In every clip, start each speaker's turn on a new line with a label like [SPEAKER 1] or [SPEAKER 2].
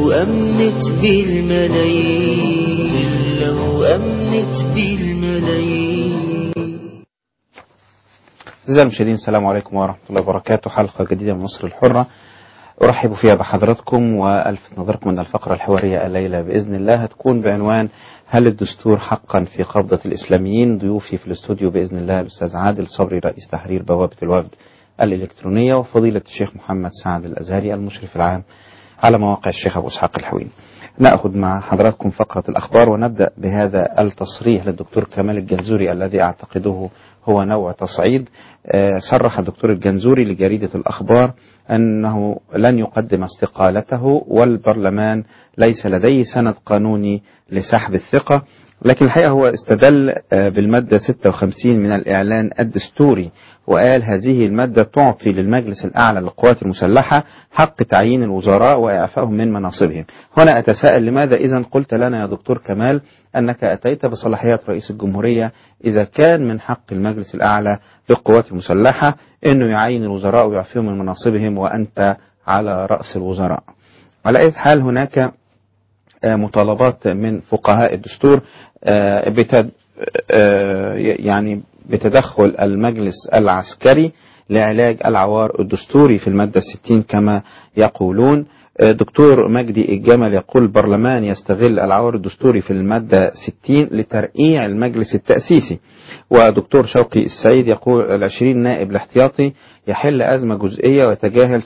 [SPEAKER 1] لو أمنت بالملايين لو أمنت بالملايين
[SPEAKER 2] أعزائي المشاهدين السلام عليكم ورحمة الله وبركاته حلقة جديدة من مصر الحرة أرحب فيها بحضراتكم وألفت نظركم أن الفقرة الحوارية الليلة بإذن الله هتكون بعنوان هل الدستور حقا في قبضة الإسلاميين ضيوفي في الاستوديو بإذن الله الأستاذ عادل صبري رئيس تحرير بوابة الوفد الإلكترونية وفضيلة الشيخ محمد سعد الأزهري المشرف العام على مواقع الشيخ أبو إسحاق الحويني نأخذ مع حضراتكم فقرة الأخبار ونبدأ بهذا التصريح للدكتور كمال الجنزوري الذي أعتقده هو نوع تصعيد آه، صرح الدكتور الجنزوري لجريدة الأخبار أنه لن يقدم استقالته والبرلمان ليس لديه سند قانوني لسحب الثقة لكن الحقيقة هو استدل آه، بالمادة 56 من الإعلان الدستوري وقال هذه المادة تعطي للمجلس الأعلى للقوات المسلحة حق تعيين الوزراء وإعفائهم من مناصبهم هنا أتساءل لماذا إذا قلت لنا يا دكتور كمال أنك أتيت بصلاحيات رئيس الجمهورية إذا كان من حق المجلس الأعلى للقوات المسلحة أنه يعين الوزراء ويعفيهم من مناصبهم وأنت على رأس الوزراء على أي حال هناك آه، مطالبات من فقهاء الدستور آه، بتد آه، يعني بتدخل المجلس العسكري لعلاج العوار الدستوري في المادة الستين كما يقولون آه، دكتور مجدي الجمل يقول البرلمان يستغل العوار الدستوري في المادة 60 لترقيع المجلس التأسيسي ودكتور شوقي السيد يقول العشرين نائب الاحتياطي يحل أزمة جزئية ويتجاهل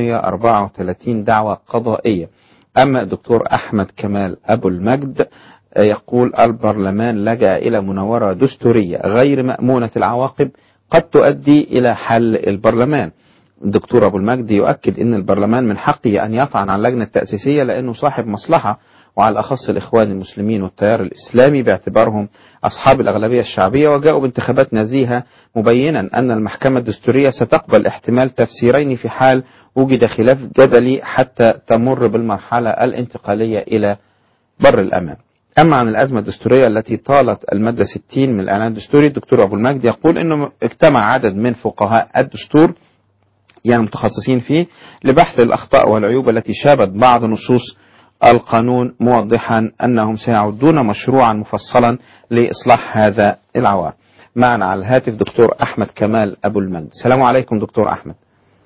[SPEAKER 2] 634 دعوة قضائية أما الدكتور أحمد كمال أبو المجد يقول البرلمان لجأ إلى مناورة دستورية غير مأمونة العواقب قد تؤدي إلى حل البرلمان الدكتور أبو المجد يؤكد أن البرلمان من حقه أن يطعن على اللجنة التأسيسية لأنه صاحب مصلحة وعلى الأخص الإخوان المسلمين والتيار الإسلامي باعتبارهم أصحاب الأغلبية الشعبية وجاءوا بانتخابات نزيهة مبينا أن المحكمة الدستورية ستقبل احتمال تفسيرين في حال وجد خلاف جدلي حتى تمر بالمرحلة الانتقالية إلى بر الأمان أما عن الأزمة الدستورية التي طالت المادة 60 من الإعلان الدستوري الدكتور أبو المجد يقول أنه اجتمع عدد من فقهاء الدستور يعني متخصصين فيه لبحث الأخطاء والعيوب التي شابت بعض نصوص القانون موضحا أنهم سيعدون مشروعا مفصلا لإصلاح هذا العوار معنا على الهاتف دكتور أحمد كمال أبو المجد السلام عليكم دكتور أحمد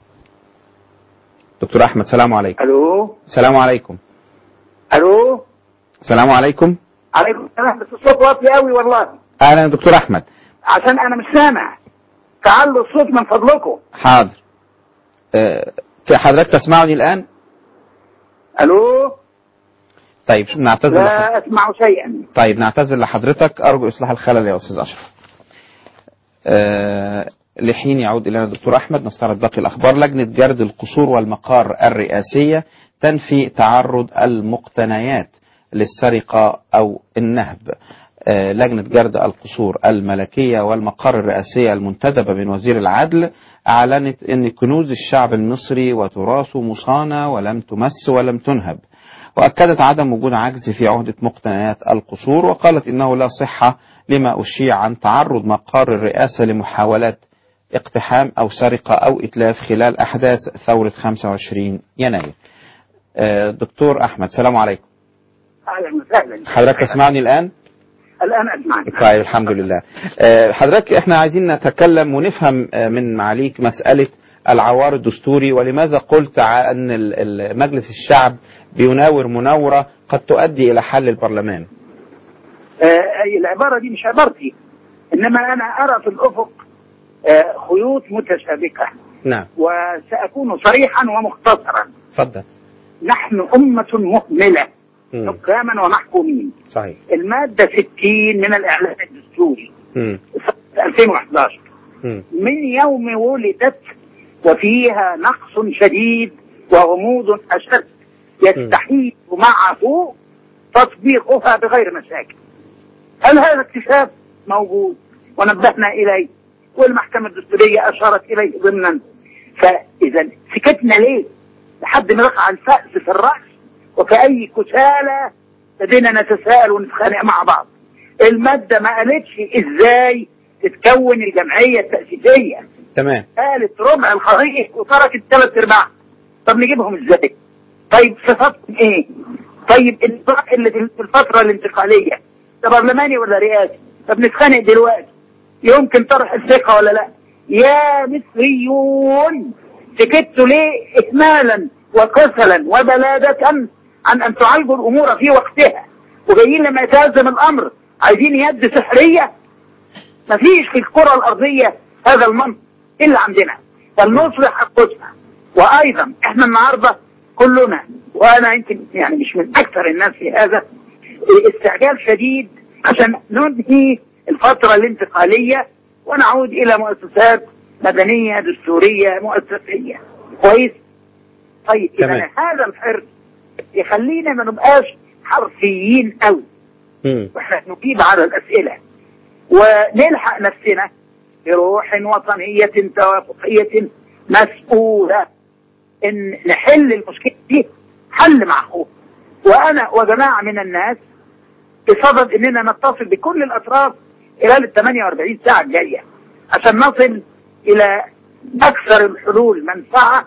[SPEAKER 2] دكتور أحمد سلام عليكم
[SPEAKER 3] الو
[SPEAKER 2] السلام عليكم
[SPEAKER 3] الو
[SPEAKER 2] السلام عليكم
[SPEAKER 3] عليكم السلام بس الصوت واطي قوي والله
[SPEAKER 2] أهلا دكتور أحمد
[SPEAKER 3] عشان انا مش سامع تعالوا الصوت من فضلكم
[SPEAKER 2] حاضر أه حضرتك تسمعني الآن
[SPEAKER 3] الو
[SPEAKER 2] طيب نعتذر لحضرتك.
[SPEAKER 3] لا اسمع شيئا
[SPEAKER 2] طيب نعتذر لحضرتك أرجو إصلاح الخلل يا أستاذ أشرف أه لحين يعود إلينا الدكتور أحمد نستعرض باقي الأخبار لجنة جرد القصور والمقار الرئاسية تنفي تعرض المقتنيات للسرقة أو النهب آه، لجنة جرد القصور الملكية والمقار الرئاسية المنتدبة من وزير العدل أعلنت أن كنوز الشعب المصري وتراثه مصانة ولم تمس ولم تنهب وأكدت عدم وجود عجز في عهدة مقتنيات القصور وقالت إنه لا صحة لما أشيع عن تعرض مقار الرئاسة لمحاولات اقتحام أو سرقة أو إتلاف خلال أحداث ثورة 25 يناير آه، دكتور أحمد سلام عليكم
[SPEAKER 3] اهلا وسهلا
[SPEAKER 2] حضرتك تسمعني الآن؟
[SPEAKER 3] الان اسمعك
[SPEAKER 2] طيب الحمد لله آه، حضرتك احنا عايزين نتكلم ونفهم آه، من معاليك مسألة العوار الدستوري ولماذا قلت ع- أن ال- ال- مجلس الشعب بيناور مناورة قد تؤدي إلى حل البرلمان
[SPEAKER 3] آه أي العباره دي مش عبارتي انما انا ارى في الافق آه خيوط متشابكه
[SPEAKER 2] نعم
[SPEAKER 3] وساكون صريحا ومختصرا
[SPEAKER 2] اتفضل
[SPEAKER 3] نحن امه مهمله
[SPEAKER 2] مم.
[SPEAKER 3] حكاما ومحكومين
[SPEAKER 2] صحيح
[SPEAKER 3] الماده 60 من الاعلان الدستوري
[SPEAKER 2] مم.
[SPEAKER 3] سنة 2011
[SPEAKER 2] مم.
[SPEAKER 3] من يوم ولدت وفيها نقص شديد وغموض أشد يستحيل معه تطبيقها بغير مشاكل هل هذا اكتشاف موجود ونبهنا إليه والمحكمة الدستورية أشارت إليه ضمنا فإذا سكتنا ليه لحد ما نقع الفأس في الرأس وكأي كسالى بدينا نتساءل ونتخانق مع بعض المادة ما قالتش ازاي تتكون الجمعية التأسيسية
[SPEAKER 2] تمام
[SPEAKER 3] قالت ربع الخريج وتركت ثلاث ارباع طب نجيبهم ازاي طيب صفاتهم ايه طيب النظام اللي في الفتره الانتقاليه ده برلماني ولا رئاسي طب نتخانق دلوقتي يمكن طرح الثقه ولا لا يا مصريون سكتوا ليه اهمالا وكسلا وبلاده عن ان تعالجوا الامور في وقتها وجايين لما يتهزم الامر عايزين يد سحريه مفيش في الكره الارضيه هذا المنطق الا عندنا فلنصلح انفسنا وايضا احنا النهارده كلنا وانا يمكن يعني مش من اكثر الناس في هذا استعجال شديد عشان ننهي الفتره الانتقاليه ونعود الى مؤسسات مدنيه دستوريه مؤسسيه كويس طيب اذا
[SPEAKER 2] تمام.
[SPEAKER 3] هذا الحرص يخلينا ما نبقاش حرفيين قوي
[SPEAKER 2] مم.
[SPEAKER 3] واحنا نجيب على الاسئله ونلحق نفسنا بروح وطنيه توافقيه مسؤوله ان نحل المشكله دي حل معقول وانا وجماعه من الناس بصدد اننا نتصل بكل الاطراف خلال ال 48 ساعه الجايه عشان نصل الى اكثر الحلول منفعه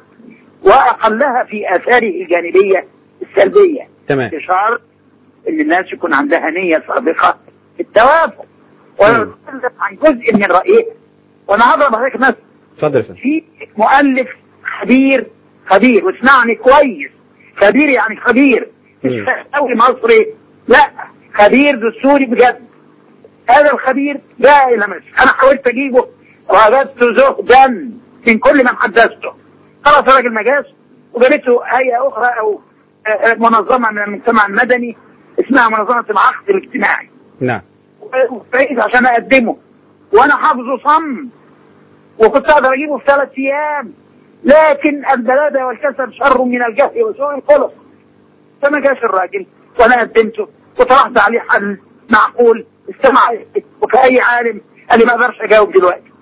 [SPEAKER 3] واقلها في اثاره الجانبيه السلبيه
[SPEAKER 2] تمام
[SPEAKER 3] بشرط ان الناس يكون عندها نيه صادقه في التوافق وانا
[SPEAKER 2] مم.
[SPEAKER 3] بتكلم عن جزء من رايها وانا هضرب عليك مثل
[SPEAKER 2] اتفضل يا فندم
[SPEAKER 3] في مؤلف خبير خبير واسمعني كويس خبير يعني خبير مش
[SPEAKER 2] مم.
[SPEAKER 3] قوي مصري لا خبير دستوري بجد هذا الخبير جاء الى مصر انا حاولت اجيبه وجدت زهدا من كل من حدثته خلاص الراجل ما جاش وجابته هيئه اخرى او آه، آه، منظمه من المجتمع المدني اسمها منظمه العقد الاجتماعي
[SPEAKER 2] نعم
[SPEAKER 3] وفايز عشان اقدمه وانا حافظه صم وكنت اقدر اجيبه في ثلاث ايام لكن البلاده والكسل شر من الجهل وسوء الخلق فما جاش الراجل وانا قدمته وطرحت عليه حل معقول استمع وكأي عالم قال لي ما اقدرش اجاوب دلوقتي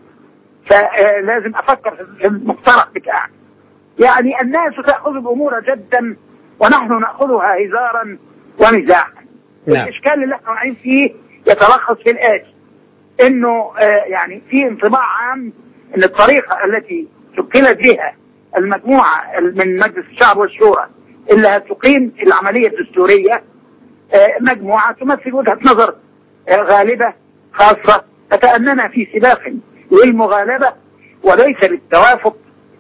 [SPEAKER 3] فلازم افكر في المقترح بتاعي يعني الناس تاخذ الامور جدا ونحن ناخذها هزارا ومزاحا
[SPEAKER 2] نعم.
[SPEAKER 3] الاشكال اللي احنا واقعين فيه يتلخص في الاتي انه آه، يعني في انطباع عام ان الطريقه التي شكلت بها المجموعه من مجلس الشعب والشورى اللي هتقيم العمليه الدستوريه آه، مجموعه تمثل وجهه نظر آه، غالبه خاصه تتأننا في سباق للمغالبه وليس للتوافق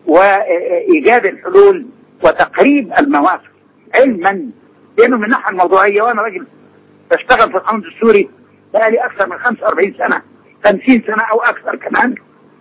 [SPEAKER 3] وايجاد الحلول وتقريب المواقف علما لانه من الناحيه الموضوعيه وانا راجل بشتغل في القانون الدستوري بقالي اكثر من 45 سنه 50 سنه او اكثر كمان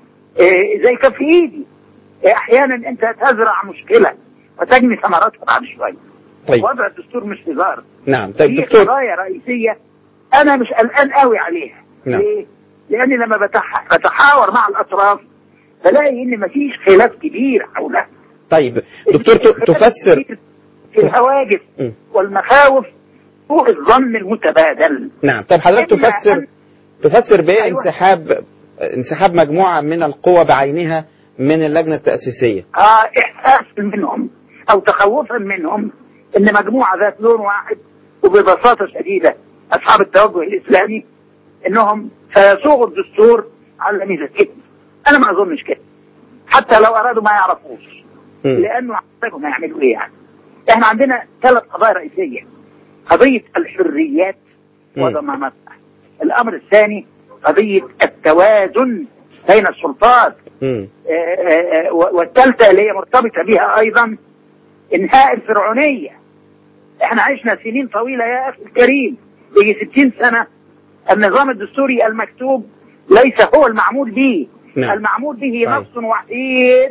[SPEAKER 3] إيه زي كان في ايدي إيه احيانا انت تزرع مشكله وتجني ثمراتها بعد شويه
[SPEAKER 2] طيب
[SPEAKER 3] وضع الدستور مش هزار
[SPEAKER 2] نعم طيب
[SPEAKER 3] في
[SPEAKER 2] دكتور
[SPEAKER 3] قضايا رئيسيه انا مش قلقان قوي عليها
[SPEAKER 2] نعم.
[SPEAKER 3] ليه؟ لاني لما بتح... بتحاور مع الاطراف بلاقي ان مفيش خلاف كبير حولها
[SPEAKER 2] طيب دكتور ت- تفسر
[SPEAKER 3] في الهواجس
[SPEAKER 2] مم.
[SPEAKER 3] والمخاوف سوء الظن المتبادل
[SPEAKER 2] نعم طيب حضرتك
[SPEAKER 3] إما
[SPEAKER 2] تفسر
[SPEAKER 3] أن-
[SPEAKER 2] تفسر بايه
[SPEAKER 3] أيوة.
[SPEAKER 2] انسحاب انسحاب مجموعه من القوى بعينها من اللجنه التاسيسيه
[SPEAKER 3] آه احساس منهم او تخوفا منهم ان مجموعه ذات لون واحد وببساطه شديده اصحاب التوجه الاسلامي انهم سيصوغوا الدستور على ميزتهم انا ما اظنش كده حتى لو ارادوا ما يعرفوش
[SPEAKER 2] مم.
[SPEAKER 3] لانه عارفهم هيعملوا ايه يعني احنا عندنا ثلاث قضايا رئيسيه قضيه الحريات
[SPEAKER 2] مم.
[SPEAKER 3] وضمانتها الامر الثاني قضيه التوازن بين السلطات
[SPEAKER 2] مم.
[SPEAKER 3] آه، آه، آه، والثالثه اللي هي مرتبطه بها ايضا انهاء الفرعونيه احنا عشنا سنين طويله يا اخي الكريم يجي 60 سنه النظام الدستوري المكتوب ليس هو المعمول به
[SPEAKER 2] نعم.
[SPEAKER 3] المعمول به
[SPEAKER 2] صحيح.
[SPEAKER 3] نص وحيد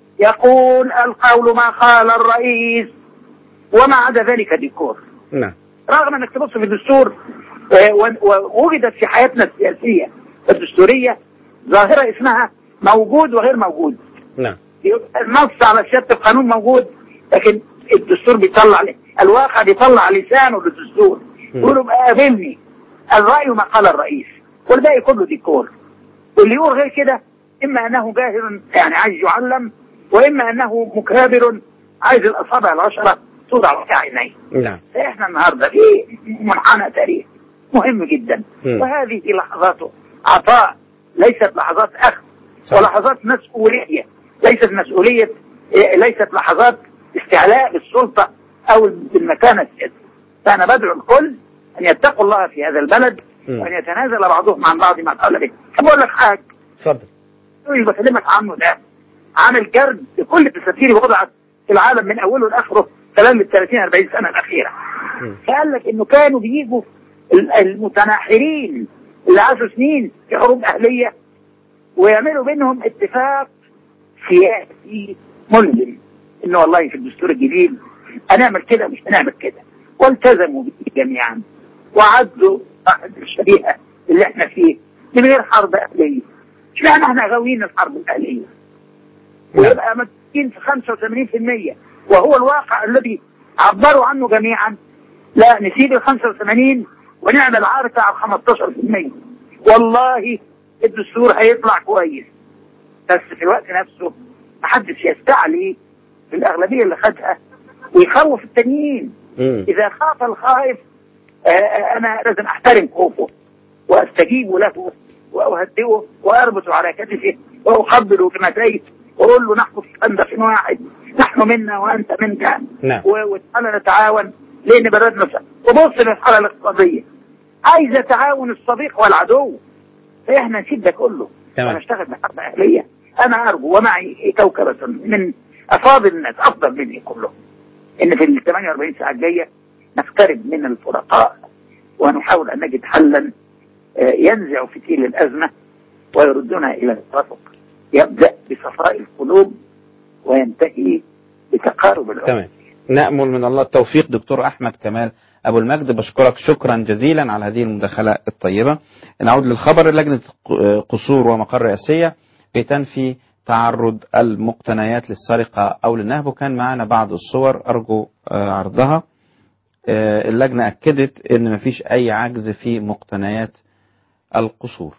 [SPEAKER 3] يقول القول ما قال الرئيس وما عدا ذلك ديكور
[SPEAKER 2] نعم
[SPEAKER 3] رغم انك تبص في الدستور آه، و- ووجدت في حياتنا السياسيه الدستوريه ظاهره اسمها موجود وغير موجود
[SPEAKER 2] نعم
[SPEAKER 3] يبقى النص على سياده القانون موجود لكن الدستور بيطلع الواقع بيطلع لسانه للدستور
[SPEAKER 2] مم.
[SPEAKER 3] يقول له بقى قابلني الراي ما قال الرئيس والباقي كله ديكور واللي يقول غير كده اما انه جاهل يعني عايز يعلم واما انه مكابر عايز الاصابع العشره توضع في عينيه
[SPEAKER 2] نعم
[SPEAKER 3] احنا النهارده في منحنى تاريخي مهم جدا
[SPEAKER 2] مم.
[SPEAKER 3] وهذه لحظات عطاء ليست لحظات اخذ
[SPEAKER 2] صح.
[SPEAKER 3] ولحظات مسؤوليه ليست مسؤوليه إيه، ليست لحظات استعلاء بالسلطه او بالمكانه السياسيه فأنا بدعو الكل أن يتقوا الله في هذا البلد
[SPEAKER 2] مم.
[SPEAKER 3] وأن يتنازل بعضهم عن بعض ما قال به بقول لك حاجة
[SPEAKER 2] اتفضل
[SPEAKER 3] اللي بكلمك عنه ده عامل جرد لكل الدساتير اللي وضعت في العالم من اوله لاخره خلال ال 30 40 سنه الاخيره.
[SPEAKER 2] مم.
[SPEAKER 3] فقال لك انه كانوا بيجوا ال- المتناحرين اللي عاشوا سنين في حروب اهليه ويعملوا بينهم اتفاق سياسي ملزم انه والله في الدستور الجديد هنعمل كده مش هنعمل كده والتزموا به جميعا وعدوا الشبيهه اللي احنا فيه من غير حرب اهليه. اشمعنى احنا غاويين الحرب الاهليه؟ ويبقى متين في 85% وهو الواقع الذي عبروا عنه جميعا لا نسيب ال 85 ونعمل عارفه على 15% والله الدستور هيطلع كويس بس في الوقت نفسه محدش يستعلي بالاغلبيه اللي خدها ويخوف التانيين
[SPEAKER 2] مم.
[SPEAKER 3] اذا خاف الخائف آه، آه، انا لازم احترم خوفه واستجيب له واهدئه واربط على كتفه واقبل كلمتيه واقول له نحن في خندق واحد نحن منا وانت منك
[SPEAKER 2] نعم.
[SPEAKER 3] و- وتعالى نتعاون لان بلدنا س- وبص للحاله الاقتصاديه عايزه تعاون الصديق والعدو فاحنا نسيب ده كله
[SPEAKER 2] تمام.
[SPEAKER 3] ونشتغل بحرب اهليه انا ارجو ومعي كوكبه من افاضل الناس افضل مني كلهم ان في ال 48 ساعه الجايه نقترب من الفرقاء ونحاول ان نجد حلا آه، ينزع فتيل الازمه ويردنا الى التوافق يبدا بصفاء القلوب وينتهي بتقارب العقول
[SPEAKER 2] تمام نأمل من الله التوفيق دكتور أحمد كمال أبو المجد بشكرك شكرا جزيلا على هذه المداخلة الطيبة نعود للخبر لجنة قصور ومقر رئاسية بتنفي تعرض المقتنيات للسرقة أو للنهب وكان معنا بعض الصور أرجو آه، عرضها آه، اللجنة أكدت أن مفيش أي عجز في مقتنيات القصور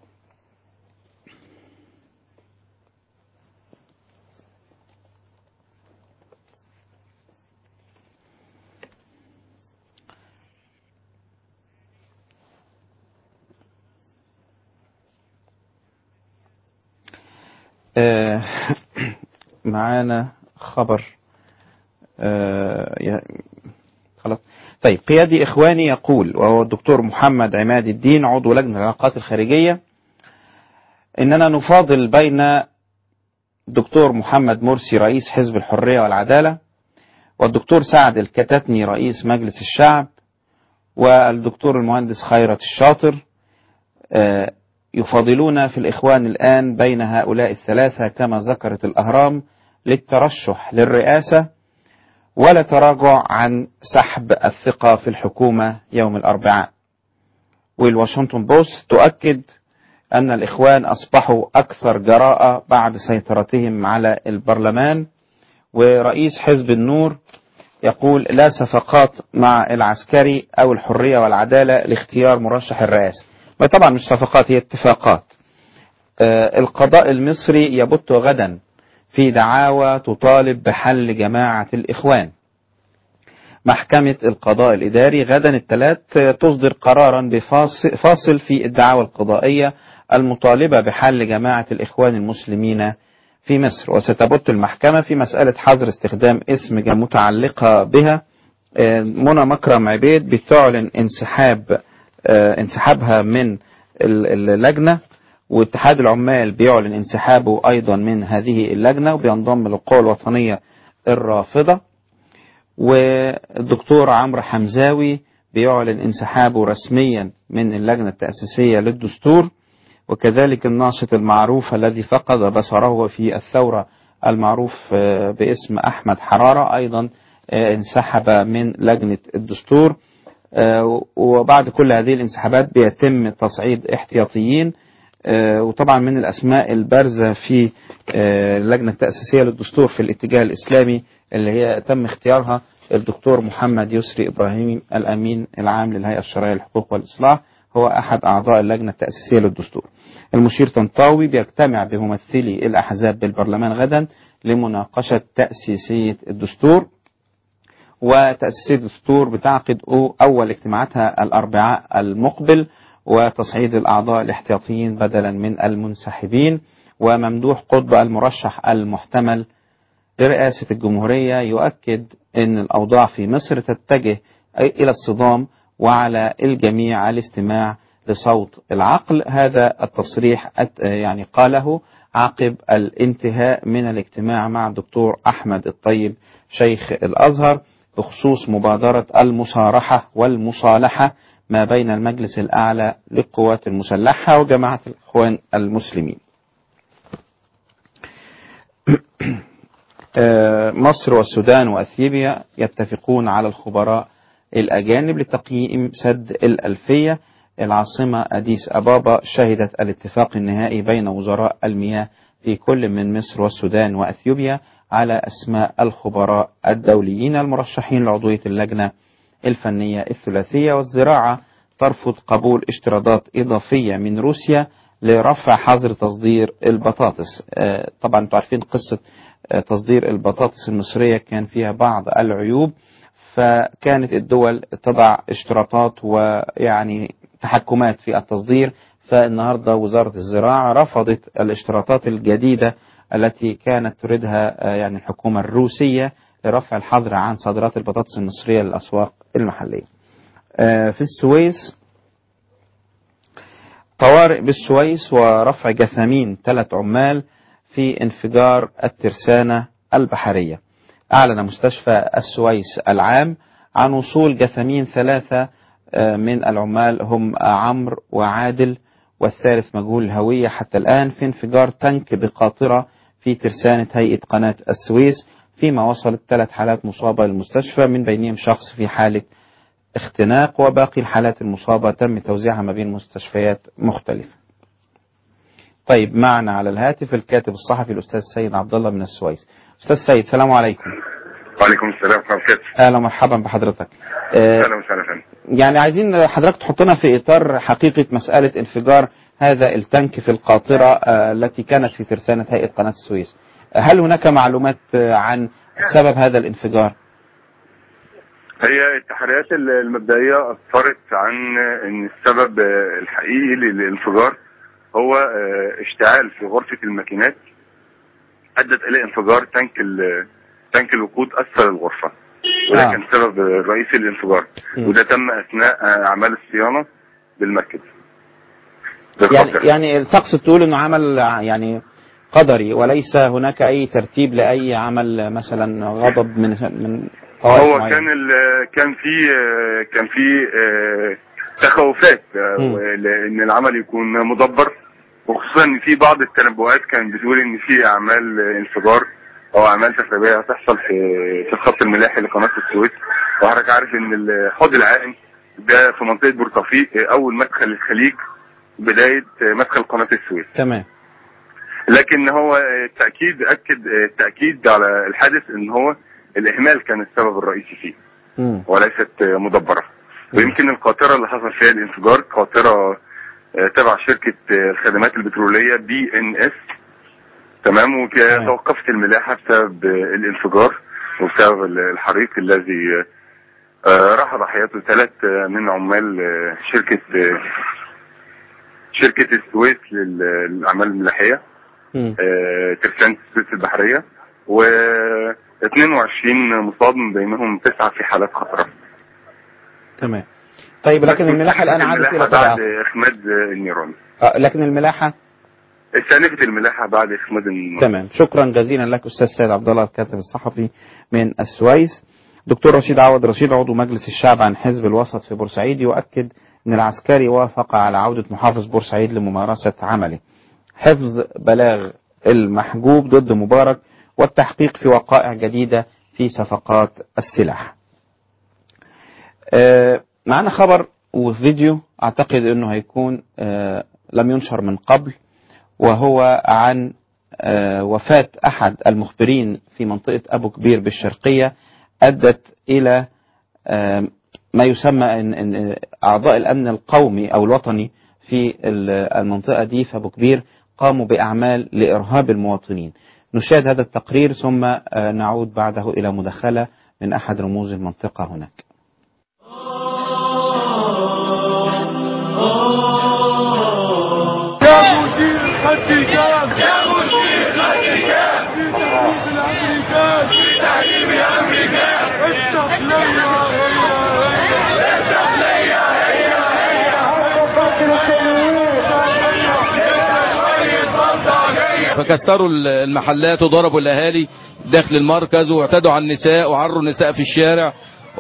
[SPEAKER 2] آه، معانا خبر آه، يا- خلاص طيب قيادي إخواني يقول وهو الدكتور محمد عماد الدين عضو لجنة العلاقات الخارجية إننا نفاضل بين الدكتور محمد مرسي رئيس حزب الحرية والعدالة والدكتور سعد الكتاتني رئيس مجلس الشعب والدكتور المهندس خيرت الشاطر آه، يفاضلون في الإخوان الآن بين هؤلاء الثلاثة كما ذكرت الأهرام للترشح للرئاسة ولا تراجع عن سحب الثقة في الحكومة يوم الأربعاء والواشنطن بوست تؤكد أن الإخوان أصبحوا أكثر جراءة بعد سيطرتهم على البرلمان ورئيس حزب النور يقول لا صفقات مع العسكري أو الحرية والعدالة لاختيار مرشح الرئاسة طبعا مش صفقات هي اتفاقات آه، القضاء المصري يبت غدا في دعاوى تطالب بحل جماعة الإخوان محكمة القضاء الإداري غدا الثلاث تصدر قرارا بفاصل فاصل في الدعاوى القضائية المطالبة بحل جماعة الإخوان المسلمين في مصر وستبت المحكمة في مسألة حظر استخدام اسم جا- متعلقة بها آه، منى مكرم عبيد بتعلن انسحاب آه، انسحابها من ال- اللجنة واتحاد العمال بيعلن انسحابه أيضا من هذه اللجنة وبينضم للقوى الوطنية الرافضة والدكتور عمرو حمزاوي بيعلن انسحابه رسميا من اللجنة التأسيسية للدستور وكذلك الناشط المعروف الذي فقد بصره في الثورة المعروف آه، باسم أحمد حرارة أيضا آه، انسحب من لجنة الدستور آه، وبعد كل هذه الانسحابات بيتم تصعيد احتياطيين آه، وطبعا من الأسماء البارزة في آه، اللجنة التأسيسية للدستور في الاتجاه الإسلامي اللي هي تم اختيارها الدكتور محمد يسري إبراهيم الأمين العام للهيئة الشرعية للحقوق والإصلاح هو أحد أعضاء اللجنة التأسيسية للدستور المشير طنطاوي بيجتمع بممثلي الأحزاب بالبرلمان غدا لمناقشة تأسيسية الدستور وتأسيسية الدستور بتعقد أول اجتماعاتها الأربعاء المقبل وتصعيد الأعضاء الاحتياطيين بدلا من المنسحبين وممدوح قطب المرشح المحتمل لرئاسة الجمهورية يؤكد أن الأوضاع في مصر تتجه إلى الصدام وعلى الجميع الاستماع لصوت العقل هذا التصريح أت- يعني قاله عقب الانتهاء من الاجتماع مع الدكتور أحمد الطيب شيخ الأزهر بخصوص مبادرة المصارحة والمصالحة ما بين المجلس الأعلى للقوات المسلحة وجماعة الإخوان المسلمين آه، مصر والسودان وأثيوبيا يتفقون على الخبراء الأجانب لتقييم سد الألفية العاصمة أديس أبابا شهدت الاتفاق النهائي بين وزراء المياه في كل من مصر والسودان وأثيوبيا على أسماء الخبراء الدوليين المرشحين لعضوية اللجنة الفنية الثلاثية والزراعة ترفض قبول اشتراطات إضافية من روسيا لرفع حظر تصدير البطاطس آه، طبعا انتوا عارفين قصة آه، تصدير البطاطس المصرية كان فيها بعض العيوب فكانت الدول تضع اشتراطات ويعني تحكمات في التصدير فالنهاردة وزارة الزراعة رفضت الاشتراطات الجديدة التي كانت تريدها آه، يعني الحكومة الروسية لرفع الحظر عن صادرات البطاطس المصرية للأسواق المحلية آه، في السويس طوارئ بالسويس ورفع جثامين ثلاث عمال في انفجار الترسانة البحرية أعلن مستشفى السويس العام عن وصول جثامين ثلاثة آه، من العمال هم عمرو وعادل والثالث مجهول الهوية حتى الآن في انفجار تنك بقاطرة في ترسانة هيئة قناة السويس فيما وصلت ثلاث حالات مصابة للمستشفى من بينهم شخص في حالة اختناق وباقي الحالات المصابة تم توزيعها ما بين مستشفيات مختلفة طيب معنا على الهاتف الكاتب الصحفي الأستاذ سيد عبد الله من السويس أستاذ سيد السلام عليكم
[SPEAKER 4] وعليكم السلام ورحمة الله وبركاته
[SPEAKER 2] أهلا ومرحبا بحضرتك آه،
[SPEAKER 4] أهلا وسهلا فندم
[SPEAKER 2] يعني عايزين حضرتك تحطنا في إطار حقيقة مسألة انفجار هذا التنك في القاطرة آه، التي كانت في ترسانة هيئة قناة السويس هل هناك معلومات آه، عن سبب هذا الانفجار؟
[SPEAKER 4] هي التحريات المبدئية أسفرت عن أن السبب الحقيقي للانفجار هو اشتعال في غرفة الماكينات أدت إلى انفجار تانك ال- تانك الوقود أسفل الغرفة وده
[SPEAKER 2] آه.
[SPEAKER 4] كان السبب الرئيسي للانفجار
[SPEAKER 2] مم.
[SPEAKER 4] وده تم أثناء أعمال الصيانة بالمركز
[SPEAKER 2] يعني
[SPEAKER 4] بالخطر.
[SPEAKER 2] يعني الطقس تقول انه عمل يعني قدري وليس هناك اي ترتيب لاي عمل مثلا غضب من من طوائف
[SPEAKER 4] هو
[SPEAKER 2] معينة.
[SPEAKER 4] كان ال- كان في كان في آه، تخوفات آه،
[SPEAKER 2] مم.
[SPEAKER 4] لان العمل يكون مدبر وخصوصا ان في بعض التنبؤات كانت بتقول ان في اعمال انفجار او اعمال تخريبيه هتحصل في في الخط الملاحي لقناه السويس وحضرتك عارف ان الحوض العائم ده في منطقه بورتوفيق آه، اول مدخل الخليج بدايه آه، مدخل قناه السويس
[SPEAKER 2] تمام
[SPEAKER 4] لكن هو التاكيد اكد التاكيد على الحادث ان هو الاهمال كان السبب الرئيسي فيه
[SPEAKER 2] مم.
[SPEAKER 4] وليست مدبرة ويمكن القاطرة اللي حصل فيها الانفجار قاطرة آه، تبع شركة آه، الخدمات البترولية بي ان اس تمام
[SPEAKER 2] تمام.
[SPEAKER 4] وتوقفت الملاحة بسبب آه، الانفجار وبسبب ال- الحريق الذي آه، راح ضحياته ثلاث آه، من عمال آه، شركة آه، شركة السويس لل- للأعمال الملاحية
[SPEAKER 2] مم.
[SPEAKER 4] آه، ترسانة السويس البحرية و 22 مصاب من بينهم تسعة في حالات خطرة
[SPEAKER 2] تمام طيب لكن الملاحة الآن عادت
[SPEAKER 4] الملاحة
[SPEAKER 2] إلى
[SPEAKER 4] بعد
[SPEAKER 2] طبيعتها
[SPEAKER 4] إخماد النيران
[SPEAKER 2] آه، لكن الملاحة
[SPEAKER 4] استأنفت الملاحة بعد إخماد النيران
[SPEAKER 2] تمام شكرا جزيلا لك أستاذ سيد عبد الله الكاتب الصحفي من السويس دكتور رشيد عوض رشيد عضو مجلس الشعب عن حزب الوسط في بورسعيد يؤكد أن العسكري وافق على عودة محافظ بورسعيد لممارسة عمله حفظ بلاغ المحجوب ضد مبارك والتحقيق في وقائع جديدة في صفقات السلاح آه، معنا خبر وفيديو أعتقد أنه هيكون آه، لم ينشر من قبل وهو عن آه، وفاة أحد المخبرين في منطقة أبو كبير بالشرقية أدت إلى آه، ما يسمى إن إن أعضاء الأمن القومي أو الوطني في ال- المنطقة دي في أبو كبير قاموا بأعمال لإرهاب المواطنين نشاهد هذا التقرير ثم آه، نعود بعده إلى مداخلة من أحد رموز المنطقة هناك
[SPEAKER 5] يا مشير خدي كام يا مشير خدي كام في تهريب الامريكان في تهريب الامريكان استقلالنا هي هي
[SPEAKER 6] فكسروا المحلات وضربوا الاهالي داخل المركز واعتدوا على النساء وعروا النساء في الشارع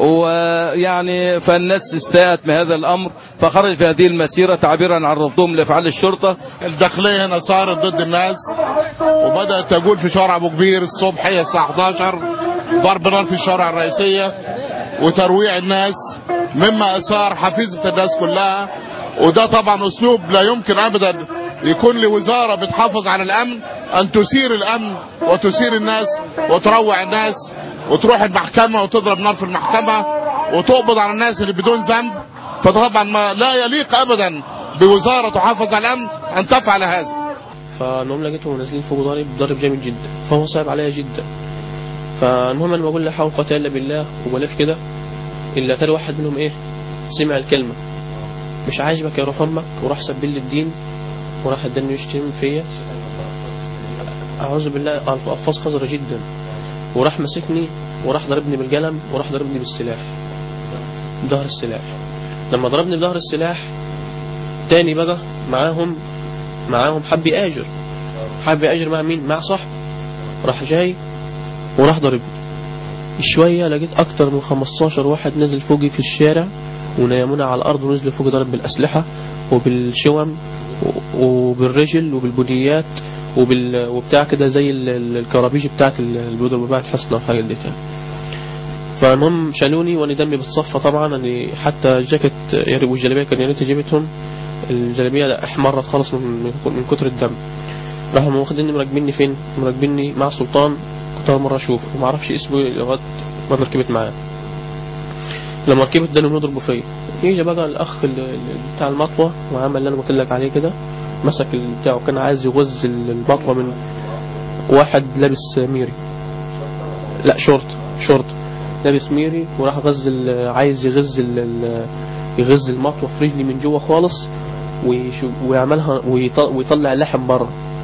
[SPEAKER 6] ويعني فالناس استاءت من هذا الامر فخرج في هذه المسيره تعبيرا عن رفضهم لافعال الشرطه
[SPEAKER 7] الداخليه هنا صارت ضد الناس وبدات تقول في شارع ابو كبير الصبح هي الساعه 11 ضرب نار في الشوارع الرئيسيه وترويع الناس مما اثار حفيظه الناس كلها وده طبعا اسلوب لا يمكن ابدا يكون لوزاره بتحافظ على الامن ان تثير الامن وتثير الناس وتروع الناس وتروح المحكمه وتضرب نار في المحكمه وتقبض على الناس اللي بدون ذنب فطبعا ما لا يليق ابدا بوزاره تحافظ على الامن ان تفعل هذا
[SPEAKER 8] فالمهم لقيتهم نازلين فوق ضارب ضارب جامد جدا فهو صعب عليا جدا فالمهم انا بقول لا حول قوه الا بالله وبلف كده الا تاني واحد منهم ايه سمع الكلمه مش عاجبك يا روح امك وراح سب لي الدين وراح اداني يشتم فيا اعوذ بالله الفاظ قذره جدا وراح مسكني وراح ضربني بالقلم وراح ضربني بالسلاح ظهر السلاح لما ضربني بظهر السلاح تاني بقى معاهم معاهم حب يآجر حب يآجر مع مين مع صاحبه راح جاي وراح ضربني شوية لقيت أكتر من 15 واحد نزل فوقي في الشارع ونيمونا على الأرض ونزلوا فوقي ضرب بالأسلحة وبالشوم وبالرجل وبالبنيات وبال... وبتاع كده زي ال- ال- الكرابيج بتاعت ال- اللي بيضربوا بيها الحصنة والحاجات دي تاني فالمهم شالوني وانا دمي بتصفى طبعا اني حتى الجاكيت يا ريت والجلابيه كان يا ريت جبتهم الجلابيه لا احمرت خالص من من, من كتر الدم راحوا واخديني مراكبيني فين؟ مراكبيني مع سلطان كنت اول مره اشوفه وما اعرفش اسمه إيه لغايه ما أنا ركبت معاه لما ركبت اداني يضربوا فيا يجي بقى الاخ ال- ال- بتاع المطوه وعمل اللي انا قلت لك عليه كده مسك ال- بتاعه كان عايز يغز ال- المطوه من واحد لابس ميري لا شورت شورت لابس ميري وراح غز ال- عايز يغز ال- ال- يغز المطوه في رجلي من جوه خالص ويشو- ويعملها ويط- ويطلع اللحم بره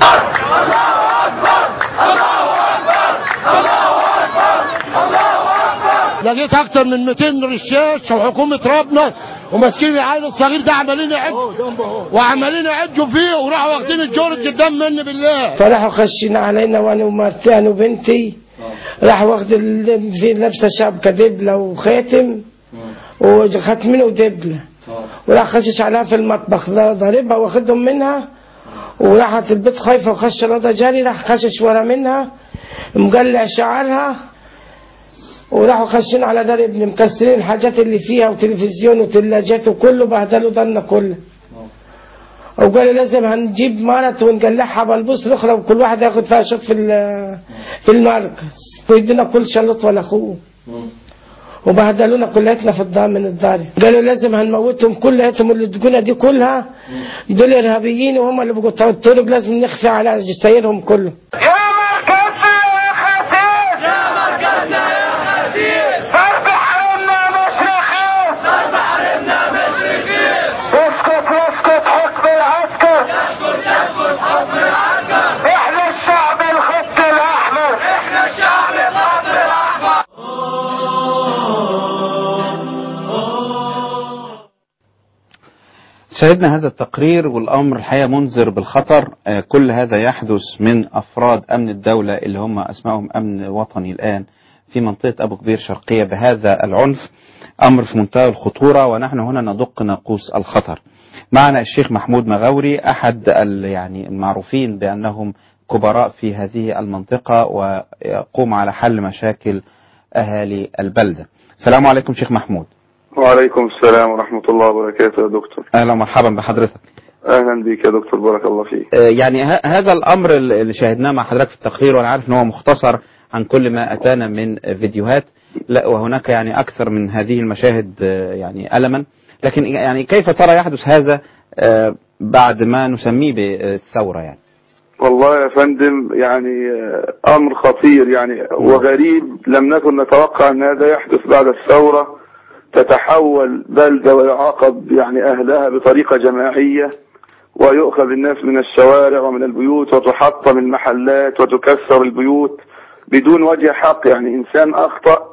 [SPEAKER 7] لقيت اكتر من 200 رشاش وحكومه ربنا وماسكين العيل الصغير ده عمالين يعجوا وعمالين يعجوا فيه وراحوا واخدين الجورة قدام مني بالله
[SPEAKER 9] فراحوا خشين علينا وانا ومرتي انا وبنتي راح واخد ال- في لابسه شبكه دبله وخاتم وختمين ودبله وراح خشش عليها في المطبخ لا ضاربها واخدهم منها وراحت البيت خايفه وخش الأوضة جري راح خشش ورا منها مقلع شعرها وراحوا خاشين على دار ابني مكسرين الحاجات اللي فيها وتلفزيون وثلاجات وكله بهدلوا دارنا كله وقالوا لازم هنجيب مرت ونقلعها بلبوس الاخرى وكل واحد ياخد فيها شوط في ال- في المركز ويدينا كل شلوط ولا اخوه وبهدلونا كلياتنا في الدار من الدار قالوا لازم هنموتهم كلياتهم اللي تجونا دي كلها دول ارهابيين وهم اللي بيقطعوا الطرق لازم نخفي على جسايرهم كله
[SPEAKER 2] شاهدنا هذا التقرير والأمر الحقيقة منذر بالخطر آه، كل هذا يحدث من أفراد أمن الدولة اللي هم أسمائهم أمن وطني الآن في منطقة أبو كبير شرقية بهذا العنف أمر في منتهى الخطورة ونحن هنا ندق ناقوس الخطر معنا الشيخ محمود مغاوري أحد ال- يعني المعروفين بأنهم كبراء في هذه المنطقة ويقوم على حل مشاكل أهالي البلدة السلام عليكم شيخ محمود
[SPEAKER 4] وعليكم السلام ورحمة الله وبركاته يا دكتور
[SPEAKER 2] أهلا ومرحبا بحضرتك
[SPEAKER 4] أهلا بك يا دكتور بارك الله فيك
[SPEAKER 2] آه، يعني ه- هذا الامر اللي شاهدناه مع حضرتك في التقرير وانا عارف ان هو مختصر عن كل ما اتانا من فيديوهات لا وهناك يعني اكثر من هذه المشاهد آه، يعني الما لكن يعني كيف ترى يحدث هذا آه، بعد ما نسميه بالثوره يعني
[SPEAKER 4] والله يا فندم يعني آه، أمر خطير يعني وغريب لم نكن نتوقع أن هذا يحدث بعد الثورة تتحول بلدة ويعاقب يعني أهلها بطريقة جماعية ويؤخذ الناس من الشوارع ومن البيوت وتحطم المحلات وتكسر البيوت بدون وجه حق يعني إنسان أخطأ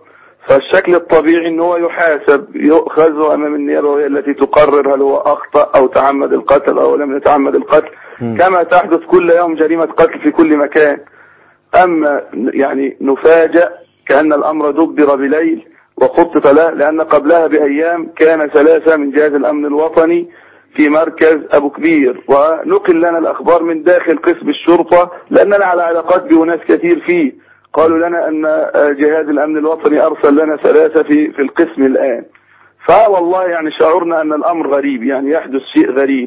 [SPEAKER 10] فالشكل الطبيعي ان هو يحاسب يؤخذ امام النيابه وهي التي تقرر هل هو اخطا او تعمد القتل او لم يتعمد القتل كما تحدث كل يوم جريمه قتل في كل مكان اما يعني نفاجأ كان الامر دبر بليل وخطط له لان قبلها بايام كان ثلاثه من جهاز الامن الوطني في مركز ابو كبير ونقل لنا الاخبار من داخل قسم الشرطه لاننا على علاقات بناس كثير فيه قالوا لنا ان جهاز الامن الوطني ارسل لنا ثلاثه في في القسم الان فوالله يعني شعرنا ان الامر غريب يعني يحدث شيء غريب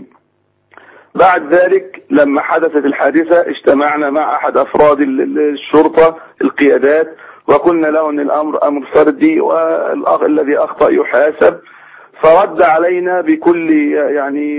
[SPEAKER 10] بعد ذلك لما حدثت الحادثة اجتمعنا مع أحد أفراد ال- ال- الشرطة القيادات وقلنا له أن الأمر أمر فردي والأخ الذي أخطأ يحاسب فرد علينا بكل يعني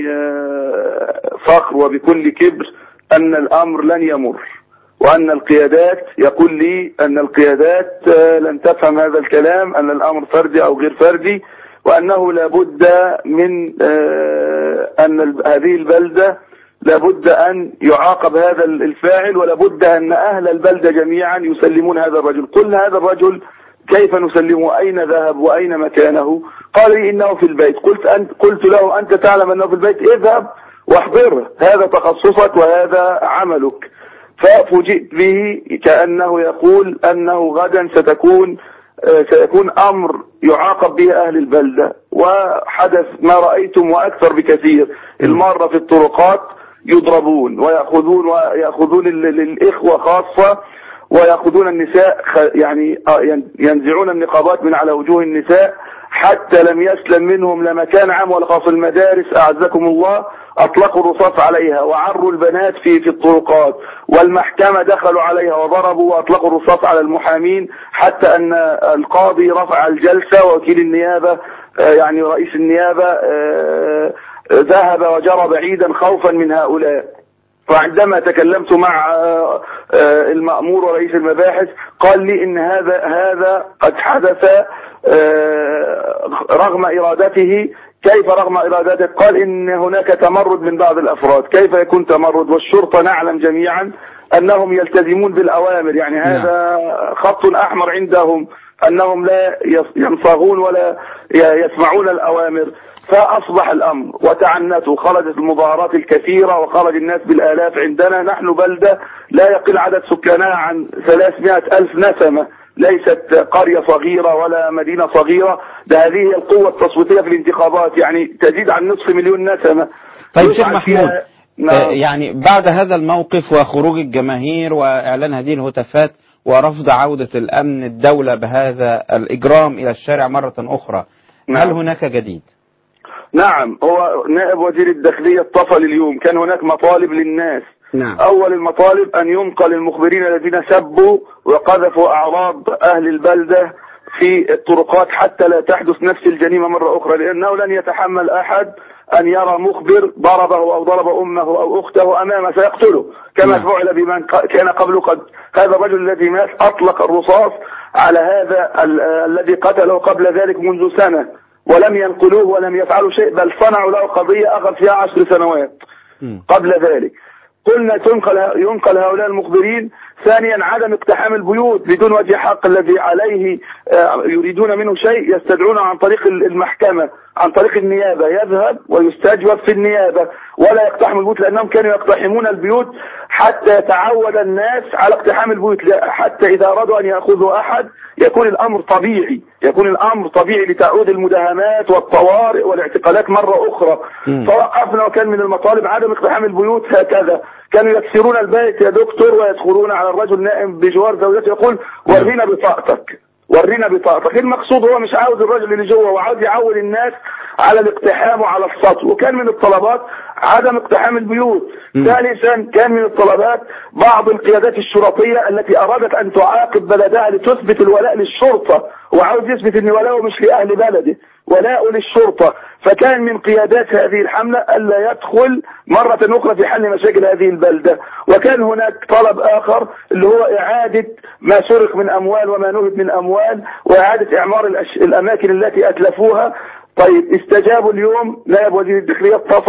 [SPEAKER 10] آه، فخر وبكل كبر أن الأمر لن يمر وأن القيادات يقول لي أن القيادات آه، لن تفهم هذا الكلام أن الأمر فردي أو غير فردي وأنه لابد من آه، أن ال- هذه البلدة لابد أن يعاقب هذا الفاعل ولابد أن أهل البلدة جميعا يسلمون هذا الرجل قل هذا الرجل كيف نسلمه أين ذهب وأين مكانه قال لي إنه في البيت قلت أنت قلت له أنت تعلم أنه في البيت اذهب واحضره هذا تخصصك وهذا عملك ففوجئت به كأنه يقول أنه غدا ستكون آه، سيكون أمر يعاقب به أهل البلدة وحدث ما رأيتم وأكثر بكثير المارة في الطرقات يضربون ويأخذون ويأخذون ال- ال- الإخوة خاصة ويأخذون النساء خ- يعني آه، ين- ينزعون النقابات من على وجوه النساء حتى لم يسلم منهم لا مكان عام ولا خاص المدارس أعزكم الله أطلقوا الرصاص عليها وعروا البنات في في الطرقات والمحكمة دخلوا عليها وضربوا وأطلقوا الرصاص على المحامين حتى أن القاضي رفع الجلسة ووكيل النيابة آه، يعني رئيس النيابة آه، ذهب وجرى بعيدا خوفا من هؤلاء وعندما تكلمت مع آه، آه، المأمور ورئيس المباحث قال لي ان هذا هذا قد حدث آه، رغم ارادته كيف رغم ارادته قال ان هناك تمرد من بعض الافراد كيف يكون تمرد والشرطة نعلم جميعا انهم يلتزمون بالاوامر يعني هذا خط احمر عندهم انهم لا يص- ينصاغون ولا ي- يسمعون الاوامر فأصبح الأمر وتعنتوا خرجت المظاهرات الكثيرة وخرج الناس بالآلاف عندنا نحن بلدة لا يقل عدد سكانها عن 300 ألف نسمة ليست قرية صغيرة ولا مدينة صغيرة ده هذه هي القوة التصويتية في الانتخابات يعني تزيد عن نصف مليون نسمة
[SPEAKER 2] طيب شيخ
[SPEAKER 10] يفعل
[SPEAKER 2] محمود
[SPEAKER 10] فيها- نعم.
[SPEAKER 2] آه، يعني بعد هذا الموقف وخروج الجماهير وإعلان هذه الهتافات ورفض عودة الأمن الدولة بهذا الإجرام إلى الشارع مرة أخرى هل هناك جديد؟
[SPEAKER 10] نعم هو نائب وزير الداخلية اتصل اليوم كان هناك مطالب للناس
[SPEAKER 2] نعم
[SPEAKER 10] أول المطالب أن ينقل المخبرين الذين سبوا وقذفوا أعراض أهل البلدة في الطرقات حتى لا تحدث نفس الجريمة مرة أخرى لأنه لن يتحمل أحد أن يرى مخبر ضربه أو ضرب أمه أو أخته أمامه سيقتله كما
[SPEAKER 2] نعم.
[SPEAKER 10] فعل بمن ق- كان قبل قد هذا الرجل الذي مات أطلق الرصاص على هذا ال- الذي قتله قبل ذلك منذ سنة ولم ينقلوه ولم يفعلوا شيء بل صنعوا له قضية أخذ فيها عشر سنوات قبل ذلك قلنا تنقل ينقل هؤلاء المخبرين ثانيا عدم اقتحام البيوت بدون وجه حق الذي عليه آه، يريدون منه شيء يستدعونه عن طريق المحكمة عن طريق النيابة يذهب ويستجوب في النيابة ولا يقتحم البيوت لأنهم كانوا يقتحمون البيوت حتى يتعود الناس على اقتحام البيوت لا- حتى إذا أرادوا أن يأخذوا أحد يكون الأمر طبيعي يكون الأمر طبيعي لتعود المداهمات والطوارئ والاعتقالات مرة أخرى فوقفنا وكان من المطالب عدم اقتحام البيوت هكذا كانوا يكسرون البيت يا دكتور ويدخلون على الرجل نائم بجوار زوجته يقول ورينا بطاقتك ورينا بطاقتك المقصود هو مش عاوز الراجل اللي جوه هو عاوز يعود الناس على الاقتحام وعلى السطو وكان من الطلبات عدم اقتحام البيوت ثالثا كان من الطلبات بعض القيادات الشرطية التي أرادت أن تعاقب بلدها لتثبت الولاء للشرطة وعاوز يثبت أن ولاءه مش لأهل بلده ولاءه للشرطة فكان من قيادات هذه الحملة ألا يدخل مرة أخرى في حل مشاكل هذه البلدة وكان هناك طلب آخر اللي هو إعادة ما سرق من أموال وما نهب من أموال وإعادة إعمار الأش... الأماكن التي أتلفوها طيب استجابوا اليوم نائب وزير الداخلية اتصل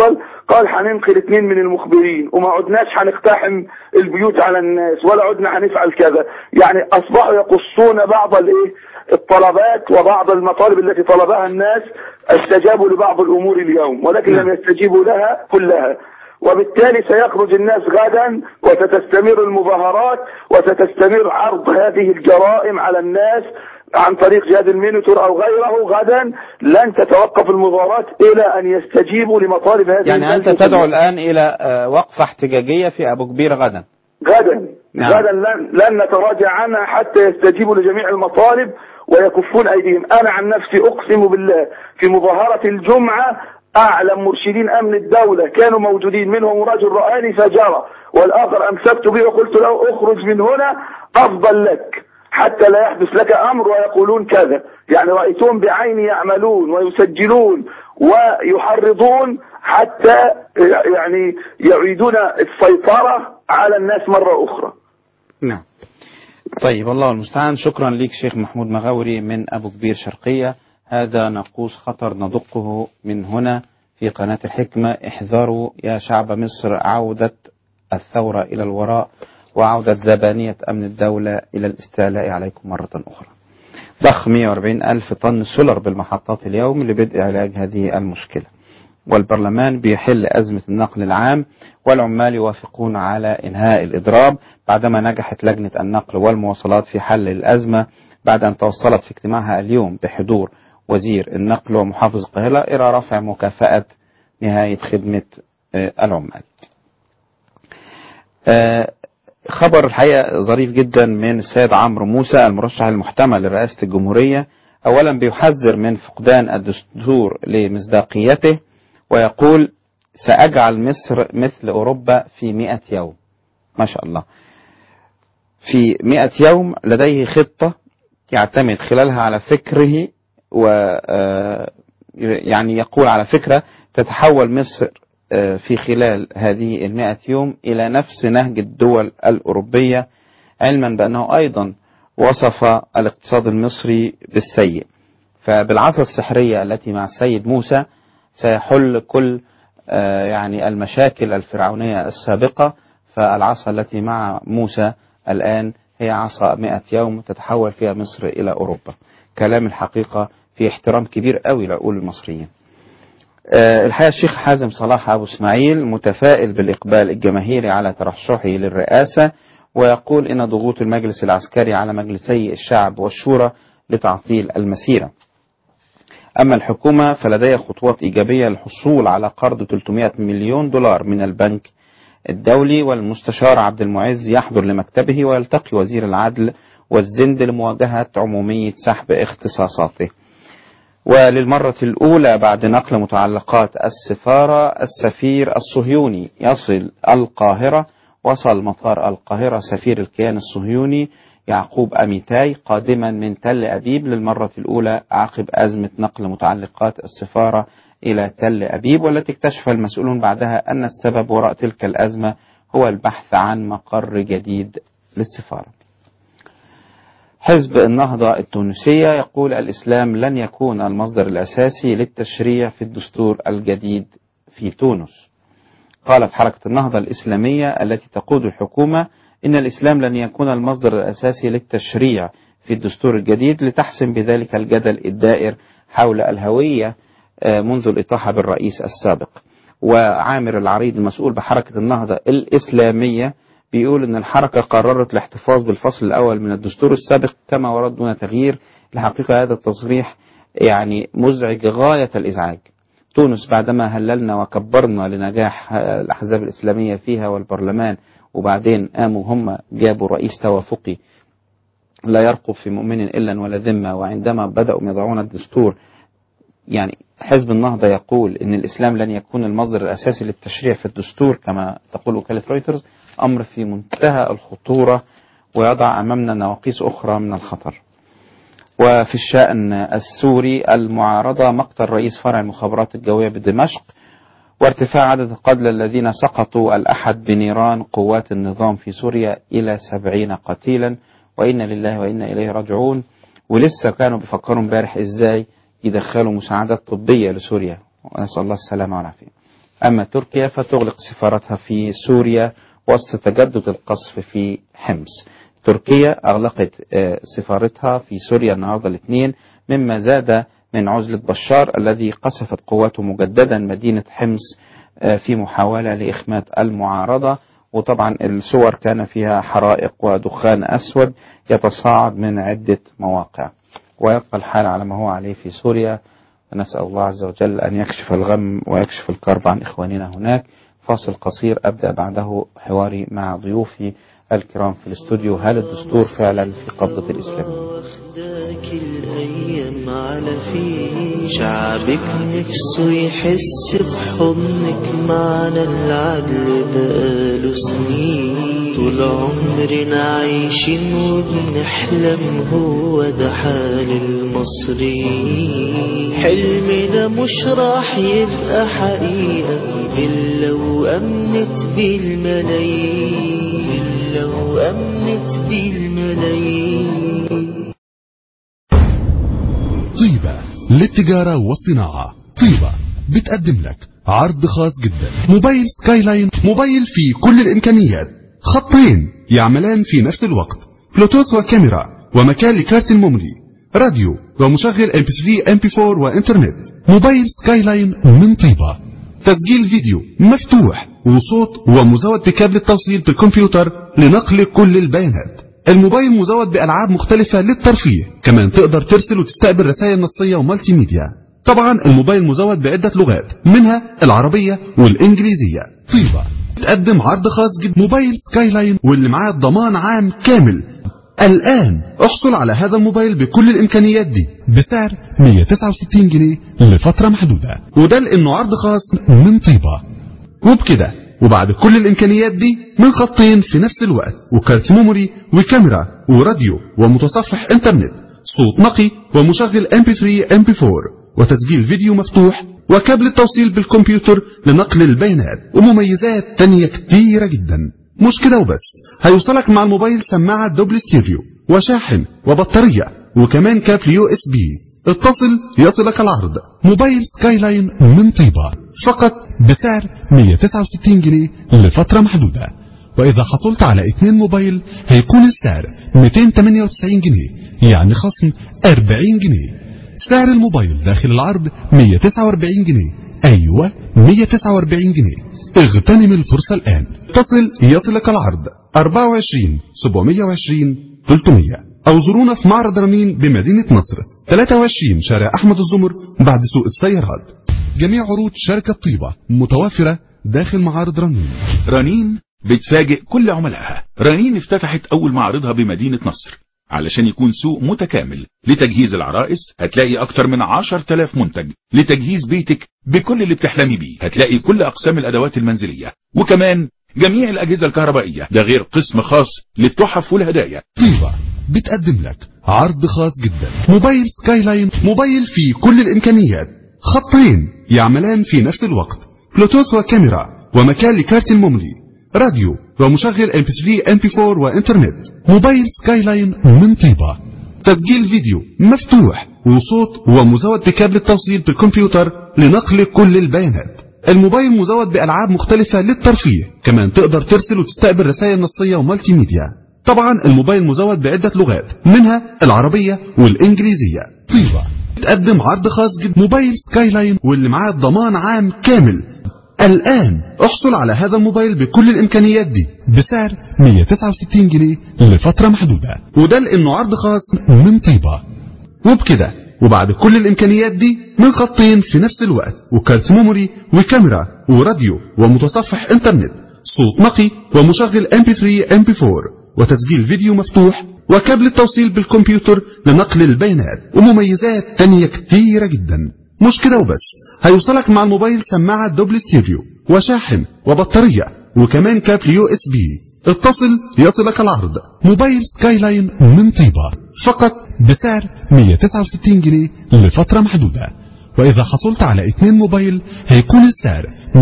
[SPEAKER 10] قال هننقل اثنين من المخبرين وما عدناش هنقتحم البيوت على الناس ولا عدنا هنفعل كذا يعني اصبحوا يقصون بعض الايه الطلبات وبعض المطالب التي طلبها الناس استجابوا لبعض الامور اليوم ولكن لم يستجيبوا لها كلها وبالتالي سيخرج الناس غدا وستستمر المظاهرات وستستمر عرض هذه الجرائم على الناس عن طريق جهاد المينيتور او غيره غدا لن تتوقف المظاهرات الى ان يستجيبوا لمطالب هذه
[SPEAKER 2] يعني أنت
[SPEAKER 10] الناس
[SPEAKER 2] تدعو الآن إلى آه، وقفة احتجاجية في أبو كبير غدا
[SPEAKER 10] غدا
[SPEAKER 2] نعم.
[SPEAKER 10] غدا لن, لن نتراجع عنها حتى يستجيبوا لجميع المطالب ويكفون ايديهم انا عن نفسي اقسم بالله في مظاهرة الجمعة اعلم مرشدين امن الدولة كانوا موجودين منهم رجل رآني فجرى والاخر امسكت به وقلت له اخرج من هنا افضل لك حتى لا يحدث لك امر ويقولون كذا يعني رايتهم بعيني يعملون ويسجلون ويحرضون حتى يعني يعيدون السيطرة على الناس مرة اخرى
[SPEAKER 2] نعم طيب الله المستعان شكرا لك شيخ محمود مغاوري من أبو كبير شرقية هذا ناقوس خطر ندقه من هنا في قناة الحكمة احذروا يا شعب مصر عودة الثورة إلى الوراء وعودة زبانية أمن الدولة إلى الاستعلاء عليكم مرة أخرى ضخ 140 ألف طن سولر بالمحطات اليوم لبدء علاج هذه المشكلة والبرلمان بيحل أزمة النقل العام والعمال يوافقون على إنهاء الإضراب بعدما نجحت لجنة النقل والمواصلات في حل الأزمة بعد أن توصلت في اجتماعها اليوم بحضور وزير النقل ومحافظ القاهرة إلى رفع مكافأة نهاية خدمة آه، العمال آه، خبر الحقيقة ظريف جدا من السيد عمرو موسى المرشح المحتمل لرئاسة الجمهورية أولا بيحذر من فقدان الدستور لمصداقيته ويقول سأجعل مصر مثل أوروبا في مئة يوم ما شاء الله في مئة يوم لديه خطة يعتمد خلالها على فكره و آه، يعني يقول على فكرة تتحول مصر آه، في خلال هذه المئة يوم إلى نفس نهج الدول الأوروبية علما بأنه أيضا وصف الاقتصاد المصري بالسيء فبالعصا السحرية التي مع السيد موسى سيحل كل آه، يعني المشاكل الفرعونية السابقة فالعصا التي مع موسى الآن هي عصا مئة يوم تتحول فيها مصر إلى أوروبا كلام الحقيقة في احترام كبير قوي لعقول المصريين آه، الحقيقة الشيخ حازم صلاح أبو اسماعيل متفائل بالإقبال الجماهيري على ترشحه للرئاسة ويقول إن ضغوط المجلس العسكري على مجلسي الشعب والشورى لتعطيل المسيرة أما الحكومة فلديها خطوات إيجابية للحصول على قرض 300 مليون دولار من البنك الدولي والمستشار عبد المعز يحضر لمكتبه ويلتقي وزير العدل والزند لمواجهة عمومية سحب اختصاصاته وللمرة الأولى بعد نقل متعلقات السفارة السفير الصهيوني يصل القاهرة وصل مطار القاهرة سفير الكيان الصهيوني يعقوب أميتاي قادما من تل أبيب للمرة الأولى عقب أزمة نقل متعلقات السفارة إلى تل أبيب والتي اكتشف المسؤولون بعدها أن السبب وراء تلك الأزمة هو البحث عن مقر جديد للسفارة حزب النهضة التونسية يقول الإسلام لن يكون المصدر الأساسي للتشريع في الدستور الجديد في تونس قالت حركة النهضة الإسلامية التي تقود الحكومة إن الإسلام لن يكون المصدر الأساسي للتشريع في الدستور الجديد لتحسم بذلك الجدل الدائر حول الهوية آه، منذ الإطاحة بالرئيس السابق وعامر العريض المسؤول بحركة النهضة الإسلامية بيقول إن الحركة قررت الاحتفاظ بالفصل الأول من الدستور السابق كما ورد دون تغيير الحقيقة هذا التصريح يعني مزعج غاية الإزعاج تونس بعدما هللنا وكبرنا لنجاح آه، الأحزاب الإسلامية فيها والبرلمان وبعدين قاموا هم جابوا رئيس توافقي لا يرقب في مؤمن إلا ولا ذمة وعندما بدأوا يضعون الدستور يعني حزب النهضة يقول إن الإسلام لن يكون المصدر الأساسي للتشريع في الدستور كما تقول وكالة رويترز أمر في منتهى الخطورة ويضع أمامنا نواقيس أخرى من الخطر وفي الشأن السوري المعارضة مقتل رئيس فرع المخابرات الجوية بدمشق وارتفاع عدد القتلى الذين سقطوا الأحد بنيران قوات النظام في سوريا إلى سبعين قتيلا وإنا لله وإنا إليه راجعون ولسه كانوا بيفكروا امبارح إزاي يدخلوا مساعدات طبية لسوريا ونسأل الله السلامة والعافية أما تركيا فتغلق سفارتها في سوريا وسط تجدد القصف في حمص تركيا أغلقت آه، سفارتها في سوريا النهاردة الاثنين مما زاد من عزلة بشار الذي قصفت قواته مجددا مدينة حمص آه، في محاولة لإخماد المعارضة وطبعا الصور كان فيها حرائق ودخان أسود يتصاعد من عدة مواقع ويبقى الحال على ما هو عليه في سوريا ونسأل الله عز وجل أن يكشف الغم ويكشف الكرب عن إخواننا هناك فاصل قصير أبدأ بعده حواري مع ضيوفي الكرام في الاستوديو هل الدستور فعلا في قبضة الإسلام
[SPEAKER 1] واخداك الأيام على فيه شعبك نفسه يحس بحضنك معنا العدل بقاله سنين طول عمرنا عايشين وبنحلم هو ده حال المصريين حلمنا مش راح يبقى حقيقة إلا وأمنت بيه الملايين إلا وأمنت بيه الملايين
[SPEAKER 11] طيبة للتجارة والصناعة طيبة بتقدم لك عرض خاص جدا موبايل سكاي لاين موبايل فيه كل الإمكانيات خطين يعملان في نفس الوقت بلوتوث وكاميرا ومكان لكارت الميموري راديو ومشغل MP3 MP4 وإنترنت موبايل سكاي لاين من طيبة تسجيل فيديو مفتوح وصوت ومزود بكابل التوصيل بالكمبيوتر لنقل كل البيانات الموبايل مزود بألعاب مختلفة للترفيه كمان تقدر ترسل وتستقبل رسائل نصية ومالتي ميديا طبعا الموبايل مزود بعدة لغات منها العربية والإنجليزية طيبة تقدم عرض خاص جدا موبايل سكاي لاين واللي معاه ضمان عام كامل الآن احصل على هذا الموبايل بكل الإمكانيات دي بسعر 169 جنيه لفترة محدودة وده لأنه عرض خاص من طيبة وبكده وبعد كل الإمكانيات دي من خطين في نفس الوقت وكارت ميموري وكاميرا وراديو ومتصفح انترنت صوت نقي ومشغل MP3 MP4 وتسجيل فيديو مفتوح وكابل التوصيل بالكمبيوتر لنقل البيانات ومميزات تانية كتيرة جدا مش كده وبس هيوصلك مع الموبايل سماعة دوبل ستيريو وشاحن وبطارية وكمان كابل يو اس بي اتصل يصلك العرض موبايل سكاي لاين من طيبة فقط بسعر 169 جنيه لفترة محدودة وإذا حصلت على اتنين موبايل هيكون السعر 298 جنيه يعني خصم 40 جنيه سعر الموبايل داخل العرض 149 جنيه أيوة 149 جنيه اغتنم الفرصة الآن اتصل يصلك العرض 24 720 300 أو زورونا في معرض رنين بمدينة نصر 23 شارع أحمد الزمر بعد سوق السيارات جميع عروض شركة طيبة متوفرة داخل معارض رنين
[SPEAKER 12] رنين بتفاجئ كل عملائها رنين افتتحت أول معرضها بمدينة نصر علشان يكون سوق متكامل لتجهيز العرائس هتلاقي أكتر من عشر تلاف منتج لتجهيز بيتك بكل اللي بتحلمي بيه هتلاقي كل أقسام الأدوات المنزلية وكمان جميع الأجهزة الكهربائية ده غير قسم خاص للتحف والهدايا
[SPEAKER 11] طيبة بتقدم لك عرض خاص جدا موبايل سكاي لاين موبايل فيه كل الإمكانيات خطين يعملان في نفس الوقت بلوتوث وكاميرا ومكان لكارت الميموري راديو ومشغل MP3 MP4 وإنترنت موبايل سكاي لاين من طيبة تسجيل فيديو مفتوح وصوت ومزود بكابل التوصيل بالكمبيوتر لنقل كل البيانات الموبايل مزود بألعاب مختلفة للترفيه كمان تقدر ترسل وتستقبل رسائل نصية ومالتي ميديا طبعا الموبايل مزود بعدة لغات منها العربية والإنجليزية طيبة تقدم عرض خاص جدا موبايل سكاي لاين واللي معاه ضمان عام كامل الآن احصل على هذا الموبايل بكل الإمكانيات دي بسعر 169 جنيه لفترة محدودة وده لأنه عرض خاص من طيبة وبكده وبعد كل الإمكانيات دي من خطين في نفس الوقت وكارت ميموري وكاميرا وراديو ومتصفح انترنت صوت نقي ومشغل MP3 MP4 وتسجيل فيديو مفتوح وكابل التوصيل بالكمبيوتر لنقل البيانات ومميزات تانية كتيرة جدا مش كده وبس هيوصلك مع الموبايل سماعة دوبل ستيريو وشاحن وبطارية وكمان كابل يو اس بي اتصل يصلك العرض موبايل سكاي لاين من طيبة فقط بسعر 169 جنيه لفترة محدودة وإذا حصلت على اتنين موبايل هيكون السعر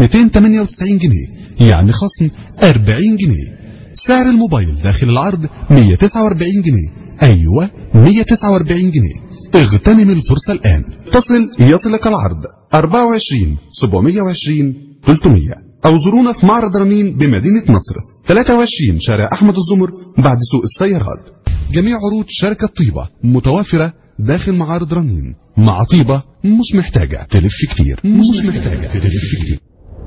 [SPEAKER 11] 298 جنيه يعني خصم 40 جنيه سعر الموبايل داخل العرض 149 جنيه أيوة 149 جنيه اغتنم الفرصة الآن اتصل يصلك العرض 24 720 300 أو زورونا في معرض رنين بمدينة نصر 23 شارع أحمد الزمر بعد سوق السيارات جميع عروض شركة طيبة متوافرة داخل معارض رنين مع طيبة مش محتاجة تلف كتير مش محتاجة تلف كتير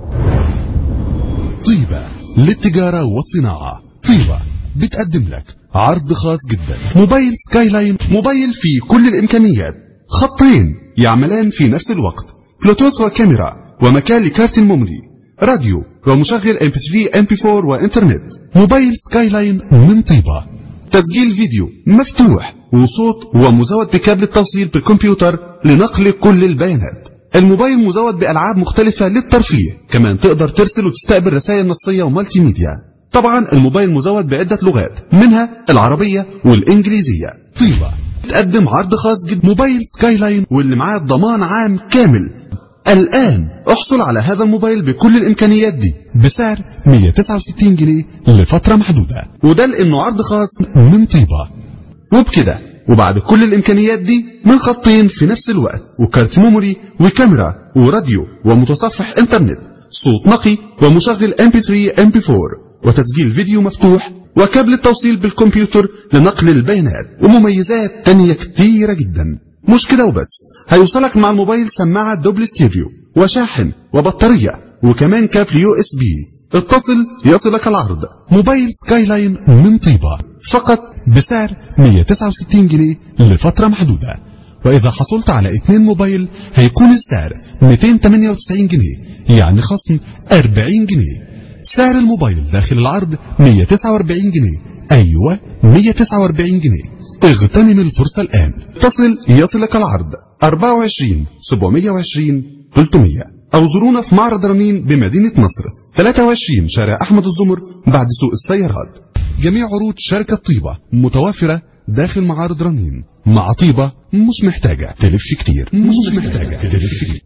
[SPEAKER 11] طيبة للتجارة والصناعة طيبة بتقدم لك عرض خاص جدا موبايل سكاي لاين موبايل فيه كل الإمكانيات خطين يعملان في نفس الوقت بلوتوث وكاميرا ومكان لكارت الميموري راديو ومشغل MP3 MP4 وإنترنت موبايل سكاي لاين من طيبة تسجيل فيديو مفتوح وصوت ومزود بكابل التوصيل بالكمبيوتر لنقل كل البيانات الموبايل مزود بألعاب مختلفة للترفيه كمان تقدر ترسل وتستقبل رسائل نصية ومالتي ميديا طبعا الموبايل مزود بعدة لغات منها العربية والإنجليزية طيبة تقدم عرض خاص جدا موبايل سكاي لاين واللي معاه ضمان عام كامل الآن احصل على هذا الموبايل بكل الإمكانيات دي بسعر 169 جنيه لفترة محدودة وده لأنه عرض خاص من طيبة وبكده وبعد كل الإمكانيات دي من خطين في نفس الوقت وكارت ميموري وكاميرا وراديو ومتصفح انترنت صوت نقي ومشغل MP3 MP4 وتسجيل فيديو مفتوح وكابل التوصيل بالكمبيوتر لنقل البيانات ومميزات تانية كتيرة جدا مش كده وبس هيوصلك مع الموبايل سماعة دوبل ستيريو وشاحن وبطارية وكمان كابل يو اس بي اتصل يصلك العرض موبايل سكاي لاين من طيبة فقط بسعر 169 جنيه لفترة محدودة وإذا حصلت على اتنين موبايل هيكون السعر 298 جنيه يعني خصم 40 جنيه سعر الموبايل داخل العرض 149 جنيه أيوة 149 جنيه اغتنم الفرصة الآن تصل يصلك العرض 24 720 300 أو زورونا في معرض رنين بمدينة نصر 23 شارع أحمد الزمر بعد سوق السيارات جميع عروض شركة طيبة متوافرة داخل معارض رنين مع طيبة مش محتاجة تلف كتير مش محتاجة تلف كتير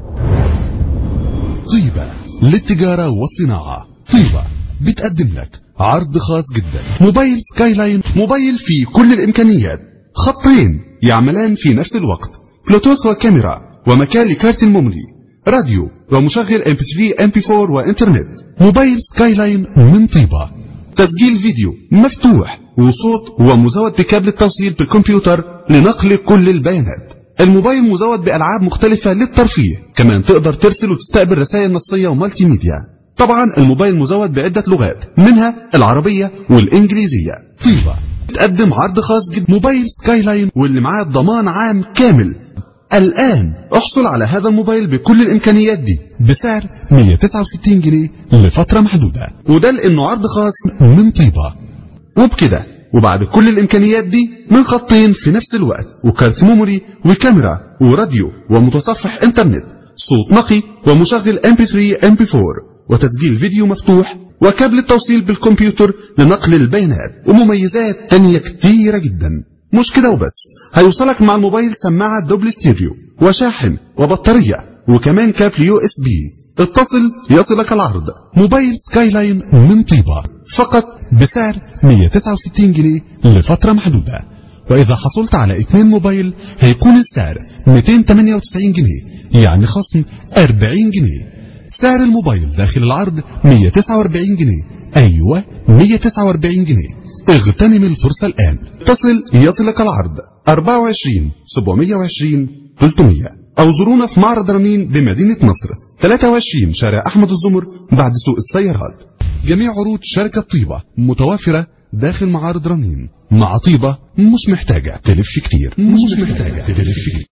[SPEAKER 11] طيبة للتجارة والصناعة طيبة بتقدم لك عرض خاص جدا موبايل سكاي لاين موبايل فيه كل الإمكانيات خطين يعملان في نفس الوقت بلوتوث وكاميرا ومكان لكارت الميموري راديو ومشغل MP3 MP4 وإنترنت موبايل سكاي لاين من طيبة تسجيل فيديو مفتوح وصوت ومزود بكابل التوصيل بالكمبيوتر لنقل كل البيانات الموبايل مزود بألعاب مختلفة للترفيه كمان تقدر ترسل وتستقبل رسائل نصية ومالتي ميديا طبعا الموبايل مزود بعدة لغات منها العربية والإنجليزية طيبة تقدم عرض خاص جدا موبايل سكاي لاين واللي معاه ضمان عام كامل الآن احصل على هذا الموبايل بكل الإمكانيات دي بسعر 169 جنيه لفترة محدودة وده لأنه عرض خاص من طيبة وبكده وبعد كل الإمكانيات دي من خطين في نفس الوقت وكارت ميموري وكاميرا وراديو ومتصفح انترنت صوت نقي ومشغل MP3 MP4 وتسجيل فيديو مفتوح وكابل التوصيل بالكمبيوتر لنقل البيانات ومميزات تانية كتيرة جدا مش كده وبس هيوصلك مع الموبايل سماعة دوبل ستيريو وشاحن وبطارية وكمان كابل يو اس بي اتصل يصلك العرض موبايل سكاي لاين من طيبة فقط بسعر 169 جنيه لفترة محدودة وإذا حصلت على اتنين موبايل هيكون السعر 298 جنيه يعني خصم 40 جنيه سعر الموبايل داخل العرض 149 جنيه أيوة 149 جنيه اغتنم الفرصة الآن تصل يصلك العرض 24 720 300 أو زورونا في معرض رنين بمدينة نصر 23 شارع أحمد الزمر بعد سوق السيارات جميع عروض شركة طيبة متوافرة داخل معارض رنين مع طيبة مش محتاجة تلف كتير مش محتاجة تلف كتير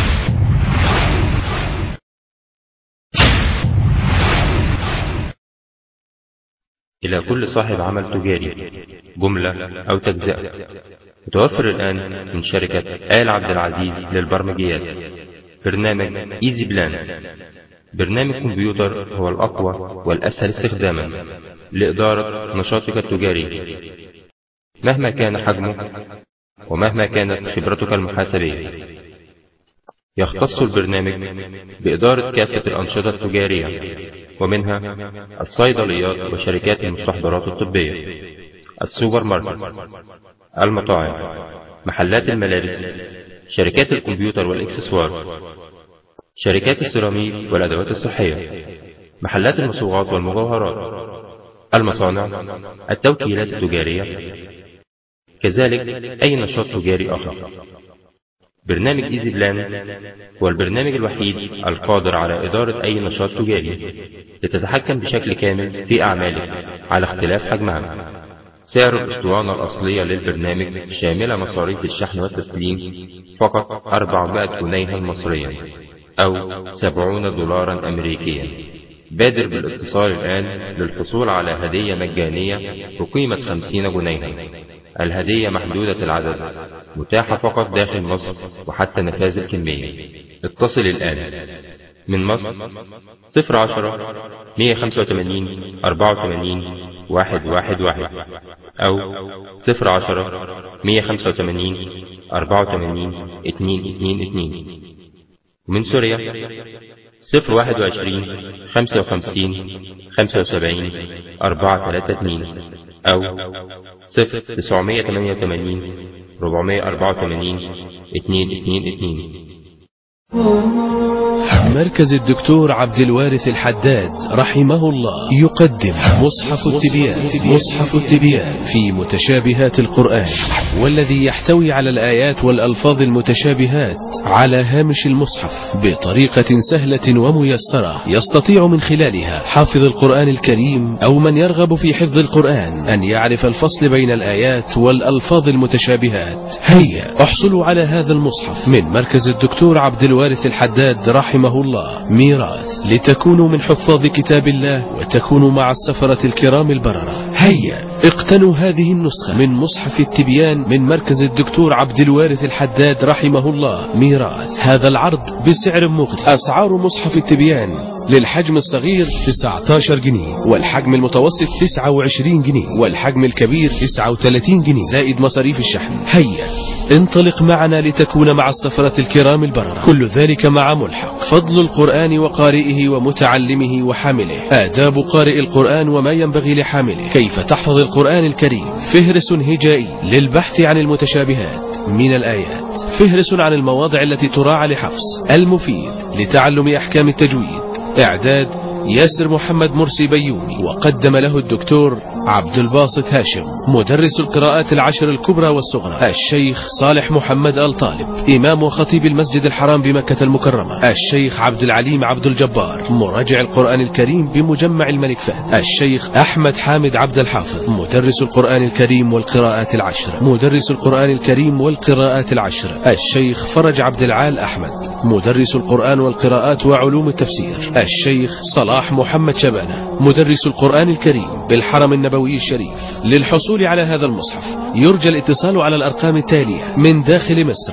[SPEAKER 13] إلى كل صاحب عمل تجاري جملة أو تجزئة متوفر الآن من شركة آل عبد العزيز للبرمجيات برنامج إيزي بلان برنامج كمبيوتر هو الأقوى والأسهل استخداما لإدارة نشاطك التجاري مهما كان حجمه ومهما كانت خبرتك المحاسبية يختص البرنامج بإدارة كافة الأنشطة التجارية ومنها الصيدليات وشركات المستحضرات الطبية السوبر ماركت المطاعم محلات الملابس شركات الكمبيوتر والإكسسوار شركات السيراميك والأدوات الصحية محلات المصوغات والمجوهرات المصانع التوكيلات التجارية كذلك أي نشاط تجاري آخر برنامج إيزي بلان هو البرنامج الوحيد القادر على إدارة أي نشاط تجاري لتتحكم بشكل كامل في أعمالك على اختلاف حجمها سعر الأسطوانة الأصلية للبرنامج شاملة مصاريف الشحن والتسليم فقط 400 جنيها المصرية أو 70 دولارا أمريكيا بادر بالاتصال الآن للحصول على هدية مجانية بقيمة 50 جنيها الهدية محدودة العدد متاحة فقط داخل مصر وحتى نفاذ الكمية اتصل الآن من مصر 010 185 84 111 أو 010 185 84 222 ومن سوريا 021 55 75 432 أو 0988 484 222
[SPEAKER 14] مركز الدكتور عبد الوارث الحداد رحمه الله يقدم مصحف التبيان مصحف التبيان في متشابهات القرآن والذي يحتوي على الآيات والألفاظ المتشابهات على هامش المصحف بطريقة سهلة وميسرة يستطيع من خلالها حافظ القرآن الكريم أو من يرغب في حفظ القرآن أن يعرف الفصل بين الآيات والألفاظ المتشابهات هيا احصلوا على هذا المصحف من مركز الدكتور عبد الوارث الحداد رحمه الله ميراث لتكونوا من حفاظ كتاب الله وتكونوا مع السفرة الكرام البررة هيا اقتنوا هذه النسخة من مصحف التبيان من مركز الدكتور عبد الوارث الحداد رحمه الله ميراث هذا العرض بسعر مغري أسعار مصحف التبيان للحجم الصغير 19 جنيه والحجم المتوسط 29 جنيه والحجم الكبير 39 جنيه زائد مصاريف الشحن هيا انطلق معنا لتكون مع السفرة الكرام البررة كل ذلك مع ملحق فضل القرآن وقارئه ومتعلمه وحامله آداب قارئ القرآن وما ينبغي لحامله كيف تحفظ القرآن الكريم فهرس هجائي للبحث عن المتشابهات من الآيات فهرس عن المواضع التي تراعى لحفظ المفيد لتعلم أحكام التجويد إعداد ياسر محمد مرسي بيومي وقدم له الدكتور عبد الباسط هاشم مدرس القراءات العشر الكبرى والصغرى الشيخ صالح محمد آل طالب إمام وخطيب المسجد الحرام بمكة المكرمة الشيخ عبد العليم عبد الجبار مراجع القرآن الكريم بمجمع الملك فهد الشيخ أحمد حامد عبد الحافظ مدرس القرآن الكريم والقراءات العشر مدرس القرآن الكريم والقراءات العشر الشيخ فرج عبد العال أحمد مدرس القرآن والقراءات وعلوم التفسير الشيخ صلاح محمد شبانة مدرس القرآن الكريم بالحرم النبوي الشريف للحصول على هذا المصحف يرجى الاتصال على الأرقام التالية من داخل مصر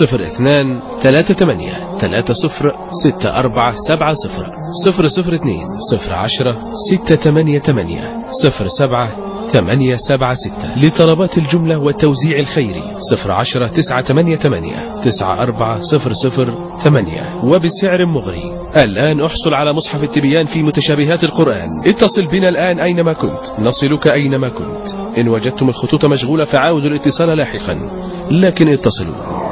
[SPEAKER 14] 02 38 30 6470 002 010 688 07 876 لطلبات الجملة والتوزيع الخيري 010 988 94008 وبسعر مغري الآن احصل على مصحف التبيان في متشابهات القرآن اتصل بنا الآن أينما كنت نصلك أينما كنت إن وجدتم الخطوط مشغولة فعاودوا الاتصال لاحقا لكن اتصلوا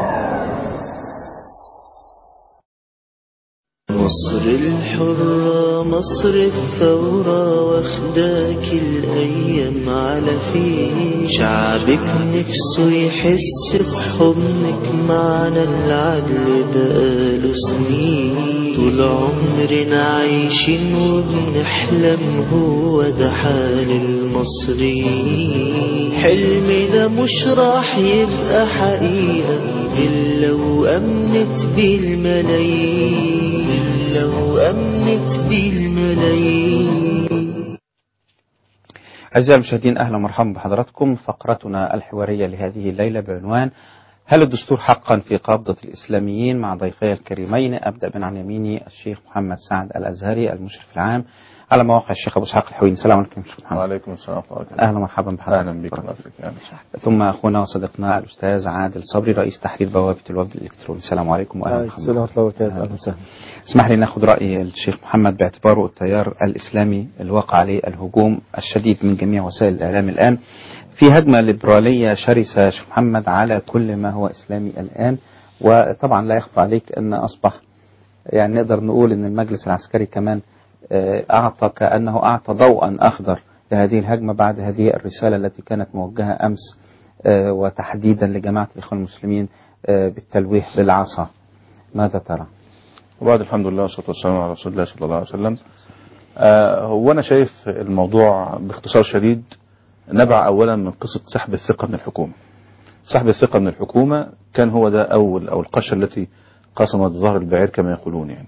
[SPEAKER 1] مصر الحرة مصر الثورة واخداك الأيام على فين شعبك نفسه يحس بحضنك معنا العدل بقاله سنين طول عمرنا عايشين وبنحلم هو ده حال المصريين حلمنا مش راح يبقى حقيقة إلا وأمنت بالملايين إلا وأمنت بالملايين
[SPEAKER 2] أعزائي المشاهدين أهلا ومرحبا بحضراتكم فقرتنا الحوارية لهذه الليلة بعنوان هل الدستور حقا في قبضة الإسلاميين مع ضيفي الكريمين أبدأ من عن يميني الشيخ محمد سعد الأزهري المشرف العام على مواقع الشيخ أبو إسحاق الحويني السلام عليكم شيخ محمد
[SPEAKER 15] وعليكم السلام ورحمة الله وبركاته
[SPEAKER 2] أهلا ومرحبا بحضرتك
[SPEAKER 15] أهلا بك الله يبارك فيك.
[SPEAKER 2] ثم أخونا وصديقنا الأستاذ عادل صبري رئيس تحرير بوابة الوفد الإلكتروني السلام عليكم وأهلا
[SPEAKER 16] عليكم السلام ورحمة الله وبركاته أهلا وسهلا
[SPEAKER 2] اسمح لي ناخذ رأي الشيخ محمد باعتباره التيار الإسلامي الواقع عليه الهجوم الشديد من جميع وسائل الإعلام الآن في هجمة ليبرالية شرسة شيخ محمد على كل ما هو إسلامي الآن وطبعا لا يخفى عليك أن أصبح يعني نقدر نقول أن المجلس العسكري كمان آه، أعطى كأنه أعطى ضوءا أخضر لهذه الهجمة بعد هذه الرسالة التي كانت موجهة أمس آه، وتحديدا لجماعة الإخوان المسلمين آه، بالتلويح بالعصا ماذا ترى؟
[SPEAKER 15] وبعد الحمد لله والصلاة والسلام على رسول الله صلى الله عليه وسلم آه، هو أنا شايف الموضوع باختصار شديد نبع أولا من قصة سحب الثقة من الحكومة سحب الثقة من الحكومة كان هو ده أول أو القشة التي قسمت ظهر البعير كما يقولون يعني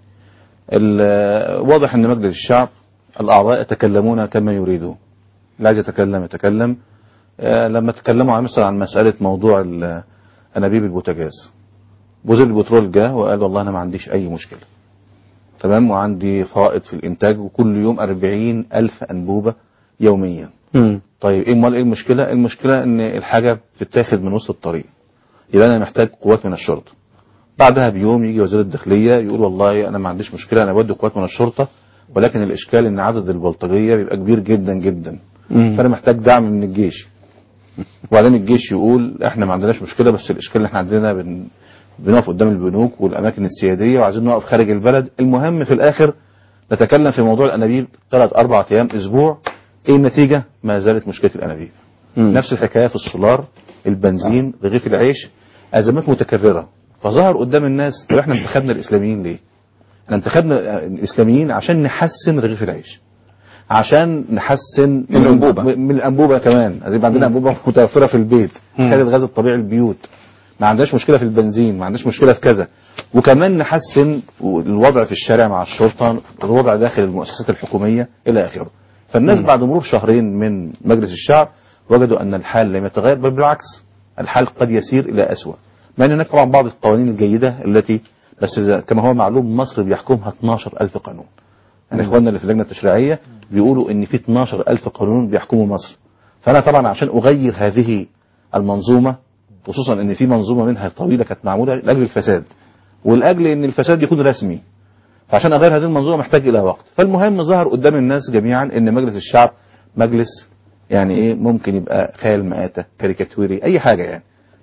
[SPEAKER 15] ال- واضح أن مجلس الشعب الأعضاء يتكلمون كما يريدون لا عايز يتكلم يتكلم آه، لما تكلموا عن مثلا عن مسألة موضوع ال- أنابيب البوتاجاز وزير البترول جه وقال والله أنا ما عنديش أي مشكلة تمام وعندي فائض في الإنتاج وكل يوم 40 ألف أنبوبة يوميا طيب ايه امال ايه المشكله المشكله ان الحاجه بتتاخد من وسط الطريق يبقى انا محتاج قوات من الشرطه بعدها بيوم يجي وزير الداخليه يقول والله انا ما عنديش مشكله انا بدي قوات من الشرطه ولكن الاشكال ان عدد البلطجيه بيبقى كبير جدا جدا فانا محتاج دعم من الجيش وبعدين الجيش يقول احنا ما عندناش مشكله بس الاشكال اللي احنا عندنا بن... بنقف قدام البنوك والاماكن السياديه وعايزين نقف خارج البلد المهم في الاخر نتكلم في موضوع الانابيب ثلاث اربع ايام اسبوع ايه النتيجه ما زالت مشكله الانابيب نفس الحكايه في السولار البنزين رغيف العيش ازمات متكرره فظهر قدام الناس طب احنا انتخبنا الاسلاميين ليه؟ احنا انتخبنا الاسلاميين عشان نحسن رغيف العيش عشان نحسن
[SPEAKER 2] من الأنبوبة.
[SPEAKER 15] من الانبوبه كمان عايزين يبقى عندنا انبوبه متوفره في البيت
[SPEAKER 2] مم.
[SPEAKER 15] خالد الغاز الطبيعي البيوت ما عندناش مشكله في البنزين ما عندناش مشكله في كذا وكمان نحسن الوضع في الشارع مع الشرطه الوضع داخل المؤسسات الحكوميه الى اخره فالناس
[SPEAKER 2] مم.
[SPEAKER 15] بعد مرور شهرين من مجلس الشعب وجدوا ان الحال لم يتغير بل بالعكس الحال قد يسير الى اسوأ مع ان هناك طبعا بعض القوانين الجيده التي بس إذا- كما هو معلوم مصر بيحكمها 12000 قانون يعني
[SPEAKER 2] مم.
[SPEAKER 15] اخواننا اللي في اللجنه التشريعيه بيقولوا ان في 12000 قانون بيحكموا مصر فانا طبعا عشان اغير هذه المنظومه خصوصا ان في منظومه منها طويله كانت معموله لاجل الفساد ولاجل ان الفساد يكون رسمي فعشان اغير هذه المنظومه محتاج الى وقت فالمهم ظهر قدام الناس جميعا ان مجلس الشعب مجلس يعني ايه ممكن يبقى خيال مآتة كاريكاتوري اي حاجه يعني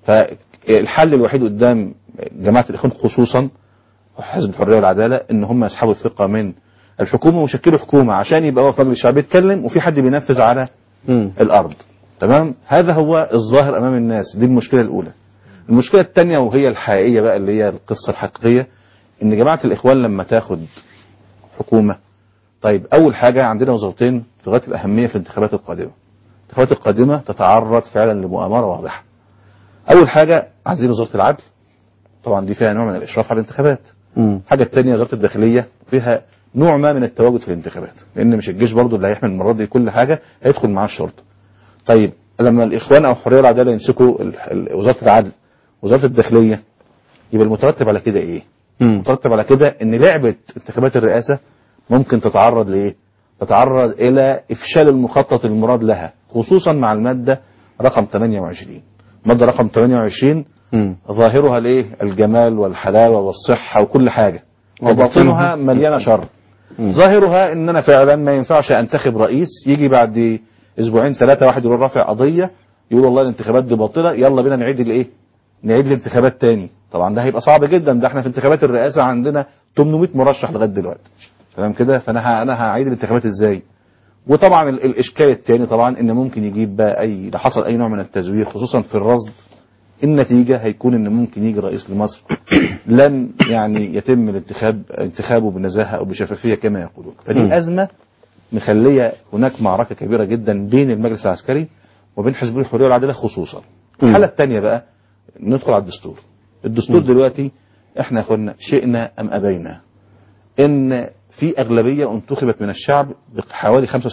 [SPEAKER 15] فالحل الوحيد قدام جماعه الاخوان خصوصا حزب الحريه والعداله ان هم يسحبوا الثقه من الحكومه ويشكلوا حكومه عشان يبقى هو في مجلس الشعب يتكلم وفي حد بينفذ على الارض تمام هذا هو الظاهر امام الناس دي المشكله الاولى المشكله الثانيه وهي الحقيقيه بقى اللي هي القصه الحقيقيه ان جماعه الاخوان لما تاخد حكومه طيب اول حاجه عندنا وزارتين في غايه الاهميه في الانتخابات القادمه الانتخابات القادمه تتعرض فعلا لمؤامره واضحه اول حاجه عايزين وزاره العدل طبعا دي فيها نوع من الاشراف على الانتخابات الحاجه الثانيه وزاره الداخليه فيها نوع ما من التواجد في الانتخابات لان مش الجيش برضه اللي هيحمل المره دي كل حاجه هيدخل معاه الشرطه طيب لما الاخوان او الحريه والعداله يمسكوا ال- ال- وزاره العدل وزاره الداخليه يبقى المترتب على كده ايه المترتب على كده ان لعبه انتخابات الرئاسه ممكن تتعرض لايه تتعرض الى افشال المخطط المراد لها خصوصا مع الماده رقم 28 الماده رقم 28 ظاهرها الايه الجمال والحلاوه والصحه وكل حاجه وباطنها مليانه شر ظاهرها ان انا فعلا ما ينفعش انتخب رئيس يجي بعد اسبوعين ثلاثه واحد يروح رافع قضيه يقول والله الانتخابات دي باطله يلا بينا نعيد الايه نعيد الانتخابات تاني طبعا ده هيبقى صعب جدا ده احنا في انتخابات الرئاسه عندنا 800 مرشح لغايه دلوقتي تمام كده فانا ه- انا هعيد الانتخابات ازاي وطبعا ال- الاشكال الثاني طبعا ان ممكن يجيب بقى اي لو حصل اي نوع من التزوير خصوصا في الرصد النتيجه هيكون ان ممكن يجي رئيس لمصر لن يعني يتم الانتخاب انتخابه بنزاهه او بشفافيه كما يقولون
[SPEAKER 2] مم.
[SPEAKER 15] فدي ازمه مخليه هناك معركه كبيره جدا بين المجلس العسكري وبين حزب الحريه والعداله خصوصا الحاله الثانيه بقى ندخل على الدستور الدستور
[SPEAKER 2] مم.
[SPEAKER 15] دلوقتي احنا يا اخوانا شئنا ام ابينا ان في اغلبيه انتخبت من الشعب بحوالي 75%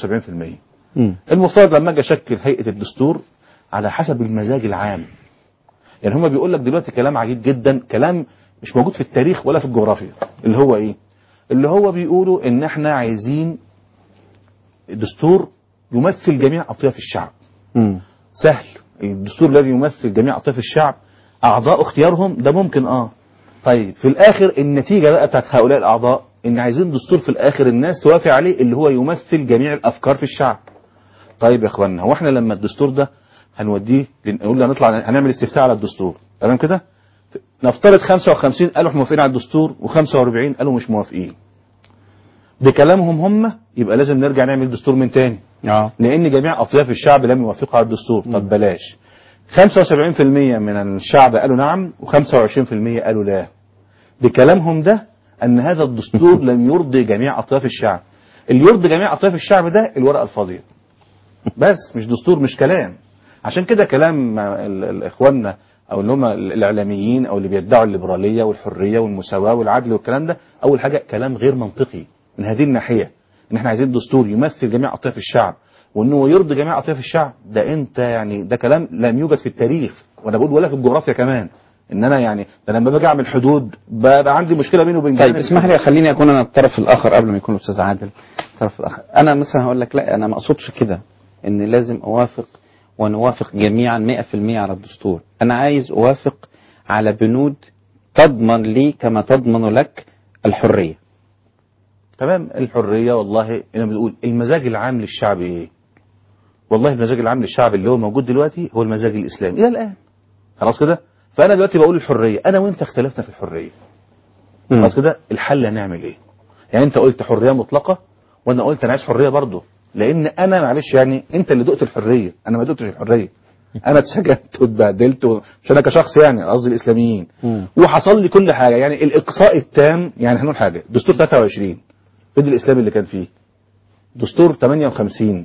[SPEAKER 15] المفترض لما اجي اشكل هيئه الدستور على حسب المزاج العام يعني هما بيقول لك دلوقتي كلام عجيب جدا كلام مش موجود في التاريخ ولا في الجغرافيا اللي هو ايه اللي هو بيقولوا ان احنا عايزين دستور يمثل جميع اطياف الشعب سهل الدستور الذي يمثل جميع اطياف الشعب اعضاء اختيارهم ده ممكن اه طيب في الاخر النتيجه بقى بتاعت هؤلاء الاعضاء ان عايزين دستور في الاخر الناس توافق عليه اللي هو يمثل جميع الافكار في الشعب طيب يا اخوانا هو احنا لما الدستور ده هنوديه نقول له هنطلع هنعمل استفتاء على الدستور تمام كده نفترض 55 قالوا احنا موافقين على الدستور و45 قالوا مش موافقين بكلامهم هم يبقى لازم نرجع نعمل دستور من تاني
[SPEAKER 2] اه
[SPEAKER 15] لان جميع اطياف الشعب لم يوافقوا على الدستور طب بلاش 75% من الشعب قالوا نعم و25% قالوا لا بكلامهم ده ان هذا الدستور لم يرضي جميع اطياف الشعب اللي يرضي جميع اطياف الشعب ده الورقه الفاضيه بس مش دستور مش كلام عشان كده كلام ال- ال- اخواننا او اللي هم الاعلاميين او اللي بيدعوا الليبراليه والحريه والمساواه والعدل والكلام ده اول حاجه كلام غير منطقي من هذه الناحيه ان احنا عايزين دستور يمثل جميع اطياف الشعب وانه يرضي جميع اطياف الشعب ده انت يعني ده كلام لم يوجد في التاريخ وانا بقول ولا في الجغرافيا كمان ان انا يعني ده لما باجي اعمل حدود بقى عندي مشكله بيني وبين
[SPEAKER 2] طيب
[SPEAKER 15] جانب
[SPEAKER 2] اسمح لي خليني اكون انا الطرف الاخر قبل ما يكون الاستاذ عادل الطرف الاخر انا مثلا هقول لك لا انا ما اقصدش كده ان لازم اوافق ونوافق جميعا 100% على الدستور انا عايز اوافق على بنود تضمن لي كما تضمن لك الحريه
[SPEAKER 15] تمام الحريه والله انا بنقول المزاج العام للشعب ايه والله المزاج العام للشعب اللي هو موجود دلوقتي هو المزاج الاسلامي الى الان خلاص كده فانا دلوقتي بقول الحريه انا وانت اختلفنا في الحريه خلاص كده الحل هنعمل ايه يعني انت قلت حريه مطلقه وانا قلت انا عايز حريه برضه لان انا معلش يعني انت اللي دقت الحريه انا ما دقتش الحريه انا اتسجنت واتبهدلت و- مش انا كشخص يعني قصدي الاسلاميين وحصل لي كل حاجه يعني الاقصاء التام يعني هنقول حاجه دستور 23 فين الاسلام اللي كان فيه دستور 58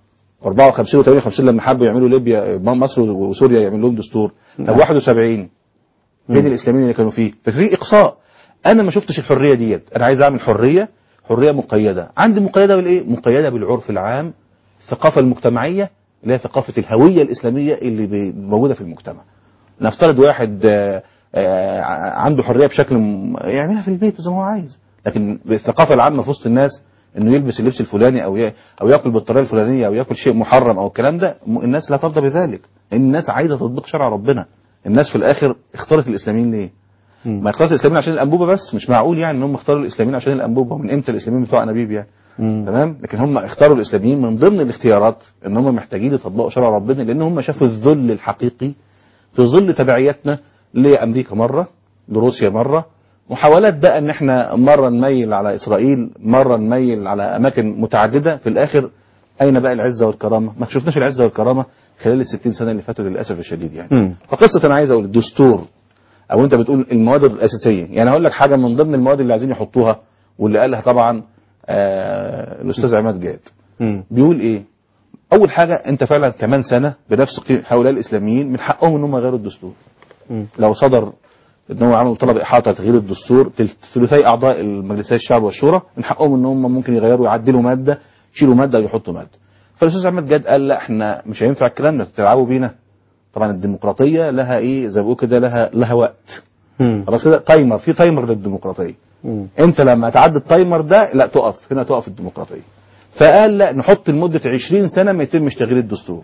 [SPEAKER 15] 54 و58 لما حبوا يعملوا ليبيا مصر وسوريا يعملوا لهم دستور طب 71 فين الاسلاميين اللي كانوا فيه ففي اقصاء انا ما شفتش الحريه ديت انا عايز اعمل حريه حريه مقيده عندي مقيده بالايه مقيده بالعرف العام الثقافه المجتمعيه اللي هي ثقافه الهويه الاسلاميه اللي ب- موجوده في المجتمع نفترض واحد آه، آه، عنده حريه بشكل م- يعملها في البيت زي ما هو عايز لكن بالثقافه العامه في وسط الناس انه يلبس اللبس الفلاني او ي- او ياكل بالطريقه الفلانيه او ياكل شيء محرم او الكلام ده م- الناس لا ترضى بذلك لان الناس عايزه تطبيق شرع ربنا الناس في الاخر اختارت الاسلاميين ليه ما اختارت الاسلاميين عشان الانبوبه بس مش معقول يعني ان هم اختاروا الاسلاميين عشان الانبوبه من امتى الاسلاميين بتوع انابيب يعني تمام لكن هم اختاروا الاسلاميين من ضمن الاختيارات ان هم محتاجين يطبقوا شرع ربنا لان هم شافوا الذل الحقيقي في ظل تبعيتنا لامريكا مره لروسيا مره محاولات بقى ان احنا مره نميل على اسرائيل مره نميل على اماكن متعدده في الاخر اين بقى العزه والكرامه ما شفناش العزه والكرامه خلال الستين سنه اللي فاتوا للاسف الشديد يعني
[SPEAKER 2] مم.
[SPEAKER 15] فقصه انا عايز اقول الدستور او انت بتقول المواد الاساسيه يعني هقول لك حاجه من ضمن المواد اللي عايزين يحطوها واللي قالها طبعا آه الاستاذ عماد جاد بيقول ايه اول حاجه انت فعلا كمان سنه بنفس قيمه هؤلاء الاسلاميين من حقهم ان هم يغيروا الدستور لو صدر ان هو عملوا طلب احاطه تغيير الدستور تل- ثلثي اعضاء المجلسي الشعب والشورى من حقهم ان هم ممكن يغيروا يعدلوا ماده يشيلوا ماده ويحطوا ماده فالاستاذ عماد جاد قال لا احنا مش هينفع الكلام ده تلعبوا بينا طبعا الديمقراطيه لها ايه زي ما بيقولوا كده لها لها وقت خلاص كده تايمر في تايمر للديمقراطيه انت لما تعدي التايمر ده لا تقف هنا تقف الديمقراطيه فقال لا نحط لمده 20 سنه ما يتمش تغيير الدستور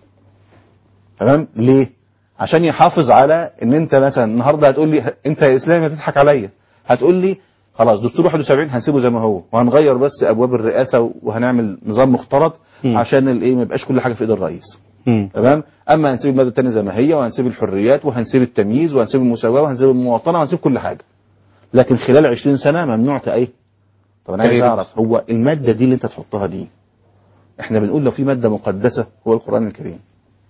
[SPEAKER 15] تمام ليه عشان يحافظ على ان انت مثلا النهارده هتقول لي انت يا اسلامي هتضحك عليا هتقول لي خلاص دستور 71 هنسيبه زي ما هو وهنغير بس ابواب الرئاسه وهنعمل نظام مختلط عشان الايه ما يبقاش كل حاجه في ايد الرئيس تمام اما هنسيب الماده الثانيه زي ما هي وهنسيب الحريات وهنسيب التمييز وهنسيب المساواه وهنسيب المواطنه وهنسيب كل حاجه لكن خلال 20 سنه ممنوع ايه طب انا عايز
[SPEAKER 2] تغيير.
[SPEAKER 15] اعرف هو الماده دي اللي انت تحطها دي احنا بنقول لو في ماده مقدسه هو القران الكريم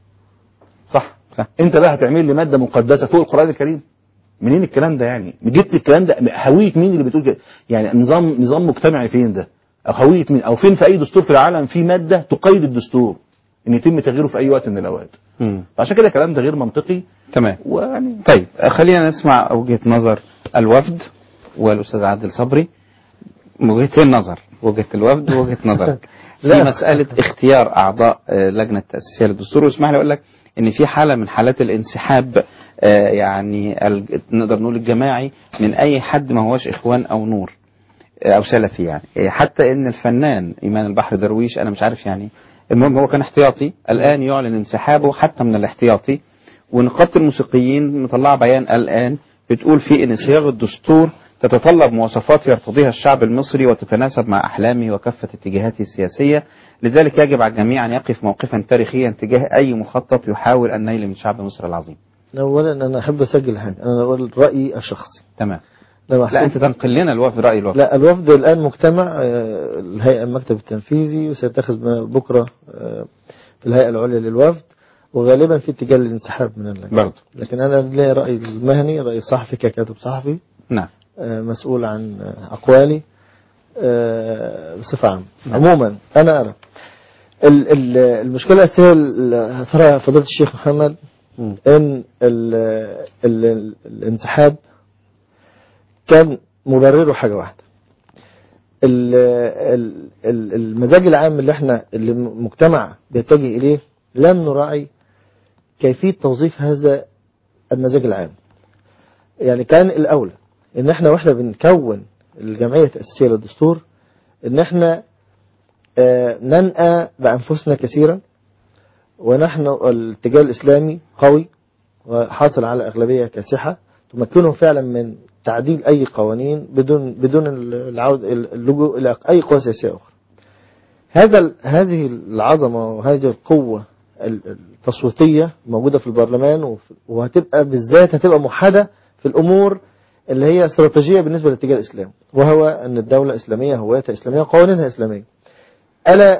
[SPEAKER 15] صح, صح. انت بقى هتعمل لي ماده مقدسه فوق القران الكريم منين الكلام ده يعني جبت الكلام ده هويه مين اللي بتقول كده يعني نظام نظام مجتمعي فين ده او هويه مين او فين في اي دستور في العالم في ماده تقيد الدستور ان يتم تغييره في اي وقت من الاوقات فعشان كده الكلام ده غير منطقي
[SPEAKER 2] تمام
[SPEAKER 15] ويعني
[SPEAKER 2] طيب خلينا نسمع وجهة نظر الوفد والأستاذ عادل صبري وجهتين نظر وجهة الوفد ووجهة نظرك في
[SPEAKER 16] لا.
[SPEAKER 2] مسألة اختيار أعضاء آه، لجنة تأسيسية للدستور واسمح لي أقول لك إن في حالة من حالات الانسحاب آه، يعني الج- نقدر نقول الجماعي من أي حد ما هوش إخوان أو نور آه، أو سلفي يعني آه، حتى إن الفنان إيمان البحر درويش أنا مش عارف يعني المهم هو كان احتياطي الآن يعلن انسحابه حتى من الاحتياطي ونقابة الموسيقيين مطلعة بيان الآن بتقول فيه إن صياغة الدستور تتطلب مواصفات يرتضيها الشعب المصري وتتناسب مع أحلامه وكافة اتجاهاته السياسية لذلك يجب على الجميع أن يقف موقفا تاريخيا تجاه أي مخطط يحاول النيل من شعب مصر العظيم
[SPEAKER 16] اولا انا احب اسجل حاجه انا اقول رايي الشخصي
[SPEAKER 2] تمام لا انت تنقل لنا الوفد راي الوفد
[SPEAKER 16] لا الوفد الآن مجتمع آه، الهيئة المكتب التنفيذي وسيتخذ م- بكرة آه، في الهيئة العليا للوفد وغالبا في اتجاه للانسحاب من اللجنة
[SPEAKER 2] برضه
[SPEAKER 16] لكن أنا لي رأي المهني رأي صحفي ككاتب صحفي
[SPEAKER 2] نعم
[SPEAKER 16] آه، مسؤول عن آه، أقوالي آه، بصفة عامة عموما أنا أرى ال- ال- المشكلة الأساسية اللي أثرها فضيلة الشيخ محمد إن ال- ال- الانسحاب كان مبرره حاجة واحدة ال- ال- ال- المزاج العام اللي احنا اللي المجتمع بيتجه إليه لم نراعي كيفية توظيف هذا المزاج العام يعني كان الأولى إن احنا واحنا بنكون الجمعية التأسيسية للدستور إن احنا آه، ننأى بأنفسنا كثيرا ونحن الاتجاه الإسلامي قوي وحاصل على أغلبية كاسحة تمكنه فعلا من تعديل أي قوانين بدون بدون العودة اللجوء إلى أي قوى سياسية أخرى. هذا ال- هذه العظمة وهذه القوة ال- التصويتية موجودة في البرلمان وف- وهتبقى بالذات هتبقى موحدة في الأمور اللي هي استراتيجية بالنسبة للاتجاه الإسلامي وهو أن الدولة إسلامية هويتها إسلامية وقوانينها إسلامية. ألا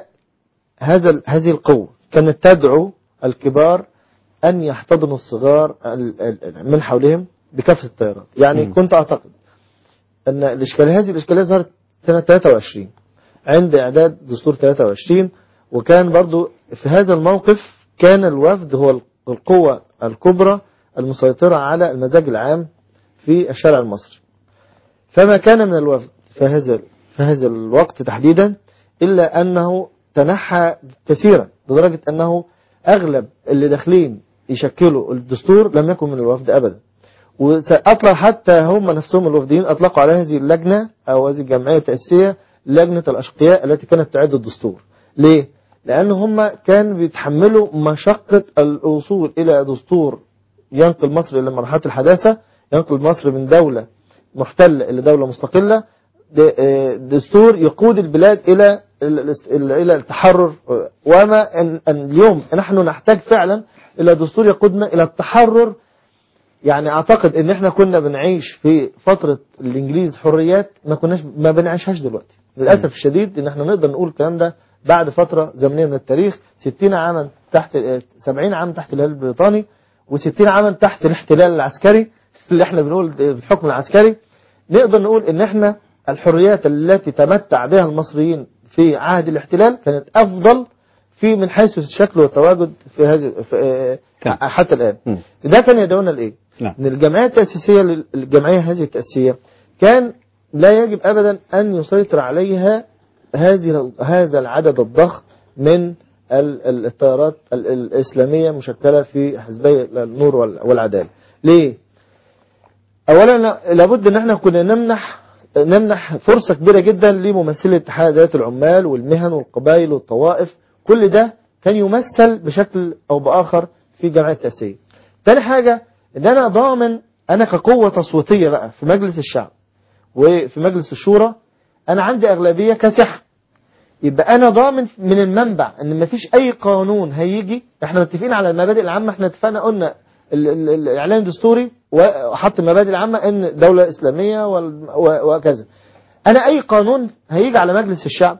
[SPEAKER 16] هذا ال- هذه القوة كانت تدعو الكبار أن يحتضنوا الصغار ال- ال- من حولهم بكافة التيارات يعني
[SPEAKER 2] مم.
[SPEAKER 16] كنت أعتقد أن الإشكالية هذه الإشكالية ظهرت سنة 23 عند إعداد دستور 23 وكان برضو في هذا الموقف كان الوفد هو القوة الكبرى المسيطرة على المزاج العام في الشارع المصري فما كان من الوفد في هذا في هذا الوقت تحديدا إلا أنه تنحى كثيرا لدرجة أنه أغلب اللي داخلين يشكلوا الدستور لم يكن من الوفد أبدا وأطلق حتى هم نفسهم الوفديين أطلقوا على هذه اللجنة أو هذه الجمعية التأسيسية لجنة الأشقياء التي كانت تعد الدستور ليه؟ لأن هم كانوا بيتحملوا مشقة الوصول إلى دستور ينقل مصر إلى مرحلة الحداثة ينقل مصر من دولة محتلة إلى دولة مستقلة د- آه، دستور يقود البلاد إلى ال- ال- إلى التحرر وما أن أن اليوم نحن نحتاج فعلا إلى دستور يقودنا إلى التحرر يعني أعتقد إن إحنا كنا بنعيش في فترة الإنجليز حريات ما كناش ما بنعيشهاش دلوقتي للأسف الشديد إن إحنا نقدر نقول الكلام ده بعد فترة زمنية من التاريخ 60 عاما تحت آه، 70 عام تحت الهلال البريطاني و60 عاما تحت الاحتلال العسكري اللي احنا بنقول الحكم العسكري نقدر نقول ان احنا الحريات التي تمتع بها المصريين في عهد الاحتلال كانت افضل في من حيث الشكل والتواجد في هذه في آه، حتى الان ده كان يدعونا لايه؟
[SPEAKER 2] نعم.
[SPEAKER 16] ان الجمعيه التاسيسيه لل- الجمعيه هذه التاسيسيه كان لا يجب ابدا ان يسيطر عليها هذه هذا العدد الضخم من ال- ال- التيارات ال- الاسلاميه مشكله في حزبي النور وال- والعداله. ليه؟ اولا لا- لابد ان احنا كنا نمنح نمنح فرصه كبيره جدا لممثلي اتحادات العمال والمهن والقبائل والطوائف كل ده كان يمثل بشكل او باخر في الجمعيه التاسيسيه. تاني حاجه ان انا ضامن انا كقوه تصويتيه بقى في مجلس الشعب وفي مجلس الشورى انا عندي اغلبيه كاسحه يبقى انا ضامن من المنبع ان مفيش اي قانون هيجي احنا متفقين على المبادئ العامه احنا اتفقنا قلنا ال- ال- ال- الاعلان الدستوري وحط المبادئ العامه ان دوله اسلاميه وال- و- وكذا انا اي قانون هيجي على مجلس الشعب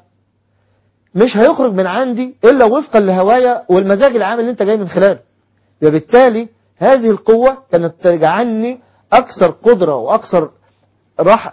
[SPEAKER 16] مش هيخرج من عندي الا وفقا لهوايا والمزاج العام اللي انت جاي من خلاله وبالتالي هذه القوه كانت تجعلني اكثر قدره واكثر راح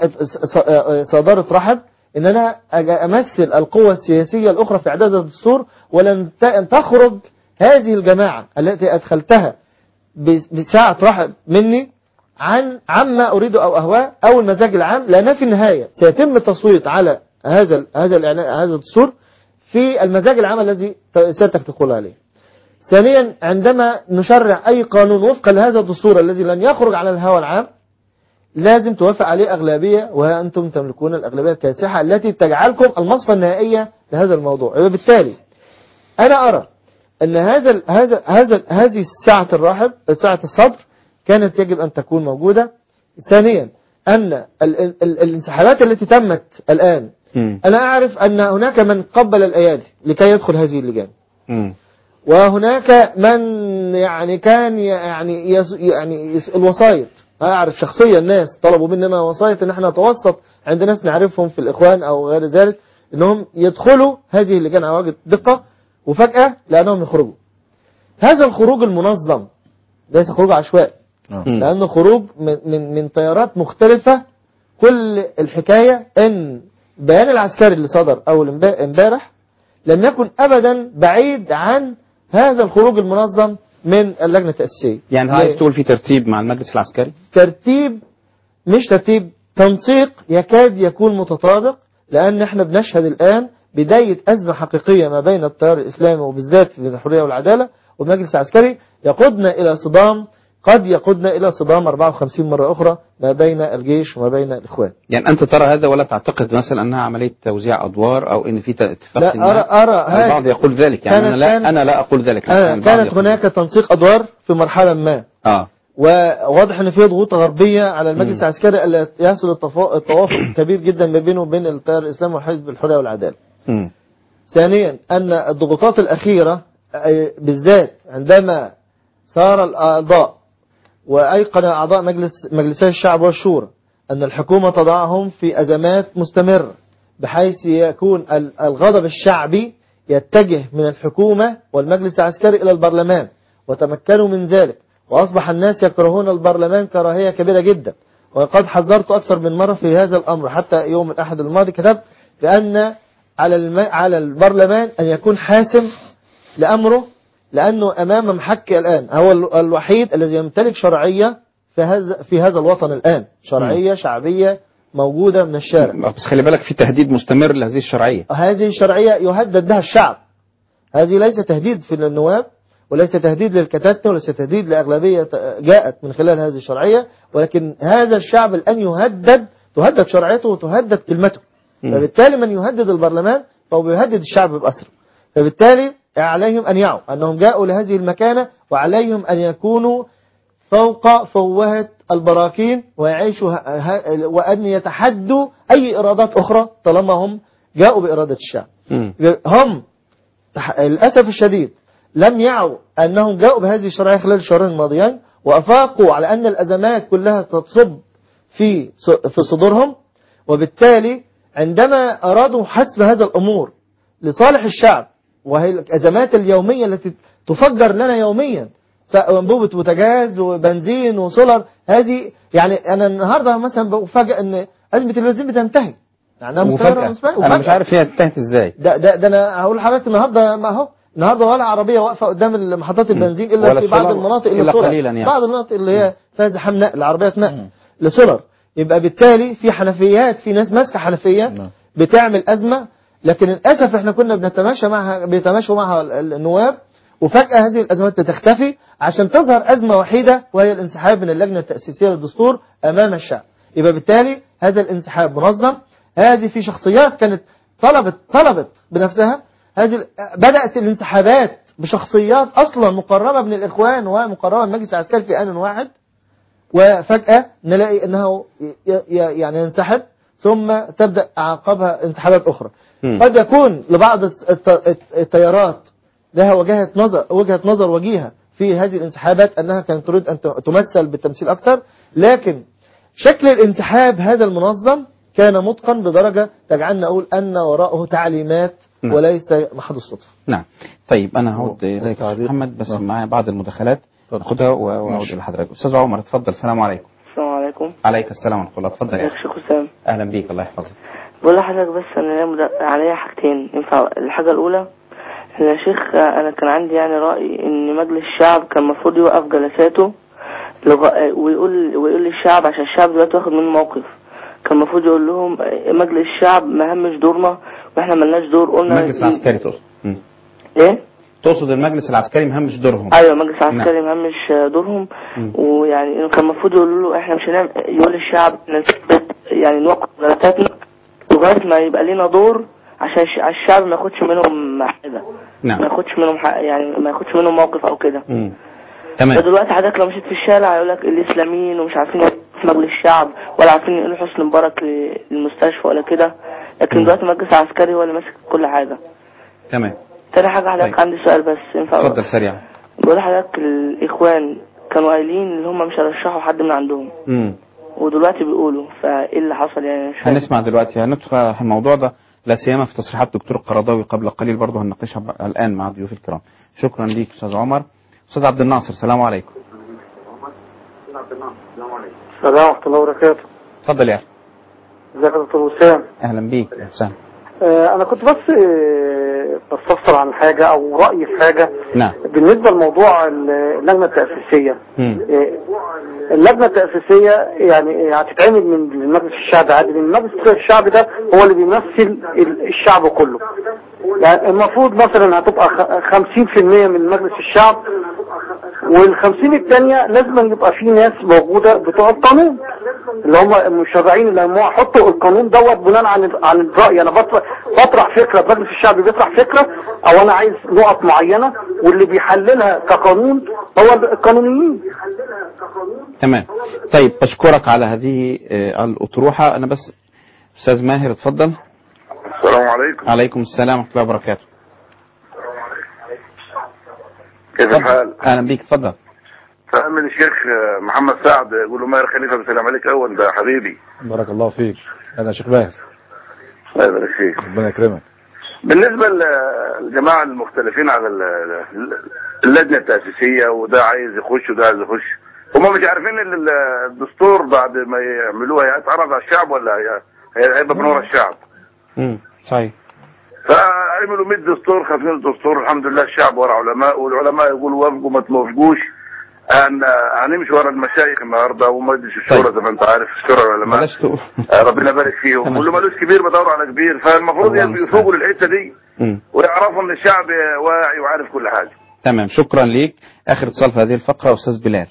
[SPEAKER 16] صدارة رحب ان انا أج- امثل القوة السياسية الاخرى في اعداد الدستور ولن ت- أن تخرج هذه الجماعة التي ادخلتها بس- بساعة رحب مني عن عما اريد او اهواه او المزاج العام لان في النهاية سيتم التصويت على هذا ال- هذا الإعلان- هذا الدستور في المزاج العام الذي ت- سيادتك تقول عليه ثانيا عندما نشرع أي قانون وفقا لهذا الدستور الذي لن يخرج على الهوى العام لازم توافق عليه أغلبية وأنتم تملكون الأغلبية الكاسحة التي تجعلكم المصفى النهائية لهذا الموضوع وبالتالي أنا أرى أن هذا ال- هذا هذا هذه ساعة الرحب ساعة الصدر كانت يجب أن تكون موجودة ثانيا أن ال ال ال الانسحابات التي تمت الآن أنا أعرف أن هناك من قبل الأيادي لكي يدخل هذه اللجان وهناك من يعني كان يعني يز يعني يس- الوسائط اعرف شخصيا ناس طلبوا مننا وسائط ان احنا نتوسط عند ناس نعرفهم في الاخوان او غير ذلك انهم يدخلوا هذه اللجان على وجه الدقه وفجاه لانهم يخرجوا هذا الخروج المنظم ليس خروج عشوائي لانه خروج من من من تيارات مختلفه كل الحكايه ان البيان العسكري اللي صدر اول امب- امبارح لم يكن ابدا بعيد عن هذا الخروج المنظم من اللجنه التاسيسيه
[SPEAKER 2] يعني أنت عايز تقول في ترتيب مع المجلس العسكري
[SPEAKER 16] ترتيب مش ترتيب تنسيق يكاد يكون متطابق لأن احنا بنشهد الآن بداية أزمة حقيقية ما بين التيار الإسلامي وبالذات في الحرية والعدالة والمجلس العسكري يقودنا إلى صدام قد يقودنا إلى صدام 54 مرة أخرى ما بين الجيش وما بين الإخوان
[SPEAKER 2] يعني أنت ترى هذا ولا تعتقد مثلا أنها عملية توزيع أدوار أو أن في ت- اتفاق
[SPEAKER 16] لا
[SPEAKER 2] ما؟
[SPEAKER 16] أرى أرى
[SPEAKER 2] البعض
[SPEAKER 16] هذه-
[SPEAKER 2] يقول ذلك يعني
[SPEAKER 16] كانت-
[SPEAKER 2] أنا لا
[SPEAKER 16] كانت-
[SPEAKER 2] أنا لا أقول ذلك لكن
[SPEAKER 16] آه
[SPEAKER 2] البعض
[SPEAKER 16] كانت
[SPEAKER 2] يقول
[SPEAKER 16] هناك تنسيق أدوار في مرحلة ما
[SPEAKER 2] آه
[SPEAKER 16] وواضح ان في ضغوط غربيه على المجلس العسكري الا يحصل التفا- التوافق كبير جدا ما بينه وبين التيار الاسلامي وحزب الحريه والعداله.
[SPEAKER 2] مم.
[SPEAKER 16] ثانيا ان الضغوطات الاخيره أي بالذات عندما صار الاعضاء وايقن اعضاء مجلس مجلسي الشعب والشورى ان الحكومه تضعهم في ازمات مستمره بحيث يكون ال- الغضب الشعبي يتجه من الحكومه والمجلس العسكري الى البرلمان وتمكنوا من ذلك واصبح الناس يكرهون البرلمان كراهيه كبيره جدا وقد حذرت اكثر من مره في هذا الامر حتى يوم الاحد الماضي كتبت بان على الم... على البرلمان ان يكون حاسم لامره لانه امام محك الان هو ال- الوحيد الذي يمتلك شرعيه في هذا في هذا الوطن الان شرعيه شعبيه موجوده من الشارع
[SPEAKER 2] بس خلي بالك في تهديد مستمر لهذه الشرعية
[SPEAKER 16] هذه الشرعية يهدد بها الشعب هذه ليس تهديد في النواب وليس تهديد للكتاتنة وليس تهديد لأغلبية جاءت من خلال هذه الشرعية ولكن هذا الشعب الآن يهدد تهدد شرعيته وتهدد كلمته فبالتالي من يهدد البرلمان فهو بيهدد الشعب بأسره فبالتالي عليهم أن يعوا أنهم جاءوا لهذه المكانة وعليهم أن يكونوا فوق فوهة البراكين ويعيشوا ه- ه- وأن يتحدوا أي إرادات أخرى طالما هم جاءوا بإرادة الشعب هم تح- للأسف الشديد لم يعوا أنهم جاءوا بهذه الشرعية خلال الشهرين الماضيين وأفاقوا على أن الأزمات كلها تصب في ص- في صدورهم وبالتالي عندما أرادوا حسم هذا الأمور لصالح الشعب وهي الأزمات اليومية التي تفجر لنا يوميا سواء أنبوبة بوتاجاز وبنزين وسولر هذه يعني أنا النهاردة مثلا بفاجئ أن أزمة البنزين بتنتهي يعني
[SPEAKER 2] وفجأة أنا مش عارف هي انتهت إزاي
[SPEAKER 16] ده ده ده انا هقول لحضرتك النهارده ما هو النهارده ولا عربيه واقفه قدام محطات البنزين الا
[SPEAKER 2] ولا
[SPEAKER 16] في بعض
[SPEAKER 2] سولار
[SPEAKER 16] المناطق
[SPEAKER 2] إلا
[SPEAKER 16] اللي سولار.
[SPEAKER 2] قليلاً يعني.
[SPEAKER 16] بعض المناطق اللي هي فيها زحام نقل عربيات نقل لسولر يبقى بالتالي في حنفيات في ناس ماسكه حنفيه بتعمل ازمه لكن للاسف احنا كنا بنتماشى معها بيتماشوا معها ال- النواب وفجاه هذه الازمات بتختفي عشان تظهر ازمه وحيده وهي الانسحاب من اللجنه التاسيسيه للدستور امام الشعب يبقى بالتالي هذا الانسحاب منظم هذه في شخصيات كانت طلبت طلبت بنفسها هذه ال- بدأت الانسحابات بشخصيات أصلا مقربة من الإخوان ومقربة من المجلس العسكري في آن واحد وفجأة نلاقي أنه ي- ي- يعني ينسحب ثم تبدأ أعقابها انسحابات أخرى
[SPEAKER 2] مم.
[SPEAKER 16] قد يكون لبعض الت- الت- التيارات لها وجهة نظر وجهة نظر وجيهة في هذه الانسحابات أنها كانت تريد أن ت- تمثل بالتمثيل أكثر لكن شكل الانسحاب هذا المنظم كان متقن بدرجة تجعلنا أقول أن وراءه تعليمات
[SPEAKER 2] نعم.
[SPEAKER 16] وليس محض الصدفة
[SPEAKER 2] نعم طيب أنا هعود إليك يا أستاذ محمد بس معايا بعض المداخلات ناخدها وأعود إلى حضرتك أستاذ عمر اتفضل السلام عليكم
[SPEAKER 17] السلام عليكم
[SPEAKER 2] عليك السلام ورحمة الله اتفضل يا
[SPEAKER 17] ازيك
[SPEAKER 2] أخي
[SPEAKER 17] يا شيخ حسام
[SPEAKER 2] أهلا بيك الله يحفظك
[SPEAKER 17] بقول لحضرتك بس انا ليا مد- عليا حاجتين ينفع الحاجه الاولى ان يا شيخ انا كان عندي يعني راي ان مجلس الشعب كان المفروض يوقف جلساته لغا... ويقول ويقول للشعب عشان الشعب دلوقتي واخد منه موقف كان المفروض يقول لهم مجلس الشعب ما همش دورنا واحنا ملناش دور قلنا
[SPEAKER 2] المجلس العسكري تقصد مم.
[SPEAKER 17] ايه
[SPEAKER 2] تقصد المجلس العسكري مهمش دورهم
[SPEAKER 17] ايوه مجلس عسكري مهمش دورهم ويعني إنه كان المفروض يقولوا له احنا مش هنعمل يقول للشعب إحنا نثبت يعني نوقف جلساتنا لغايه ما يبقى لنا دور عشان الش- عشان الشعب ما ياخدش منهم حاجه
[SPEAKER 2] نعم.
[SPEAKER 17] ما ياخدش منهم حق يعني ما ياخدش منهم موقف او كده
[SPEAKER 2] مم. تمام
[SPEAKER 17] فدلوقتي حضرتك لو مشيت في الشارع يقول لك الاسلاميين ومش عارفين يقفوا في مجلس الشعب ولا عارفين يقولوا حسني مبارك للمستشفى ولا كده لكن دلوقتي مجلس عسكري هو اللي ماسك كل حاجه
[SPEAKER 2] تمام
[SPEAKER 17] تاني حاجه حضرتك
[SPEAKER 2] طيب.
[SPEAKER 17] عندي سؤال بس ينفع
[SPEAKER 2] اتفضل سريعا
[SPEAKER 17] بقول لحضرتك الإخوان كانوا قايلين ان هم مش هيرشحوا حد من عندهم
[SPEAKER 2] مم.
[SPEAKER 17] ودلوقتي بيقولوا فايه اللي حصل يعني مش فاهم.
[SPEAKER 2] هنسمع دلوقتي هندخل في الموضوع ده لا سيما في تصريحات دكتور القرضاوي قبل قليل برضه هنناقشها ب- الان مع ضيوف الكرام شكرا ليك استاذ عمر استاذ عبد الناصر السلام عليكم
[SPEAKER 18] السلام ورحمة الله وبركاته
[SPEAKER 2] اتفضل يا اخي
[SPEAKER 18] ازيك يا دكتور وسام
[SPEAKER 2] اهلا بيك أهلا وسهلا
[SPEAKER 18] آه، انا كنت بس آه، بستفسر عن حاجة او رأيي في حاجة
[SPEAKER 2] نعم
[SPEAKER 18] بالنسبة لموضوع اللجنة التأسيسية
[SPEAKER 2] مم.
[SPEAKER 18] آه، اللجنة التأسيسية يعني هتتعمل من مجلس الشعب عادي لان مجلس الشعب ده هو اللي بيمثل ال- الشعب كله يعني المفروض مثلا هتبقى خ- 50% من مجلس الشعب والخمسين التانية لازم يبقى في ناس موجودة بتوع القانون اللي هم المشرعين اللي هم حطوا القانون دوت بناء عن عن الرأي انا بطرح, بطرح فكرة مجلس الشعب بيطرح فكرة او انا عايز نقط معينة واللي بيحللها كقانون هو القانونيين
[SPEAKER 2] تمام طيب بشكرك على هذه آه، الأطروحة أنا بس أستاذ ماهر اتفضل
[SPEAKER 19] السلام عليكم
[SPEAKER 2] عليكم السلام ورحمة الله وبركاته
[SPEAKER 19] كيف الحال؟
[SPEAKER 2] أهلا بيك اتفضل
[SPEAKER 19] فأمن الشيخ محمد سعد يقول له ماهر خليفة بسلام عليك أول ده حبيبي
[SPEAKER 15] بارك الله فيك انا شيخ باهر
[SPEAKER 19] الله يبارك فيك
[SPEAKER 15] ربنا يكرمك
[SPEAKER 19] بالنسبة للجماعة المختلفين على ال- ال- اللجنة التأسيسية وده عايز يخش وده عايز يخش هم مش عارفين ان ال- الدستور بعد ما يعملوها هيتعرض على الشعب ولا هي- هي- هيبقى من ورا الشعب
[SPEAKER 2] امم صحيح
[SPEAKER 19] فعملوا 100 دستور 50 دستور الحمد لله الشعب ورا علماء والعلماء يقولوا وافقوا ما توافقوش هن- هنمشي ورا المشايخ النهارده ومجلس الشورى زي ما انت عارف شورى العلماء
[SPEAKER 2] بلاش تقول
[SPEAKER 19] آه، ربنا يبارك فيهم واللي مالوش كبير بدور على كبير فالمفروض
[SPEAKER 2] الله
[SPEAKER 19] يفوقوا للحته دي
[SPEAKER 2] مم.
[SPEAKER 19] ويعرفوا ان الشعب واعي وعارف كل حاجه
[SPEAKER 2] تمام شكرا ليك آخر اتصال في هذه الفقرة أستاذ بلال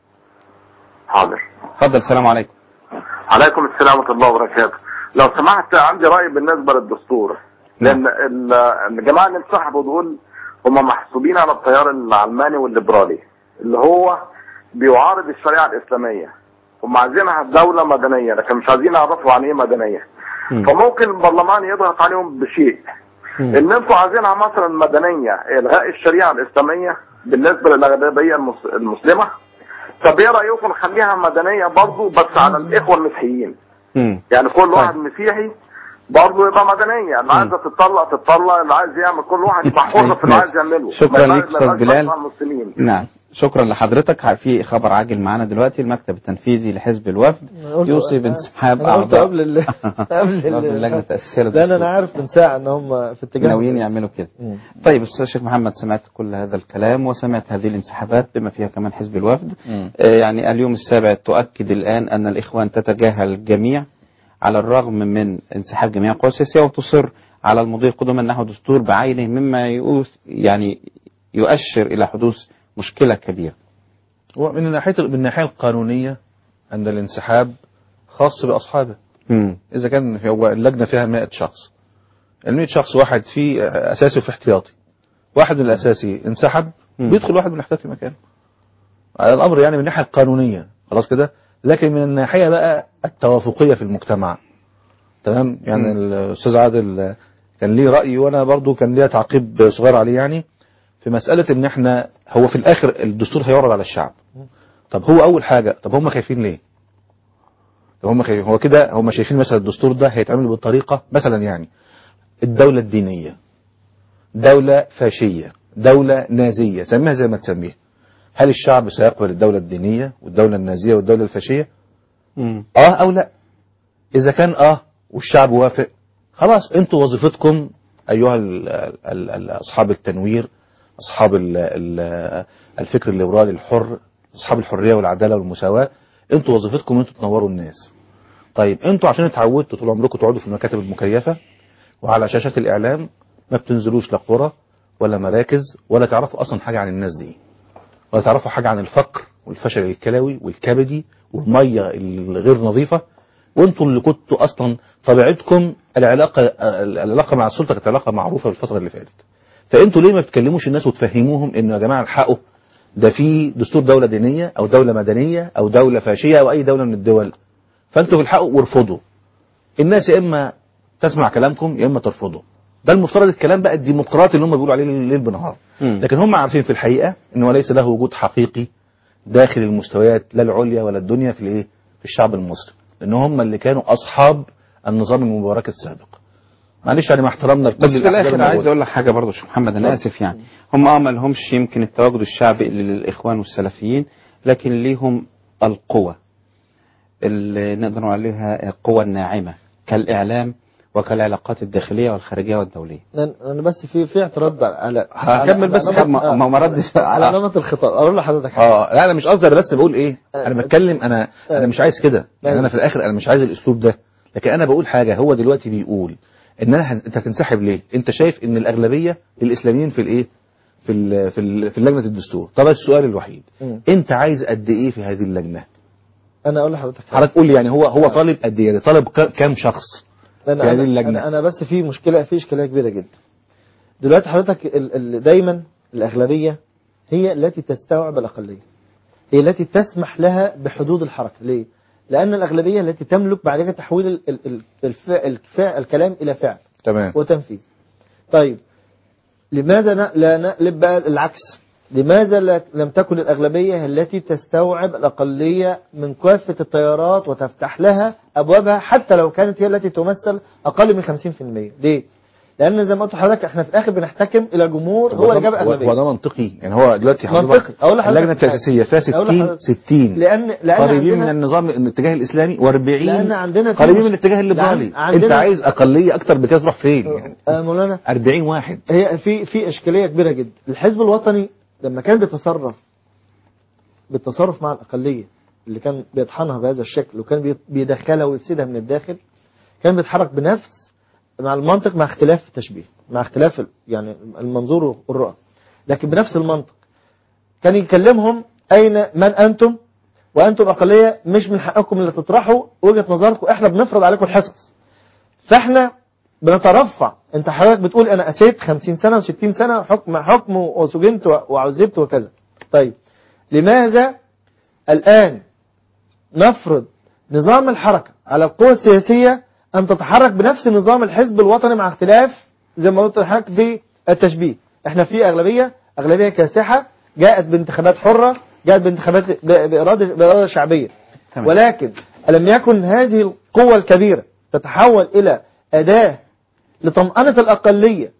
[SPEAKER 20] حاضر
[SPEAKER 2] اتفضل السلام عليكم
[SPEAKER 20] عليكم السلام ورحمة الله وبركاته لو سمحت عندي رأي بالنسبة للدستور لأن ال- الجماعة اللي انسحبوا دول هم محسوبين على التيار العلماني والليبرالي اللي هو بيعارض الشريعة الإسلامية هم عايزينها دولة مدنية لكن مش عايزين يعرفوا عن إيه مدنية فممكن البرلمان يضغط عليهم بشيء ان انتوا عايزينها مثلا مدنية الغاء الشريعة الاسلامية بالنسبة للاغلبية المس- المسلمة طب ايه رايكم نخليها مدنية برضو بس على الاخوة المسيحيين
[SPEAKER 2] مم.
[SPEAKER 20] يعني كل واحد مسيحي برضه يبقى مدنية اللي عايزة تتطلق تتطلق اللي عايز يعمل كل واحد يبقى حر في اللي عايز يعمله
[SPEAKER 2] شكرا
[SPEAKER 20] ما
[SPEAKER 2] ليك
[SPEAKER 20] يبقاش-
[SPEAKER 2] أستاذ
[SPEAKER 20] ما يبقاش
[SPEAKER 2] بلال.
[SPEAKER 20] مع المسلمين
[SPEAKER 2] نعم شكرا لحضرتك في خبر عاجل معانا دلوقتي المكتب التنفيذي لحزب الوفد
[SPEAKER 16] قلت-
[SPEAKER 2] يوصي بانسحاب
[SPEAKER 16] أنا قلت
[SPEAKER 2] أعضاء
[SPEAKER 16] قبل ال- قبل ال-
[SPEAKER 2] قبل اللجنة التأسيسية
[SPEAKER 16] لان
[SPEAKER 2] للدستور.
[SPEAKER 16] انا عارف من ساعه ان هم في اتجاه
[SPEAKER 2] ناويين يعملوا كده طيب استاذ الشيخ محمد سمعت كل هذا الكلام وسمعت هذه الانسحابات بما فيها كمان حزب الوفد آه، يعني اليوم السابع تؤكد الآن أن الإخوان تتجاهل الجميع على الرغم من انسحاب جميع القوى السياسية وتصر على المضي قدما نحو دستور بعينه مما يؤث يعني يؤشر إلى حدوث مشكلة كبيرة
[SPEAKER 15] ومن الناحية من الناحية القانونية أن الانسحاب خاص بأصحابه
[SPEAKER 2] مم.
[SPEAKER 15] إذا كان هو اللجنة فيها 100 شخص ال 100 شخص واحد في أساسي وفي احتياطي واحد من الأساسي انسحب بيدخل واحد من الاحتياطي مكانه على الأمر يعني من الناحية القانونية خلاص كده لكن من الناحية بقى التوافقية في المجتمع تمام يعني الأستاذ عادل كان ليه رأي وأنا برضو كان ليا تعقيب صغير عليه يعني في مسألة إن إحنا هو في الآخر الدستور هيعرض على الشعب طب هو أول حاجة طب هم خايفين ليه؟ طب هم خايفين هو كده هم شايفين مثلا الدستور ده هيتعمل بالطريقة مثلا يعني الدولة الدينية دولة فاشية دولة نازية سميها زي ما تسميها هل الشعب سيقبل الدولة الدينية والدولة النازية والدولة الفاشية اه او لا اذا كان اه والشعب وافق خلاص انتوا وظيفتكم ايها ال ال ال اصحاب التنوير اصحاب ال ال الفكر الليبرالي الحر اصحاب الحريه والعداله والمساواه انتوا وظيفتكم انتوا تنوروا الناس طيب انتوا عشان اتعودتوا طول عمركم تقعدوا في المكاتب المكيفه وعلى شاشات الاعلام ما بتنزلوش لا قرى ولا مراكز ولا تعرفوا اصلا حاجه عن الناس دي ولا تعرفوا حاجه عن الفقر والفشل الكلوي والكبدي والميه الغير نظيفه وانتم اللي كنتوا اصلا طبيعتكم العلاقه العلاقه مع السلطه كانت علاقه معروفه في الفتره اللي فاتت فانتوا ليه ما بتكلموش الناس وتفهموهم انه يا جماعه الحقوا ده في دستور دوله دينيه او دوله مدنيه او دوله فاشيه او اي دوله من الدول فانتوا الحقوا وارفضوا الناس يا اما تسمع كلامكم يا اما ترفضوا ده المفترض الكلام بقى الديمقراطي اللي هم بيقولوا عليه ليل بنهار لكن هم عارفين في الحقيقه انه ليس له وجود حقيقي داخل المستويات لا العليا ولا الدنيا في الايه في الشعب المصري لان هم اللي كانوا اصحاب النظام المبارك السابق معلش يعني مع احترامنا لكل
[SPEAKER 2] بس في
[SPEAKER 15] الأحزاب
[SPEAKER 2] الاخر
[SPEAKER 15] الموجودة.
[SPEAKER 2] عايز اقول لك حاجه برضه يا شيخ محمد انا
[SPEAKER 15] اتفضل.
[SPEAKER 2] اسف يعني هم اه ما لهمش يمكن التواجد الشعبي للاخوان والسلفيين لكن ليهم القوة اللي نقدر نقول عليها القوة الناعمة كالاعلام وكالعلاقات الداخلية والخارجية والدولية
[SPEAKER 16] انا أنا بس في في اعتراض على
[SPEAKER 15] هكمل بس
[SPEAKER 16] على
[SPEAKER 15] خد-
[SPEAKER 16] نمط-
[SPEAKER 15] ما- ما- ما ردش
[SPEAKER 16] على نمط الخطاب اقول لحضرتك حاجه
[SPEAKER 15] اه لا انا مش قصدي انا بس بقول ايه انا بتكلم انا انا مش عايز كده يعني انا في الاخر انا مش عايز الاسلوب ده لكن انا بقول حاجه هو دلوقتي بيقول ان انا هن- انت هتنسحب ليه انت شايف ان الاغلبيه للاسلاميين في الايه في ال في ال في لجنه الدستور طب السؤال الوحيد
[SPEAKER 16] مم.
[SPEAKER 15] انت عايز قد ايه في هذه اللجنه
[SPEAKER 16] انا اقول لحضرتك حاجه
[SPEAKER 15] حضرتك قول لي يعني هو هو طالب قد ايه يعني طالب ك- كام شخص
[SPEAKER 16] انا
[SPEAKER 15] في هذه
[SPEAKER 16] انا,
[SPEAKER 15] اللجنه
[SPEAKER 16] أنا, أنا بس في مشكله في اشكاليه كبيره جدا دلوقتي حضرتك ال ال دايما الاغلبيه هي التي تستوعب الاقليه هي التي تسمح لها بحدود الحركه ليه لان الاغلبيه التي تملك بعد كده تحويل ال ال ال الفعل الفعل الكلام الى فعل
[SPEAKER 15] تمام
[SPEAKER 16] وتنفيذ طيب لماذا ن- لا نقلب بقى العكس لماذا لا- لم تكن الأغلبية التي تستوعب الأقلية من كافة التيارات وتفتح لها أبوابها حتى لو كانت هي التي تمثل أقل من 50% ليه؟ لأن زي ما قلت لحضرتك احنا في الآخر بنحتكم إلى جمهور هو اللي جاب
[SPEAKER 15] هو- هو
[SPEAKER 16] أغلبية
[SPEAKER 15] ده منطقي يعني هو دلوقتي
[SPEAKER 16] منطقي.
[SPEAKER 15] حضرتك
[SPEAKER 16] أقول لحضرتك
[SPEAKER 15] اللجنه التاسيسيه فيها
[SPEAKER 16] أقول
[SPEAKER 15] 60
[SPEAKER 16] لحضرتك.
[SPEAKER 15] 60
[SPEAKER 16] لأن لأن
[SPEAKER 15] قريبين من
[SPEAKER 16] عندنا
[SPEAKER 15] النظام الاتجاه الاسلامي و40
[SPEAKER 16] لأن عندنا في
[SPEAKER 15] قريبين
[SPEAKER 16] مش-
[SPEAKER 15] من الاتجاه الليبرالي
[SPEAKER 16] لأن عندنا-
[SPEAKER 15] انت عايز اقليه اكتر بكده تروح فين يعني
[SPEAKER 16] آه، مولانا
[SPEAKER 15] 40 واحد
[SPEAKER 16] هي في في اشكاليه كبيره جدا الحزب الوطني لما كان بيتصرف بالتصرف مع الاقليه اللي كان بيطحنها بهذا الشكل وكان بي- بيدخلها ويفسدها من الداخل كان بيتحرك بنفس مع المنطق مع اختلاف التشبيه مع اختلاف ال- يعني المنظور والرؤى لكن بنفس المنطق كان يكلمهم اين من انتم وانتم اقليه مش من حقكم اللي تطرحوا وجهه نظركم احنا بنفرض عليكم الحصص فاحنا بنترفع انت حضرتك بتقول انا قسيت 50 سنه و60 سنه حكم حكم وسجنت وعذبت وكذا طيب لماذا الان نفرض نظام الحركه على القوى السياسيه ان تتحرك بنفس نظام الحزب الوطني مع اختلاف زي ما قلت لحضرتك في التشبيه احنا في اغلبيه اغلبيه كاسحه جاءت بانتخابات حره جاءت بانتخابات ب- باراده باراده شعبيه
[SPEAKER 2] تمام.
[SPEAKER 16] ولكن ألم يكن هذه القوة الكبيرة تتحول إلى أداة لطمأنة الأقلية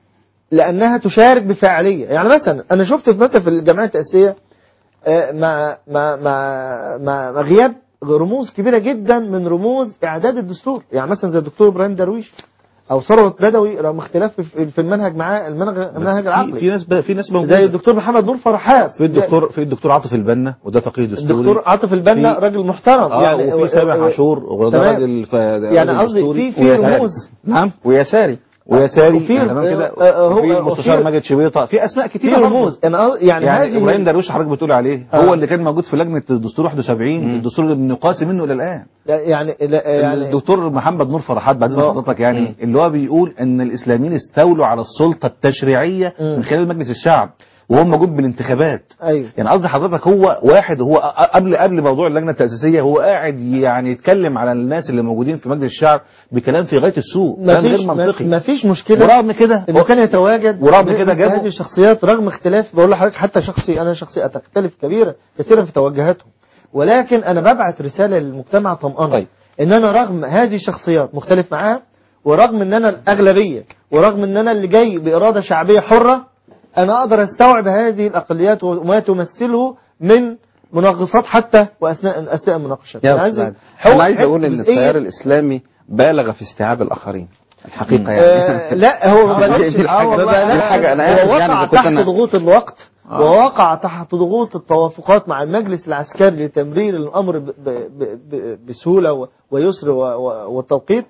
[SPEAKER 16] لأنها تشارك بفاعلية يعني مثلا أنا شفت في مثلا في الجمعية التأسيسية آه، مع مع مع مع مع غياب رموز كبيرة جدا من رموز إعداد الدستور يعني مثلا زي الدكتور إبراهيم درويش أو ثروت بدوي رغم اختلاف في في المنهج معاه المنهج المنهج
[SPEAKER 15] في,
[SPEAKER 16] العقلي
[SPEAKER 15] في ناس ب- في ناس موجوده
[SPEAKER 16] زي الدكتور محمد نور فرحات
[SPEAKER 15] في الدكتور في الدكتور عاطف البنا وده فقيه دستوري
[SPEAKER 16] الدكتور عاطف البنا
[SPEAKER 15] في-
[SPEAKER 16] راجل محترم
[SPEAKER 15] اه
[SPEAKER 16] يعني
[SPEAKER 15] وفي سامح عاشور وده
[SPEAKER 16] تمام.
[SPEAKER 15] راجل ف-
[SPEAKER 16] يعني
[SPEAKER 15] راجل
[SPEAKER 16] قصدي
[SPEAKER 15] دستوري.
[SPEAKER 16] في في
[SPEAKER 15] ويساري.
[SPEAKER 16] رموز
[SPEAKER 15] نعم
[SPEAKER 2] ويساري
[SPEAKER 15] ويساري
[SPEAKER 16] وفي-
[SPEAKER 15] يعني تمام كده
[SPEAKER 16] آه، آه، هو-
[SPEAKER 15] وفي المستشار
[SPEAKER 16] وفي-
[SPEAKER 15] ماجد شبيطه في اسماء
[SPEAKER 16] في
[SPEAKER 15] كتير
[SPEAKER 16] رموز انا قصد- يعني,
[SPEAKER 15] يعني,
[SPEAKER 16] هذه
[SPEAKER 15] ابراهيم درويش حضرتك بتقول عليه
[SPEAKER 16] آه.
[SPEAKER 15] هو اللي كان موجود في لجنه الدستور 71 الدستور اللي بنقاسي منه الى الان
[SPEAKER 16] لا، يعني لا، يعني
[SPEAKER 15] الدكتور محمد نور فرحات بعد اذن
[SPEAKER 16] آه.
[SPEAKER 15] حضرتك يعني اللي هو بيقول ان الاسلاميين استولوا على السلطه التشريعيه من خلال مجلس الشعب وهم موجود بالانتخابات
[SPEAKER 16] ايوه
[SPEAKER 15] يعني قصدي حضرتك هو واحد هو أ- قبل قبل موضوع اللجنه التاسيسيه هو قاعد يعني يتكلم على الناس اللي موجودين في مجلس الشعب بكلام في غايه السوء كلام غير منطقي
[SPEAKER 16] ما فيش مشكله
[SPEAKER 15] ورغم كده
[SPEAKER 16] انه كان يتواجد
[SPEAKER 15] ورغم كده
[SPEAKER 16] مثل
[SPEAKER 15] جابوا-
[SPEAKER 16] هذه الشخصيات رغم اختلاف بقول لحضرتك حتى شخصي انا شخصي اتختلف كبيرا كثيرا في توجهاتهم ولكن انا ببعت رساله للمجتمع طمأنة طيب. ان انا رغم هذه الشخصيات مختلف معاها ورغم ان انا الاغلبيه ورغم ان انا اللي جاي باراده شعبيه حره انا اقدر استوعب هذه الاقليات وما تمثله من مناقصات حتى واثناء اثناء المناقشات
[SPEAKER 2] يا
[SPEAKER 16] أنا عايز-
[SPEAKER 2] أستاذ
[SPEAKER 16] هو
[SPEAKER 2] أنا عايز أقول إن
[SPEAKER 16] جزئية-
[SPEAKER 2] التيار الإسلامي بالغ في استيعاب الآخرين الحقيقة يعني
[SPEAKER 16] آه، لا هو ما
[SPEAKER 2] دي-
[SPEAKER 16] بلغش
[SPEAKER 2] دي الحاجة-
[SPEAKER 16] ما
[SPEAKER 2] دي
[SPEAKER 16] بلغش.
[SPEAKER 2] الحاجة أنا
[SPEAKER 16] هو
[SPEAKER 2] آسف
[SPEAKER 16] وقع
[SPEAKER 2] يعني إذا كنت
[SPEAKER 16] تحت
[SPEAKER 2] أنا-
[SPEAKER 16] ضغوط الوقت
[SPEAKER 2] آه.
[SPEAKER 16] ووقع تحت ضغوط التوافقات مع المجلس العسكري لتمرير الامر ب- ب- ب- بسهوله و- ويسر و- و- والتوقيت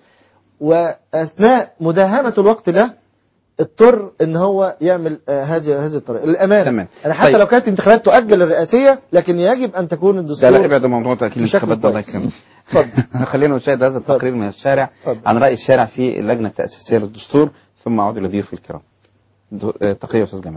[SPEAKER 16] واثناء مداهمه الوقت ده اضطر ان هو يعمل آه، هذه هذه الطريقه للامانه
[SPEAKER 2] تمام.
[SPEAKER 16] انا حتى
[SPEAKER 2] طيب.
[SPEAKER 16] لو كانت انتخابات تؤجل الرئاسيه لكن يجب ان تكون الدستور
[SPEAKER 2] لا لا ابعد عن موضوع تأكيد
[SPEAKER 16] بشكل
[SPEAKER 2] الانتخابات ده الله
[SPEAKER 16] كويس.
[SPEAKER 2] يكرمك خلينا نشاهد هذا التقرير من الشارع عن رأي الشارع في اللجنة التأسيسية للدستور ثم أعود إلى ضيوف الكرام دو- آه، تقية يا أستاذ جمال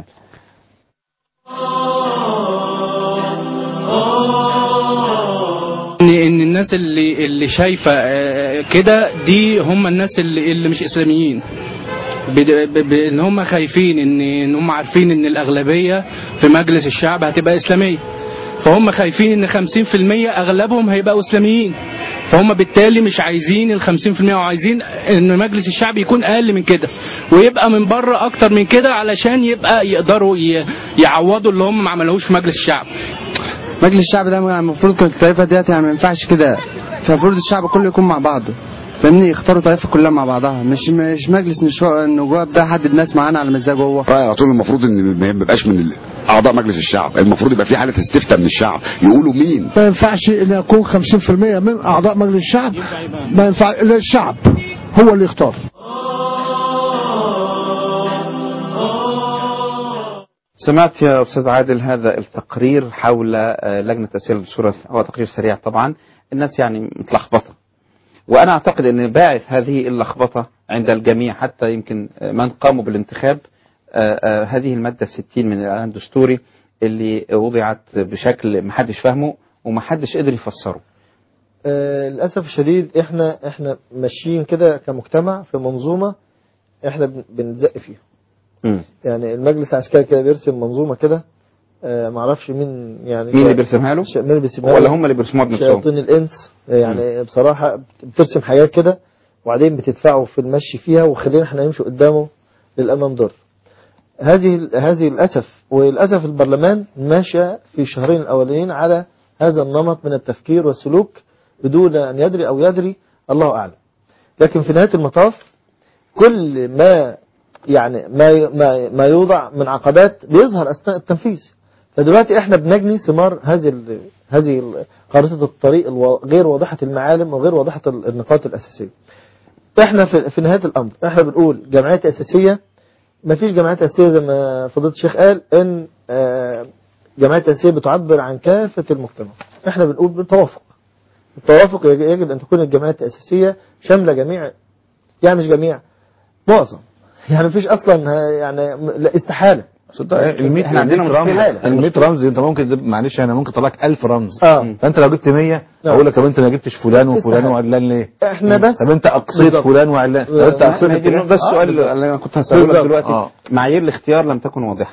[SPEAKER 21] ان ان الناس اللي اللي شايفه آه، كده دي هم الناس اللي اللي مش اسلاميين بد- ب- ب- ان هم خايفين ان ان هم عارفين ان الاغلبيه في مجلس الشعب هتبقى اسلاميه فهم خايفين ان 50% اغلبهم هيبقوا اسلاميين فهم بالتالي مش عايزين ال 50% وعايزين ان مجلس الشعب يكون اقل من كده ويبقى من بره اكتر من كده علشان يبقى يقدروا ي- يعوضوا اللي هم ما عملوهوش في مجلس الشعب
[SPEAKER 3] مجلس الشعب ده يعني المفروض كانت الطائفه ديت يعني ما ينفعش كده فالمفروض الشعب كله يكون مع بعضه فاهمني يختاروا طائفه كلها مع بعضها مش مش مجلس نشو- النواب ده حدد ناس معانا على مزاجه هو
[SPEAKER 22] رأي على طول المفروض ان ما يبقاش من ال- اعضاء مجلس الشعب المفروض يبقى في حاله استفتاء من الشعب يقولوا مين
[SPEAKER 23] ما ينفعش ان يكون 50% من اعضاء مجلس الشعب ما ينفع الا الشعب هو اللي يختار
[SPEAKER 2] سمعت يا أستاذ عادل هذا التقرير حول آه، لجنة تسهيل الدستور هو تقرير سريع طبعا الناس يعني متلخبطة وأنا أعتقد أن باعث هذه اللخبطة عند الجميع حتى يمكن آه، من قاموا بالانتخاب آه، آه، هذه المادة 60 من الإعلان الدستوري اللي وضعت بشكل محدش فاهمه ومحدش قدر يفسره
[SPEAKER 16] آه، للاسف الشديد احنا احنا ماشيين كده كمجتمع في منظومه احنا بن- بنزق فيها
[SPEAKER 2] مم.
[SPEAKER 16] يعني المجلس العسكري كده بيرسم منظومه كده آه، معرفش مين يعني
[SPEAKER 2] مين اللي بيرسمها له؟
[SPEAKER 16] ش- مين اللي بيرسمها
[SPEAKER 2] ولا
[SPEAKER 16] له؟
[SPEAKER 2] هم اللي بيرسموها بنفسهم؟
[SPEAKER 16] شياطين الانس آه، يعني بصراحه بترسم حاجات كده وبعدين بتدفعوا في المشي فيها وخلينا احنا نمشي قدامه للامام ضر هذه هذه للاسف وللاسف البرلمان ماشى في الشهرين الاولين على هذا النمط من التفكير والسلوك بدون ان يدري او يدري الله اعلم لكن في نهايه المطاف كل ما يعني ما ما ما يوضع من عقبات بيظهر اثناء التنفيذ فدلوقتي احنا بنجني ثمار هذه ال هذه ال- خارطه الطريق الوا- غير واضحه المعالم وغير واضحه ال- النقاط الاساسيه احنا في, في نهايه الامر احنا بنقول جمعيات اساسيه ما فيش جمعيات اساسيه زي ما فضيله الشيخ قال ان آه، جمعيات اساسيه بتعبر عن كافه المجتمع احنا بنقول بالتوافق التوافق يج- يجب ان تكون الجمعيات الاساسيه شامله جميع يعني مش جميع معظم يعني مفيش اصلا ها- يعني م- لا استحاله
[SPEAKER 15] ال 100
[SPEAKER 16] احنا عندنا
[SPEAKER 15] رمز
[SPEAKER 16] مشكلة.
[SPEAKER 15] ال 100 رمز انت ممكن تب- معلش انا ممكن اطلع لك 1000 رمز
[SPEAKER 16] اه
[SPEAKER 15] فانت لو جبت 100
[SPEAKER 16] نعم.
[SPEAKER 15] اقول لك طب انت ما جبتش فلان وفلان
[SPEAKER 16] استحالة.
[SPEAKER 15] وعلان ليه؟
[SPEAKER 16] احنا بس
[SPEAKER 15] طب انت اقصيت
[SPEAKER 16] بالظبط.
[SPEAKER 15] فلان وعلان طب انت
[SPEAKER 2] ما-
[SPEAKER 15] اقصيت
[SPEAKER 2] ما هي دي
[SPEAKER 15] فلان؟
[SPEAKER 2] ده السؤال
[SPEAKER 15] آه،
[SPEAKER 2] اللي انا كنت هسأله لك
[SPEAKER 15] بالظبط.
[SPEAKER 2] دلوقتي
[SPEAKER 15] آه.
[SPEAKER 2] معايير الاختيار لم تكن واضحة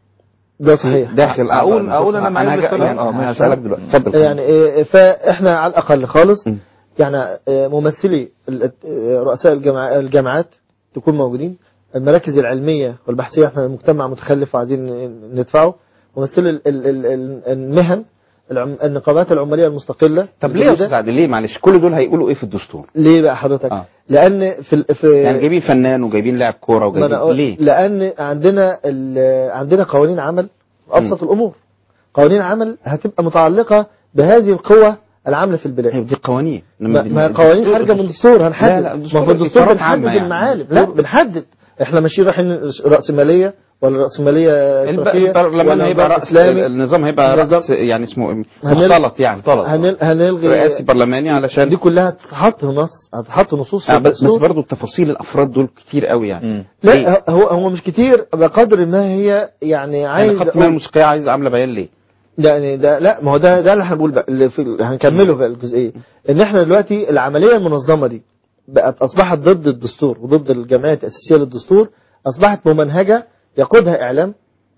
[SPEAKER 16] ده صحيح
[SPEAKER 2] داخل
[SPEAKER 16] اقول اقول انا معايير
[SPEAKER 2] هاجي-
[SPEAKER 16] الاختيار.
[SPEAKER 2] يعني
[SPEAKER 16] آه، ماشي.
[SPEAKER 2] هسألك دلوقتي اتفضل
[SPEAKER 16] يعني إيه، فاحنا على الاقل خالص يعني إيه، ممثلي ال- إيه، رؤساء الجامع- الجامعات تكون موجودين المراكز العلميه والبحثيه احنا المجتمع متخلف وعايزين ن- ندفعه ممثلي ال- ال- ال- ال- المهن العم- النقابات العماليه المستقله
[SPEAKER 2] طب ليه يا استاذ عادل ليه معلش كل دول هيقولوا ايه في الدستور؟
[SPEAKER 16] ليه بقى حضرتك؟
[SPEAKER 2] آه.
[SPEAKER 16] لان في ال- في
[SPEAKER 2] يعني جايبين فنان وجايبين لاعب كوره
[SPEAKER 16] ما أنا
[SPEAKER 2] وجايبين
[SPEAKER 16] أقول-
[SPEAKER 2] ليه؟
[SPEAKER 16] لان عندنا ال- عندنا قوانين عمل ابسط الامور قوانين عمل هتبقى متعلقه بهذه القوى العامله في البلاد
[SPEAKER 2] دي قوانين
[SPEAKER 16] ما, ما قوانين خارجه من الدستور هنحدد
[SPEAKER 2] لا، لا، الدستور
[SPEAKER 16] ما في الدستور
[SPEAKER 2] إطارات
[SPEAKER 16] بنحدد
[SPEAKER 2] عامة يعني.
[SPEAKER 16] المعالم لا بنحدد احنا ماشيين رايحين راسماليه ولا راسماليه
[SPEAKER 2] الب-
[SPEAKER 16] اشتراكيه
[SPEAKER 2] البرلمان
[SPEAKER 16] ولا
[SPEAKER 2] هيبقى
[SPEAKER 16] نظام
[SPEAKER 2] رأس
[SPEAKER 16] إسلامي؟
[SPEAKER 2] النظام هيبقى
[SPEAKER 16] نظام-
[SPEAKER 2] رأس يعني اسمه
[SPEAKER 16] هنل-
[SPEAKER 2] مختلط يعني
[SPEAKER 16] هنل- هنلغي
[SPEAKER 2] رئاسي برلماني علشان
[SPEAKER 16] دي كلها هتتحط نص هتتحط نصوص في
[SPEAKER 2] آه، بس بس
[SPEAKER 16] الدستور.
[SPEAKER 2] برضه التفاصيل الافراد دول كتير قوي يعني
[SPEAKER 16] لا هو هو مش كتير بقدر ما هي يعني عايز
[SPEAKER 2] يعني خط
[SPEAKER 16] أقول-
[SPEAKER 2] المال الموسيقيه عايز عامله بيان ليه؟
[SPEAKER 16] يعني ده لا ما هو ده ده اللي هنقول بقى اللي في هنكمله في الجزئيه ان احنا دلوقتي العمليه المنظمه دي بقت اصبحت ضد الدستور وضد الجمعيه الاساسيه للدستور اصبحت ممنهجه يقودها اعلام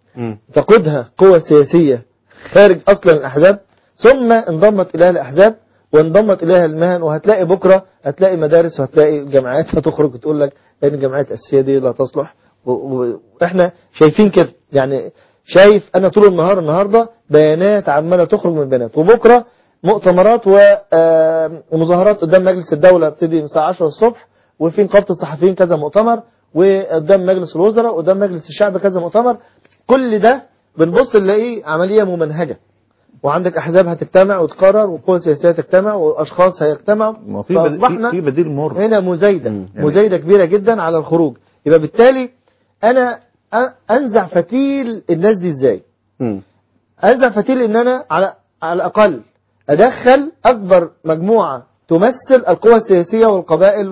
[SPEAKER 16] تقودها قوى سياسيه خارج اصلا الاحزاب ثم انضمت اليها الاحزاب وانضمت اليها المهن وهتلاقي بكره هتلاقي مدارس وهتلاقي جامعات هتخرج وتقول لك ان الجامعات الاساسيه دي لا تصلح و- و- واحنا شايفين كده يعني شايف انا طول النهار النهارده بيانات عماله تخرج من بيانات وبكره مؤتمرات و- آه، ومظاهرات قدام مجلس الدوله بتبتدي من الساعه 10 الصبح وفي نقابه الصحفيين كذا مؤتمر وقدام مجلس الوزراء وقدام مجلس الشعب كذا مؤتمر كل ده بنبص نلاقيه عمليه ممنهجه وعندك احزاب هتجتمع وتقرر وقوى سياسيه تجتمع واشخاص هيجتمعوا
[SPEAKER 15] ما في بديل-
[SPEAKER 16] فأصبحنا
[SPEAKER 15] في- في بديل مر
[SPEAKER 16] هنا مزايده مزايده كبيره جدا على الخروج يبقى بالتالي انا أ- انزع فتيل الناس دي ازاي انزع فتيل ان انا على على الاقل ادخل اكبر مجموعه تمثل القوى السياسيه والقبائل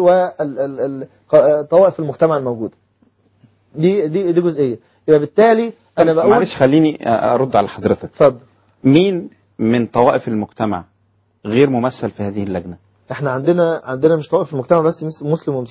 [SPEAKER 16] والطوائف المجتمع الموجوده دي دي دي جزئيه يبقى بالتالي انا بقول
[SPEAKER 2] معلش خليني ارد على حضرتك
[SPEAKER 16] اتفضل
[SPEAKER 2] مين من طوائف المجتمع غير ممثل في هذه اللجنه؟
[SPEAKER 16] احنا عندنا عندنا مش طوائف المجتمع بس مس- مسلم ومسيح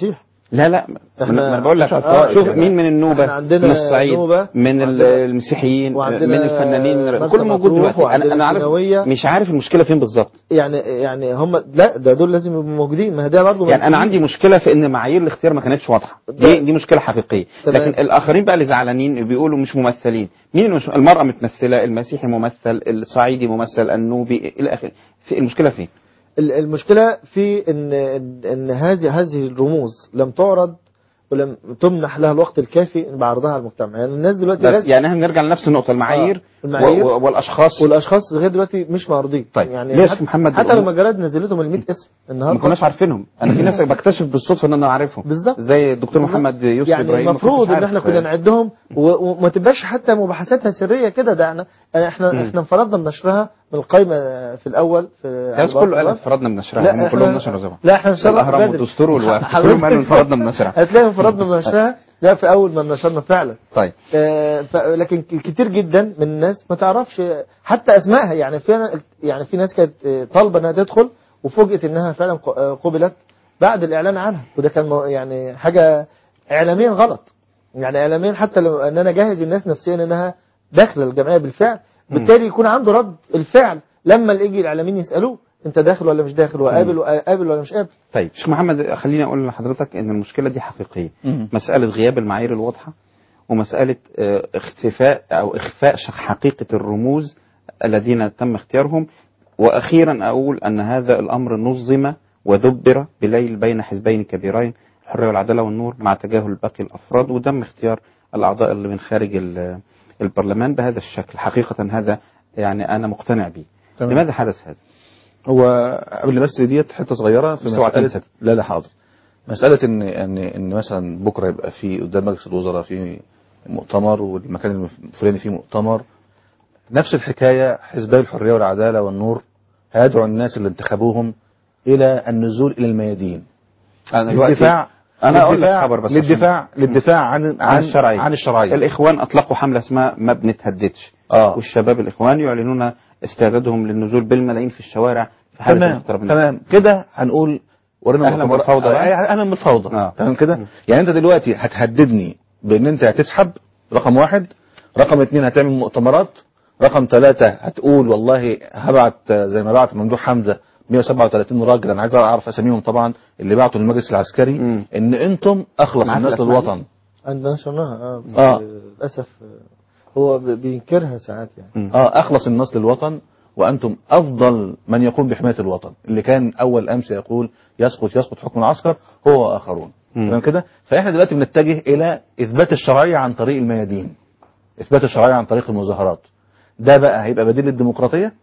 [SPEAKER 2] لا لا
[SPEAKER 16] إحنا-
[SPEAKER 2] ما انا بقول لك
[SPEAKER 16] آه،
[SPEAKER 2] شوف
[SPEAKER 16] إحنا-
[SPEAKER 2] مين من النوبه
[SPEAKER 16] إحنا عندنا
[SPEAKER 2] من الصعيد
[SPEAKER 16] نوبة،
[SPEAKER 2] من ال-
[SPEAKER 16] وعندنا-
[SPEAKER 2] المسيحيين
[SPEAKER 16] وعندنا
[SPEAKER 2] من الفنانين
[SPEAKER 16] مرسى
[SPEAKER 2] كله موجود
[SPEAKER 16] مطروح،
[SPEAKER 2] دلوقتي انا
[SPEAKER 16] وعندنا
[SPEAKER 2] انا عارف
[SPEAKER 16] الثانوية.
[SPEAKER 2] مش عارف المشكله فين بالظبط
[SPEAKER 16] يعني يعني هم لا ده دول لازم يبقوا موجودين ما هي ده برضه
[SPEAKER 2] يعني انا عندي مشكله في ان معايير الاختيار ما كانتش واضحه دي دي مشكله حقيقيه
[SPEAKER 16] تمام.
[SPEAKER 2] لكن الاخرين بقى اللي زعلانين بيقولوا مش ممثلين مين المش... المراه متمثله المسيحي ممثل الصعيدي ممثل النوبي الى اخره في المشكله فين
[SPEAKER 16] ال- المشكلة في ان ان إن هذه هذه الرموز لم تعرض ولم تمنح لها الوقت الكافي بعرضها على المجتمع يعني الناس دلوقتي
[SPEAKER 2] بس
[SPEAKER 16] لازم-
[SPEAKER 2] يعني احنا نرجع لنفس النقطه المعايير,
[SPEAKER 16] آه، المعايير
[SPEAKER 2] و... و... والاشخاص
[SPEAKER 16] والاشخاص لغايه دلوقتي مش معروضين طيب يعني
[SPEAKER 2] ليش
[SPEAKER 16] حتى,
[SPEAKER 2] محمد
[SPEAKER 16] حتى
[SPEAKER 2] بيقول-
[SPEAKER 16] لما الجرائد نزلتهم ال 100 اسم النهارده
[SPEAKER 2] ما كناش عارفينهم انا في ناس بكتشف بالصدفه ان انا عارفهم
[SPEAKER 16] بالظبط
[SPEAKER 2] زي الدكتور محمد يوسف
[SPEAKER 16] يعني
[SPEAKER 2] ابراهيم ما
[SPEAKER 16] المفروض
[SPEAKER 2] كنتش
[SPEAKER 16] ان
[SPEAKER 2] عارف.
[SPEAKER 16] احنا كنا نعدهم و- وما تبقاش حتى مباحثاتنا سريه كده ده احنا احنا
[SPEAKER 2] مم.
[SPEAKER 16] احنا انفرضنا بنشرها من القائمه في الاول في
[SPEAKER 2] الناس كله قال انفرادنا بنشرها
[SPEAKER 16] لا،
[SPEAKER 2] هم
[SPEAKER 16] إحنا-
[SPEAKER 2] كلهم نشروا زمان
[SPEAKER 16] لا احنا نشرها
[SPEAKER 2] الاهرام
[SPEAKER 16] بدري.
[SPEAKER 2] والدستور والوقت
[SPEAKER 16] حضرتك-
[SPEAKER 2] كلهم قالوا انفرادنا بنشرها
[SPEAKER 16] هتلاقي انفرادنا بنشرها لا في اول ما نشرنا فعلا
[SPEAKER 2] طيب
[SPEAKER 16] آه، ف- لكن ك- كتير جدا من الناس ما تعرفش حتى اسمائها يعني في يعني في ناس كانت آه، طالبه انها تدخل وفوجئت انها فعلا ق- آه، قبلت بعد الاعلان عنها وده كان مو- يعني حاجه اعلاميا غلط يعني اعلاميا حتى لو ان انا جاهز الناس نفسيا انها داخله الجمعيه بالفعل بالتالي يكون عنده رد الفعل لما يجي الاعلاميين يسالوه انت داخل ولا مش داخل وقابل وقابل ولا مش قابل
[SPEAKER 2] طيب شيخ محمد خليني اقول لحضرتك ان المشكله دي حقيقيه مساله غياب المعايير الواضحه ومساله آه، اختفاء او اخفاء ش- حقيقه الرموز الذين تم اختيارهم واخيرا اقول ان هذا الامر نظم ودبر بليل بين حزبين كبيرين الحريه والعداله والنور مع تجاهل باقي الافراد وتم اختيار الاعضاء اللي من خارج ال- البرلمان بهذا الشكل حقيقه هذا يعني انا مقتنع به
[SPEAKER 15] تمام.
[SPEAKER 2] لماذا حدث هذا؟
[SPEAKER 15] هو قبل بس ديت حته صغيره في
[SPEAKER 2] بس اوعى
[SPEAKER 15] مساله
[SPEAKER 2] تنسى.
[SPEAKER 15] لا لا حاضر مساله ان ان ان مثلا بكره يبقى في قدام مجلس الوزراء في مؤتمر والمكان الفلاني فيه مؤتمر نفس الحكايه حزبي الحريه والعداله والنور هيدعو الناس اللي انتخبوهم الى النزول الى الميادين
[SPEAKER 2] أنا دلوقتي-
[SPEAKER 15] للدفاع
[SPEAKER 2] انا اقول لك
[SPEAKER 15] للدفاع-
[SPEAKER 2] خبر بس عشان-
[SPEAKER 15] للدفاع للدفاع عن
[SPEAKER 2] عن
[SPEAKER 15] عن
[SPEAKER 2] الشرعية
[SPEAKER 15] عن الشرعيه
[SPEAKER 2] الإخوان أطلقوا حملة اسمها ما بنتهددش
[SPEAKER 15] آه.
[SPEAKER 2] والشباب الإخوان يعلنون استعدادهم للنزول بالملايين في الشوارع في حالة
[SPEAKER 15] تمام
[SPEAKER 2] الاقتراب من
[SPEAKER 15] تمام كده هنقول ورينا
[SPEAKER 2] أهلا
[SPEAKER 15] مؤتمر-
[SPEAKER 2] بالفوضى
[SPEAKER 15] آه،
[SPEAKER 2] بقى.
[SPEAKER 15] اهلا بالفوضى
[SPEAKER 2] آه.
[SPEAKER 15] تمام كده يعني انت دلوقتي هتهددني بان انت هتسحب رقم واحد رقم اتنين هتعمل مؤتمرات رقم ثلاثة هتقول والله هبعت آه، زي ما بعت ممدوح حمزة 137 راجل انا عايز اعرف اساميهم طبعا اللي بعتوا للمجلس العسكري ان انتم اخلص
[SPEAKER 16] معاك
[SPEAKER 15] الناس
[SPEAKER 16] الأسماء دي؟
[SPEAKER 15] للوطن
[SPEAKER 16] عندنا نشرناها اه,
[SPEAKER 15] آه.
[SPEAKER 16] للاسف آه، هو ب- بينكرها ساعات يعني
[SPEAKER 15] اه اخلص الناس للوطن وانتم افضل من يقوم بحمايه الوطن اللي كان اول امس يقول يسقط يسقط حكم العسكر هو واخرون تمام كده فاحنا دلوقتي بنتجه الى اثبات الشرعيه عن طريق الميادين اثبات الشرعيه عن طريق المظاهرات ده بقى هيبقى بديل للديمقراطيه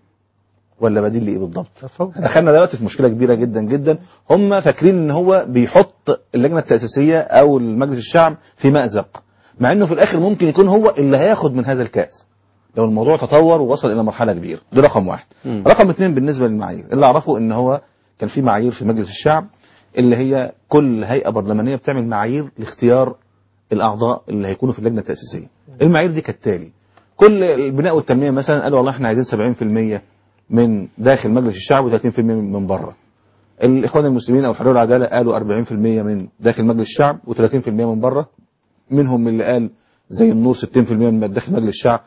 [SPEAKER 15] ولا بديل لايه بالضبط دخلنا دلوقتي في مشكله كبيره جدا جدا هم فاكرين ان هو بيحط اللجنه التاسيسيه او المجلس الشعب في مازق مع انه في الاخر ممكن يكون هو اللي هياخد من هذا الكاس لو الموضوع تطور ووصل الى مرحله كبيره ده رقم واحد
[SPEAKER 2] مم.
[SPEAKER 15] رقم اثنين بالنسبه للمعايير اللي اعرفه ان هو كان في معايير في مجلس الشعب اللي هي كل هيئه برلمانيه بتعمل معايير لاختيار الاعضاء اللي هيكونوا في اللجنه التاسيسيه المعايير دي كالتالي كل البناء والتنميه مثلا قالوا والله احنا عايزين 70% من داخل مجلس الشعب و30% من بره الاخوان المسلمين او الحريه والعداله قالوا 40% من داخل مجلس الشعب و30% من بره منهم اللي قال زي النور 60% من داخل مجلس الشعب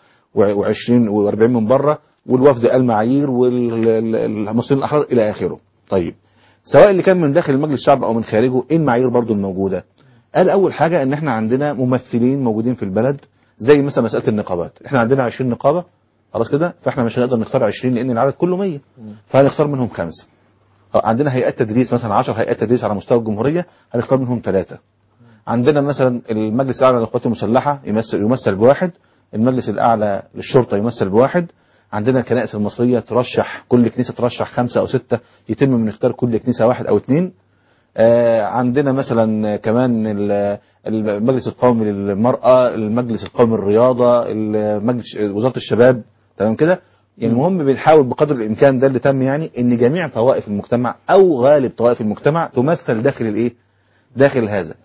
[SPEAKER 15] و20 و40 من بره والوفد قال معايير والمصريين الاحرار الى اخره طيب سواء اللي كان من داخل مجلس الشعب او من خارجه ايه المعايير برضو الموجوده قال اول حاجه ان احنا عندنا ممثلين موجودين في البلد زي مثلا مساله النقابات احنا عندنا 20 نقابه خلاص كده فاحنا مش هنقدر نختار 20 لان العدد كله 100 فهنختار منهم خمسه عندنا هيئات تدريس مثلا 10 هيئات تدريس على مستوى الجمهوريه هنختار منهم ثلاثه عندنا مثلا المجلس الاعلى للقوات المسلحه يمثل يمثل بواحد المجلس الاعلى للشرطه يمثل بواحد عندنا الكنائس المصريه ترشح كل كنيسه ترشح خمسه او سته يتم من اختيار كل كنيسه واحد او اثنين آه، عندنا مثلا كمان ال- المجلس القومي للمرأة المجلس القومي للرياضة المجلس وزارة الشباب تمام كده يعني المهم بنحاول بقدر الإمكان ده اللي تم يعني إن جميع طوائف المجتمع أو غالب طوائف المجتمع تمثل داخل الإيه داخل هذا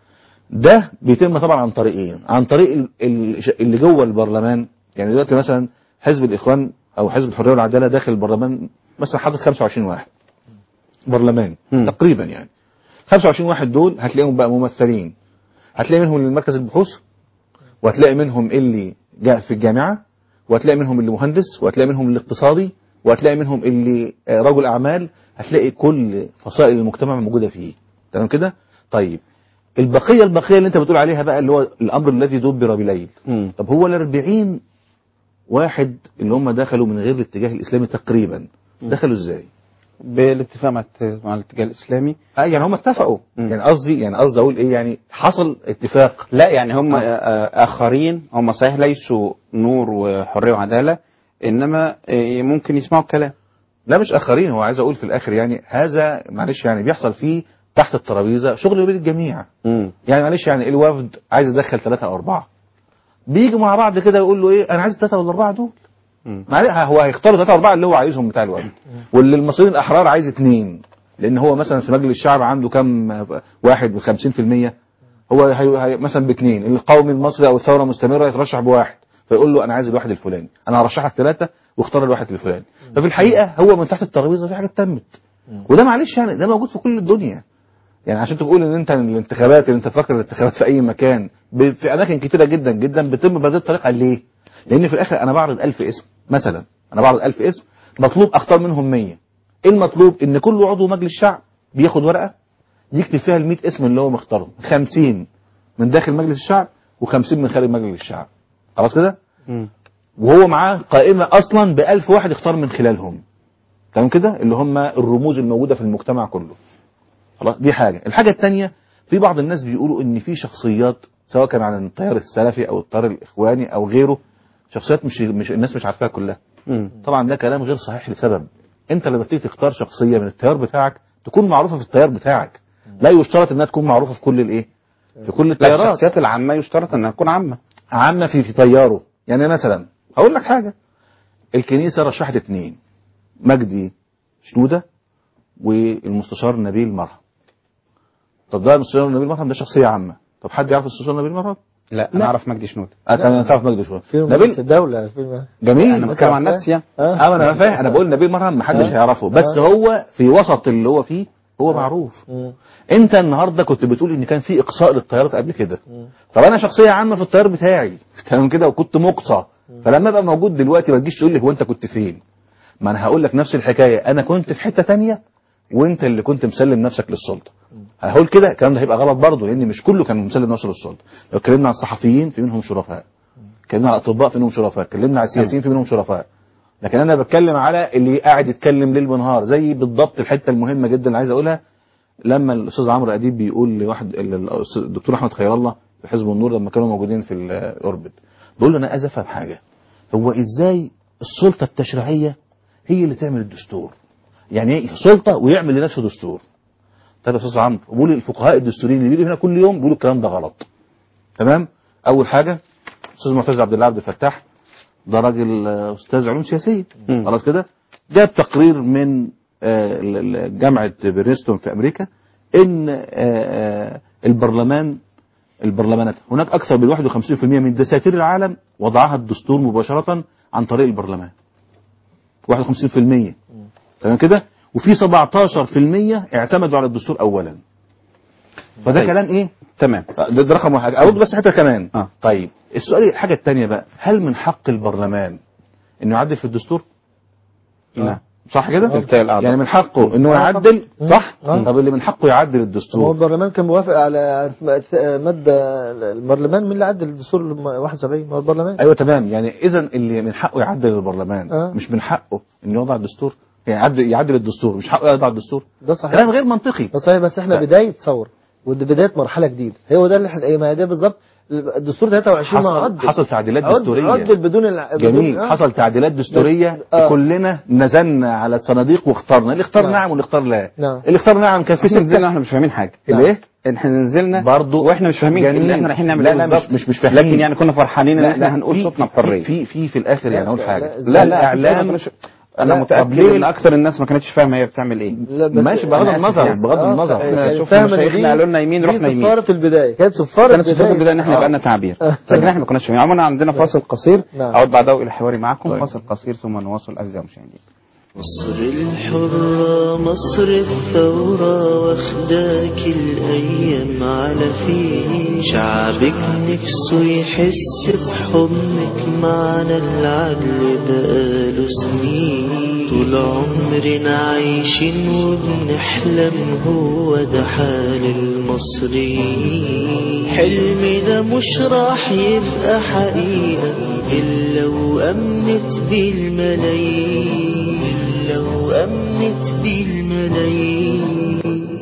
[SPEAKER 15] ده بيتم طبعا عن طريقين عن طريق ال- ال- اللي جوه البرلمان يعني دلوقتي مثلا حزب الإخوان أو حزب الحرية والعدالة داخل البرلمان مثلا حاطط 25 واحد برلمان تقريبا يعني 25 واحد دول هتلاقيهم بقى ممثلين هتلاقي منهم اللي مركز البحوث وهتلاقي منهم اللي جاء في الجامعة وهتلاقي منهم اللي مهندس وهتلاقي منهم اللي اقتصادي وهتلاقي منهم اللي آه، رجل أعمال هتلاقي كل فصائل المجتمع موجودة فيه تمام كده طيب البقية البقية اللي انت بتقول عليها بقى اللي هو الأمر الذي دبر بليل طب هو الأربعين واحد اللي هم دخلوا من غير الاتجاه الإسلامي تقريبا دخلوا ازاي
[SPEAKER 2] بالاتفاق مع الت- مع الاتجاه الاسلامي
[SPEAKER 15] اه يعني هم اتفقوا يعني قصدي يعني قصدي اقول ايه يعني حصل اتفاق
[SPEAKER 2] لا يعني هم آه، آه، اخرين هم صحيح ليسوا نور وحريه وعداله انما آه، ممكن يسمعوا الكلام
[SPEAKER 15] لا مش اخرين هو عايز اقول في الاخر يعني هذا معلش يعني بيحصل فيه تحت الترابيزه شغل بين الجميع يعني معلش يعني الوفد عايز يدخل ثلاثه او اربعه بيجوا مع بعض كده يقول له ايه انا عايز الثلاثه ولا الاربعه دول معلش هو هيختار ثلاثه اربعه اللي هو عايزهم بتاع الوفد واللي المصريين الاحرار عايز اثنين لان هو مثلا في مجلس الشعب عنده كم واحد ب 50% هو هي هي مثلا باثنين القومي المصري او الثوره مستمره يترشح بواحد فيقول له انا عايز الواحد الفلاني انا هرشح لك ثلاثه واختار الواحد الفلاني ففي الحقيقه هو من تحت الترابيزه في حاجه تمت وده معلش يعني ده موجود في كل الدنيا يعني عشان تقول ان انت الانتخابات اللي انت فاكر الانتخابات في اي مكان ب- في اماكن كتيره جدا جدا بتتم بهذه الطريقه ليه؟ لان في الاخر انا بعرض 1000 اسم مثلا انا بعرض 1000 اسم مطلوب اختار منهم 100 ايه المطلوب ان كل عضو مجلس شعب بياخد ورقه يكتب فيها ال 100 اسم اللي هو مختارهم 50 من داخل مجلس الشعب و50 من خارج مجلس الشعب خلاص كده؟ وهو معاه قائمه اصلا ب 1000 واحد يختار من خلالهم تمام كده اللي هم الرموز الموجوده في المجتمع كله خلاص دي حاجه الحاجه الثانيه في بعض الناس بيقولوا ان في شخصيات سواء كان عن التيار السلفي او التيار الاخواني او غيره شخصيات مش مش الناس مش عارفاها كلها طبعا ده كلام غير صحيح لسبب انت لما تيجي تختار شخصيه من التيار بتاعك تكون معروفه في التيار بتاعك لا يشترط انها تكون معروفه في كل الايه في كل
[SPEAKER 2] لا
[SPEAKER 15] التيارات
[SPEAKER 2] الشخصيات العامه يشترط انها تكون عامه
[SPEAKER 15] عامه في في تياره يعني مثلا هقول لك حاجه الكنيسه رشحت اثنين مجدي شنوده والمستشار نبيل مرهم طب ده المستشار نبيل مرهم ده شخصيه عامه طب حد يعرف المستشار نبيل مرهم
[SPEAKER 2] لا انا اعرف مجدي شنود
[SPEAKER 15] انا تعرف مجدي شنوده
[SPEAKER 16] في
[SPEAKER 15] نبيل
[SPEAKER 16] مجلس الدولة في
[SPEAKER 15] جميل
[SPEAKER 2] أنا بتكلم عن نفسي يعني.
[SPEAKER 15] اه انا فاهم انا بقول نبيل مرهم محدش
[SPEAKER 16] آه.
[SPEAKER 15] هيعرفه بس
[SPEAKER 16] آه.
[SPEAKER 15] هو في وسط اللي هو فيه هو معروف انت النهارده كنت بتقول ان كان في اقصاء للطيارات قبل كده طب انا شخصيه عامه في الطيار بتاعي تمام كده وكنت مقصى فلما ابقى موجود دلوقتي ما تجيش تقول لي هو انت كنت فين ما انا هقول لك نفس الحكايه انا كنت في حته تانية وانت اللي كنت مسلم نفسك للسلطه هقول كده الكلام ده هيبقى غلط برضه لان مش كله كان مسلم نفسه للسلطه لو اتكلمنا عن الصحفيين في منهم شرفاء اتكلمنا عن الاطباء في منهم شرفاء اتكلمنا عن السياسيين في منهم شرفاء لكن انا بتكلم على اللي قاعد يتكلم ليل ونهار زي بالضبط الحته المهمه جدا اللي عايز اقولها لما الاستاذ عمرو اديب بيقول لواحد ال- الأستاذ- الدكتور احمد خير الله في حزب النور لما كانوا موجودين في الاوربت بيقول له انا عايز افهم حاجه هو ازاي السلطه التشريعيه هي اللي تعمل الدستور يعني ايه سلطه ويعمل لنفسه دستور طيب يا استاذ عمرو بيقول الفقهاء الدستوريين اللي بيجوا هنا كل يوم بيقولوا الكلام ده غلط تمام اول حاجه استاذ معتز عبد الله عبد الفتاح ده راجل آه، استاذ علوم سياسيه خلاص كده جاب تقرير من آه، ال- ال- جامعه برينستون في امريكا ان آه، آه، البرلمان البرلمانات هناك اكثر من 51% من دساتير العالم وضعها الدستور مباشره عن طريق البرلمان 51% تمام كده وفي 17% اعتمدوا على الدستور اولا فده
[SPEAKER 2] طيب.
[SPEAKER 15] كلام ايه
[SPEAKER 2] تمام
[SPEAKER 15] ده, ده رقم واحد ارد بس حته كمان
[SPEAKER 2] آه.
[SPEAKER 15] طيب السؤال الحاجه الثانيه بقى هل من حق البرلمان انه يعدل في الدستور
[SPEAKER 2] نعم
[SPEAKER 15] صح كده
[SPEAKER 2] تلتقي الأعضاء.
[SPEAKER 15] يعني من حقه انه
[SPEAKER 16] آه،
[SPEAKER 15] يعدل
[SPEAKER 16] طبعا.
[SPEAKER 15] صح
[SPEAKER 16] آه.
[SPEAKER 15] طب اللي من حقه يعدل
[SPEAKER 16] هو
[SPEAKER 15] الدستور
[SPEAKER 16] البرلمان كان موافق على مادة البرلمان مين اللي عدل الدستور 71 ما هو البرلمان
[SPEAKER 15] ايوه تمام يعني اذا اللي من حقه يعدل البرلمان
[SPEAKER 16] آه.
[SPEAKER 15] مش من حقه انه يوضع الدستور يعني يعدل, يعدل الدستور مش حقه يوضع الدستور
[SPEAKER 16] ده صحيح
[SPEAKER 15] كلام غير منطقي
[SPEAKER 16] ده صحيح بس احنا
[SPEAKER 15] لا.
[SPEAKER 16] بداية ثورة ودي بداية مرحلة جديدة هو ده اللي احنا ايه ما هي ده بالظبط الدستور 23 ما
[SPEAKER 15] حصل,
[SPEAKER 16] عدل
[SPEAKER 15] حصل تعديلات
[SPEAKER 16] عدل-
[SPEAKER 15] دستوريه
[SPEAKER 16] عدل بدون الع...
[SPEAKER 15] جميل
[SPEAKER 16] بدون... آه.
[SPEAKER 15] حصل تعديلات دستوريه
[SPEAKER 16] آه.
[SPEAKER 15] كلنا نزلنا على الصناديق واخترنا اللي اختار
[SPEAKER 16] نعم.
[SPEAKER 15] نعم واللي اختار لا
[SPEAKER 16] نعم.
[SPEAKER 15] اللي اختار نعم كان في
[SPEAKER 2] احنا نزلنا
[SPEAKER 15] ستة
[SPEAKER 2] احنا مش فاهمين حاجه
[SPEAKER 15] الايه
[SPEAKER 2] احنا نزلنا
[SPEAKER 15] برضو
[SPEAKER 2] واحنا مش فاهمين
[SPEAKER 15] جميل.
[SPEAKER 2] اللي احنا رايحين نعمل
[SPEAKER 15] لا
[SPEAKER 2] ايه
[SPEAKER 15] لا
[SPEAKER 2] بالظبط.
[SPEAKER 15] مش مش, مش فاهمين
[SPEAKER 2] لكن يعني كنا فرحانين ان
[SPEAKER 15] لا
[SPEAKER 2] احنا
[SPEAKER 15] لا
[SPEAKER 2] هنقول
[SPEAKER 15] في-
[SPEAKER 2] صوتنا
[SPEAKER 15] في
[SPEAKER 2] بحريه
[SPEAKER 15] في في في الاخر يعني اقول حاجه
[SPEAKER 2] لا لا
[SPEAKER 15] الاعلام
[SPEAKER 2] مش انا
[SPEAKER 15] لا،
[SPEAKER 2] متاكد
[SPEAKER 15] طب ليه؟
[SPEAKER 2] ان اكثر الناس ما كانتش فاهمه هي بتعمل ايه
[SPEAKER 16] لا بس
[SPEAKER 15] ماشي بغض
[SPEAKER 2] أنا آسف
[SPEAKER 15] النظر
[SPEAKER 2] يعني.
[SPEAKER 15] بغض
[SPEAKER 16] آه،
[SPEAKER 15] النظر
[SPEAKER 16] يعني
[SPEAKER 2] احنا شفنا
[SPEAKER 16] فاهم إن
[SPEAKER 2] مشايخنا
[SPEAKER 16] دي-
[SPEAKER 2] قالوا لنا يمين
[SPEAKER 16] دي
[SPEAKER 2] رحنا يمين
[SPEAKER 16] صفارة البداية كانت صفارة
[SPEAKER 2] كانت صفات البدايه ان احنا
[SPEAKER 15] آه.
[SPEAKER 2] يبقى لنا تعبير لكن احنا ما كناش فاهمين عموما عندنا فاصل قصير
[SPEAKER 16] نعم.
[SPEAKER 2] اعود بعده الى حواري معكم
[SPEAKER 15] طيب.
[SPEAKER 2] فاصل قصير ثم نواصل اعزائي المشاهدين
[SPEAKER 1] مصر الحرة مصر الثورة واخداك الأيام على فيه شعبك نفسه يحس بحضنك معنا العدل بقاله سنين طول عمرنا عايشين وبنحلم هو ده حال المصريين حلمنا مش راح يبقى حقيقة إلا وأمنت بالملايين إلا وأمنت بالملايين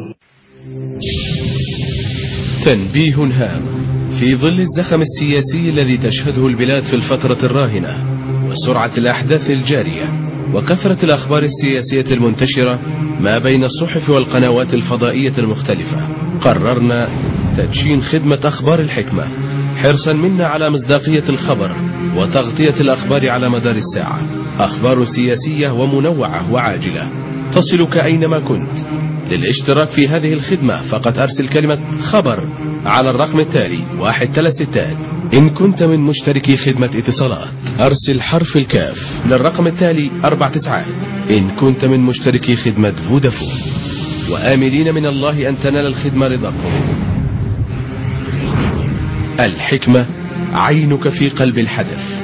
[SPEAKER 14] تنبيه هام في ظل الزخم السياسي الذي تشهده البلاد في الفترة الراهنة وسرعة الأحداث الجارية وكثرة الأخبار السياسية المنتشرة ما بين الصحف والقنوات الفضائية المختلفة قررنا تدشين خدمة أخبار الحكمة حرصا منا على مصداقية الخبر وتغطية الأخبار على مدار الساعة أخبار سياسية ومنوعة وعاجلة تصلك أينما كنت للاشتراك في هذه الخدمة فقط أرسل كلمة خبر على الرقم التالي واحد تلا ستات إن كنت من مشتركي خدمة اتصالات أرسل حرف الكاف للرقم التالي أربع تسعات إن كنت من مشتركي خدمة فودافون وآملين من الله أن تنال الخدمة رضاكم الحكمة عينك في قلب الحدث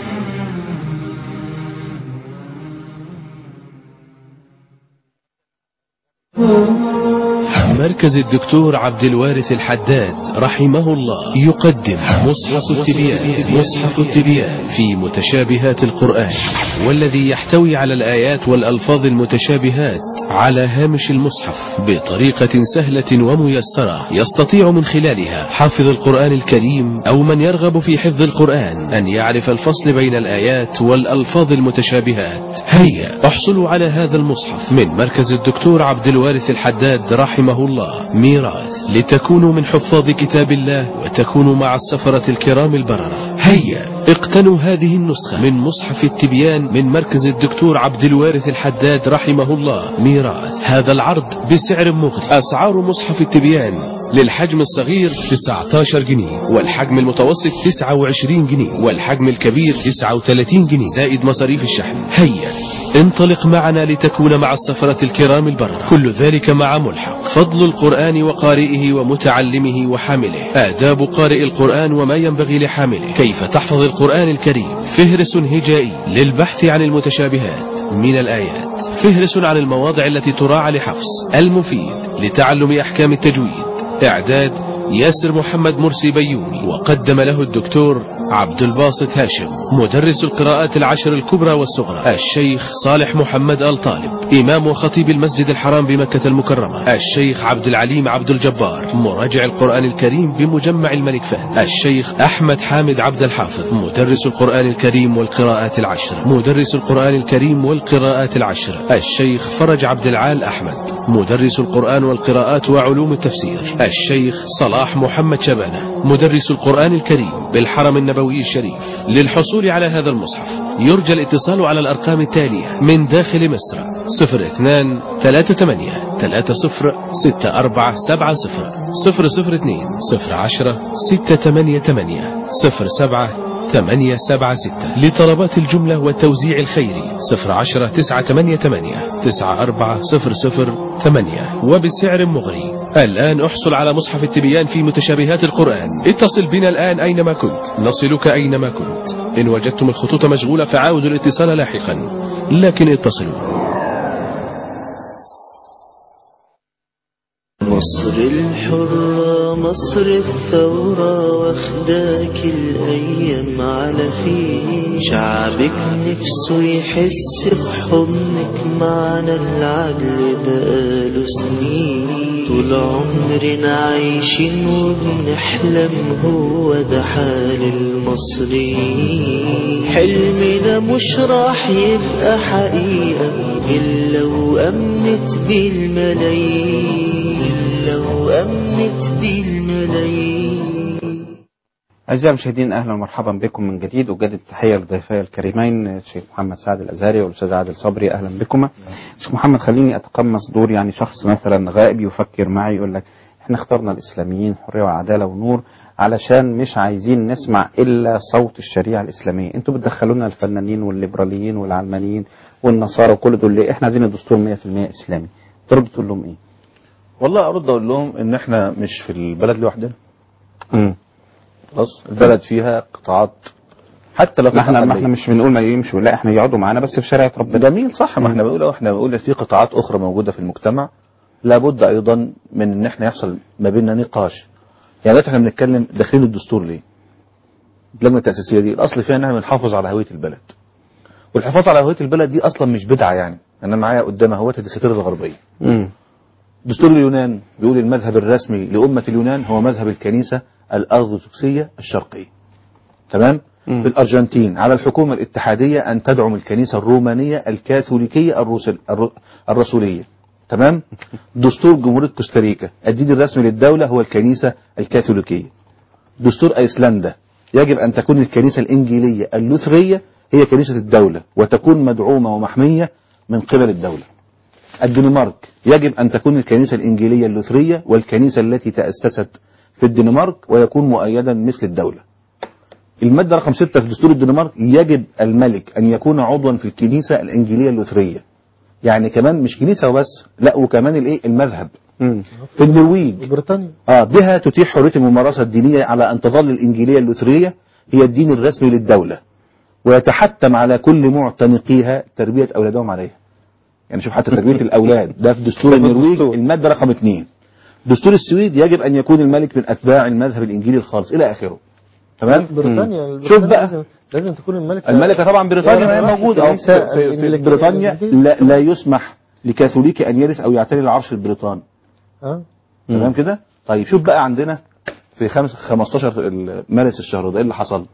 [SPEAKER 14] مركز الدكتور عبد الوارث الحداد رحمه الله يقدم مصحف التبيان مصحف التبيان في متشابهات القرآن والذي يحتوي على الآيات والألفاظ المتشابهات على هامش المصحف بطريقة سهلة وميسرة يستطيع من خلالها حافظ القرآن الكريم أو من يرغب في حفظ القرآن أن يعرف الفصل بين الآيات والألفاظ المتشابهات هيا احصلوا على هذا المصحف من مركز الدكتور عبد الوارث الحداد رحمه الله ميراث لتكونوا من حفاظ كتاب الله وتكونوا مع السفرة الكرام البررة هيا اقتنوا هذه النسخة من مصحف التبيان من مركز الدكتور عبد الوارث الحداد رحمه الله ميراث هذا العرض بسعر مغري أسعار مصحف التبيان للحجم الصغير 19 جنيه والحجم المتوسط 29 جنيه والحجم الكبير 39 جنيه زائد مصاريف الشحن هيا انطلق معنا لتكون مع السفرة الكرام البررة كل ذلك مع ملحق فضل القرآن وقارئه ومتعلمه وحامله آداب قارئ القرآن وما ينبغي لحامله كيف تحفظ القرآن الكريم فهرس هجائي للبحث عن المتشابهات من الآيات فهرس عن المواضع التي تراعى لحفظ المفيد لتعلم أحكام التجويد إعداد ياسر محمد مرسي بيومي وقدم له الدكتور عبد الباسط هاشم مدرس القراءات العشر الكبرى والصغرى الشيخ صالح محمد آل طالب إمام وخطيب المسجد الحرام بمكة المكرمة الشيخ عبد العليم عبد الجبار مراجع القرآن الكريم بمجمع الملك فهد الشيخ أحمد حامد عبد الحافظ مدرس القرآن الكريم والقراءات العشر مدرس القرآن الكريم والقراءات العشر الشيخ فرج عبد العال أحمد مدرس القرآن والقراءات وعلوم التفسير الشيخ صلاح محمد شبانة مدرس القرآن الكريم بالحرم النبوي الشريف للحصول على هذا المصحف يرجى الاتصال على الأرقام التالية من داخل مصر 02 38 30 64 70 002 010 688 07 876 لطلبات الجملة والتوزيع الخيري 010 988 94008 وبسعر مغري الآن احصل على مصحف التبيان في متشابهات القرآن اتصل بنا الآن أينما كنت نصلك أينما كنت إن وجدتم الخطوط مشغولة فعاودوا الاتصال لاحقا لكن اتصلوا
[SPEAKER 1] مصر الحرة مصر الثورة واخداك الأيام على فيه شعبك نفسه يحس بحضنك معنا العدل بقاله سنين طول عمرنا عايشين وبنحلم هو ده حال المصريين حلمنا مش راح يبقى حقيقة إلا وأمنت بالملايين إلا وأمنت بالملايين
[SPEAKER 2] أعزائي المشاهدين أهلا ومرحبا بكم من جديد أجدد التحية لضيفي الكريمين الشيخ محمد سعد الأزهري والأستاذ عادل صبري أهلا بكم شيخ محمد خليني أتقمص دور يعني شخص مثلا غائب يفكر معي يقول لك احنا اخترنا الإسلاميين حرية وعدالة ونور علشان مش عايزين نسمع الا صوت الشريعه الاسلاميه انتوا بتدخلونا الفنانين والليبراليين والعلمانيين والنصارى وكل دول ليه احنا عايزين الدستور 100% اسلامي ترد تقول لهم ايه
[SPEAKER 15] والله ارد اقول لهم ان احنا مش في البلد لوحدنا
[SPEAKER 2] امم
[SPEAKER 15] خلاص البلد فيها قطاعات حتى لو
[SPEAKER 2] ما احنا ما
[SPEAKER 15] أقلية.
[SPEAKER 2] احنا مش بنقول ما يمشوا لا احنا يقعدوا معانا بس في شريعه ربنا
[SPEAKER 15] جميل صح ما احنا بنقول احنا بنقول في قطاعات اخرى موجوده في المجتمع لابد ايضا من ان احنا يحصل ما بيننا نقاش يعني دلوقتي احنا بنتكلم داخلين الدستور ليه؟ اللجنه التاسيسيه دي الاصل فيها ان احنا بنحافظ على هويه البلد والحفاظ على هويه البلد دي اصلا مش بدعه يعني انا معايا قدام اهوت الدساتير الغربيه
[SPEAKER 2] امم
[SPEAKER 15] دستور اليونان بيقول المذهب الرسمي لأمة اليونان هو مذهب الكنيسة الأرثوذكسية الشرقية تمام في الأرجنتين على الحكومة الاتحادية أن تدعم الكنيسة الرومانية الكاثوليكية الرسل الر- الرسولية تمام دستور جمهورية كوستاريكا الدين الرسمي للدولة هو الكنيسة الكاثوليكية دستور أيسلندا يجب أن تكون الكنيسة الإنجيلية اللوثرية هي كنيسة الدولة وتكون مدعومة ومحمية من قبل الدولة الدنمارك يجب أن تكون الكنيسة الإنجيلية اللوثرية والكنيسة التي تأسست في الدنمارك ويكون مؤيدا مثل الدولة المادة رقم 6 في دستور الدنمارك يجب الملك أن يكون عضوا في الكنيسة الإنجيلية اللوثرية يعني كمان مش كنيسة وبس لا وكمان الايه المذهب في النرويج
[SPEAKER 16] بريطانيا
[SPEAKER 15] اه بها تتيح حرية الممارسة الدينية على أن تظل الإنجيلية اللوثرية هي الدين الرسمي للدولة ويتحتم على كل معتنقيها تربية أولادهم عليها يعني شوف حتى تربية الأولاد ده في دستور النرويج المادة رقم اثنين دستور السويد يجب أن يكون الملك من أتباع المذهب الإنجيلي الخالص إلى آخره تمام
[SPEAKER 16] بريطانيا
[SPEAKER 15] مم.
[SPEAKER 16] بريطانيا
[SPEAKER 15] شوف بقى
[SPEAKER 16] لازم, لازم تكون الملكة
[SPEAKER 15] الملكة طبعا بريطانيا ما هي موجودة أهو. في, في, في بريطانيا لا, لا يسمح لكاثوليكي أن يرث أو يعتري العرش البريطاني
[SPEAKER 16] اه
[SPEAKER 15] تمام كده طيب شوف بقى عندنا في خمس 15 ال- مارس الشهر ده ايه اللي حصل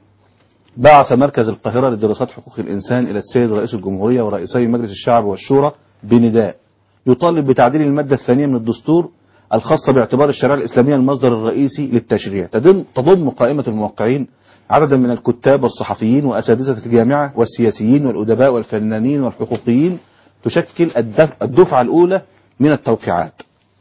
[SPEAKER 15] بعث مركز القاهرة لدراسات حقوق الإنسان إلى السيد رئيس الجمهورية ورئيسي مجلس الشعب والشورى بنداء يطالب بتعديل المادة الثانية من الدستور الخاصة باعتبار الشريعة الإسلامية المصدر الرئيسي للتشريع تضم, تضم قائمة الموقعين عددا من الكتاب والصحفيين وأساتذة الجامعة والسياسيين والأدباء والفنانين والحقوقيين تشكل الدف- الدفعة الأولى من التوقيعات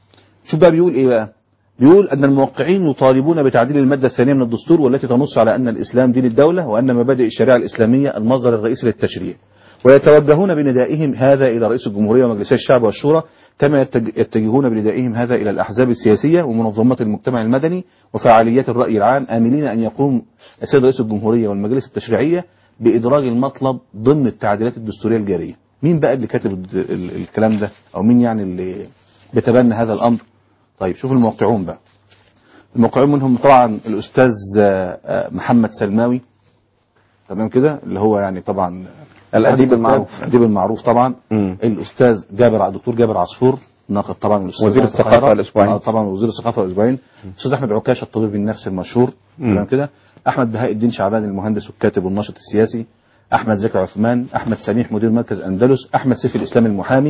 [SPEAKER 15] شوف بقى بيقول ايه بقى بيقول ان الموقعين يطالبون بتعديل المادة الثانية من الدستور والتي تنص على ان الاسلام دين الدولة وان مبادئ الشريعة الاسلامية المصدر الرئيسي للتشريع ويتوجهون بندائهم هذا الى رئيس الجمهورية ومجلسي الشعب والشورى كما يتج- يتجهون بندائهم هذا الى الاحزاب السياسية ومنظمات المجتمع المدني وفعاليات الرأي العام املين ان يقوم السيد رئيس الجمهورية والمجالس التشريعية بادراج المطلب ضمن التعديلات الدستورية الجارية مين بقى اللي كاتب ال- ال- الكلام ده او مين يعني اللي بيتبنى هذا الامر طيب شوف الموقعون بقى الموقعون منهم طبعا الاستاذ آه، آه، محمد سلماوي تمام كده اللي هو يعني طبعا
[SPEAKER 2] الأديب
[SPEAKER 15] الكتاب،
[SPEAKER 2] المعروف.
[SPEAKER 15] الاديب المعروف طبعا الاستاذ جابر الدكتور جابر عصفور ناقد طبعا الأستاذ
[SPEAKER 2] وزير
[SPEAKER 15] عبد
[SPEAKER 2] الثقافة
[SPEAKER 15] القاهرة.
[SPEAKER 2] الأسبوعين.
[SPEAKER 15] آه، طبعا وزير الثقافه الاسبوعين الاستاذ احمد عكاشه الطبيب النفسي المشهور
[SPEAKER 2] مم.
[SPEAKER 15] تمام كده احمد بهاء الدين شعبان المهندس والكاتب والناشط السياسي احمد زكي عثمان احمد سميح مدير مركز اندلس احمد سيف الاسلام المحامي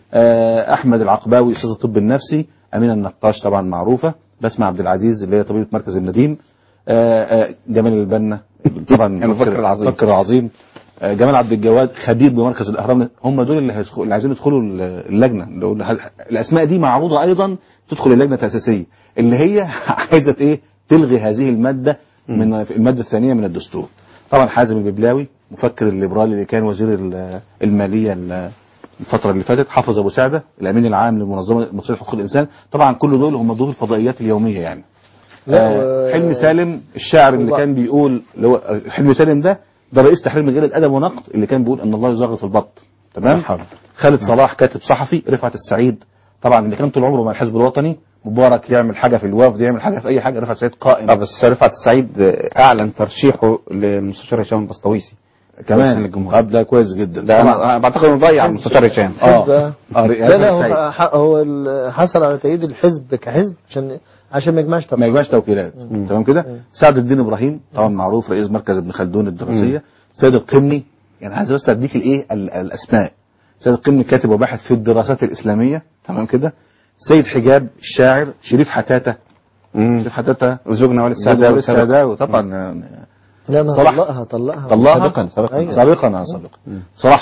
[SPEAKER 15] آه، احمد العقباوي استاذ الطب النفسي امين النقاش طبعا معروفه بسمة عبد العزيز اللي هي طبيبه مركز النديم آه، آه، جمال البنا طبعا
[SPEAKER 2] المفكر العظيم.
[SPEAKER 15] المفكر العظيم آه، جمال عبد الجواد خبير بمركز الاهرام هم دول اللي, هيدخل- اللي عايزين يدخلوا اللجنه اللي هو- الاسماء دي معروضه ايضا تدخل اللجنه التاسيسيه اللي هي عايزه ايه تلغي هذه الماده من الماده الثانيه من الدستور طبعا حازم الببلاوي مفكر الليبرالي اللي كان وزير ال- الماليه ال- الفتره اللي فاتت حافظ ابو سعده الامين العام للمنظمه المصريه لحقوق الانسان طبعا كل دول هم ضيوف الفضائيات اليوميه يعني
[SPEAKER 16] لا،
[SPEAKER 15] آه،
[SPEAKER 16] و-
[SPEAKER 15] حلمي سالم الشاعر اللي
[SPEAKER 16] وبعد-
[SPEAKER 15] كان بيقول اللي هو حلمي سالم ده ده رئيس تحرير مجله ادب ونقد اللي كان بيقول ان الله يزغط البط تمام خالد صلاح كاتب صحفي رفعت السعيد طبعا اللي كان طول عمره مع الحزب الوطني مبارك يعمل حاجه في الوفد يعمل حاجه في اي حاجه رفعت السعيد قائم
[SPEAKER 2] اه بس رفعت السعيد اعلن ترشيحه للمستشار هشام البسطويسي
[SPEAKER 15] كمان
[SPEAKER 2] الجمهورية
[SPEAKER 15] طب ده كويس جدا
[SPEAKER 2] ده انا أنا بعتقد انه ضيع المستشار هشام
[SPEAKER 15] اه
[SPEAKER 16] حزب-
[SPEAKER 15] اه
[SPEAKER 16] لا لا
[SPEAKER 15] رفعت السعيد.
[SPEAKER 16] هو ح- هو ال- حصل على تأييد الحزب كحزب عشان عشان ما يجمعش
[SPEAKER 15] ما يجمعش توكيلات تمام كده سعد الدين ابراهيم طبعا معروف رئيس مركز ابن خلدون الدراسيه سيد القمني يعني عايز بس اديك الايه ال- الاسماء سيد القمني كاتب وباحث في الدراسات الاسلاميه تمام كده سيد حجاب الشاعر شريف حتاته شريف حتاته
[SPEAKER 2] وزوجنا والد
[SPEAKER 15] زوجنا
[SPEAKER 2] السعداوي
[SPEAKER 15] والد السعداوي طبعا
[SPEAKER 16] لا انا
[SPEAKER 15] صلاح
[SPEAKER 16] هطلقها هطلقها
[SPEAKER 15] طلقها
[SPEAKER 16] سابقا
[SPEAKER 15] سابقا
[SPEAKER 16] أيوة.
[SPEAKER 15] سابقا آه، سابقا صلاح فضل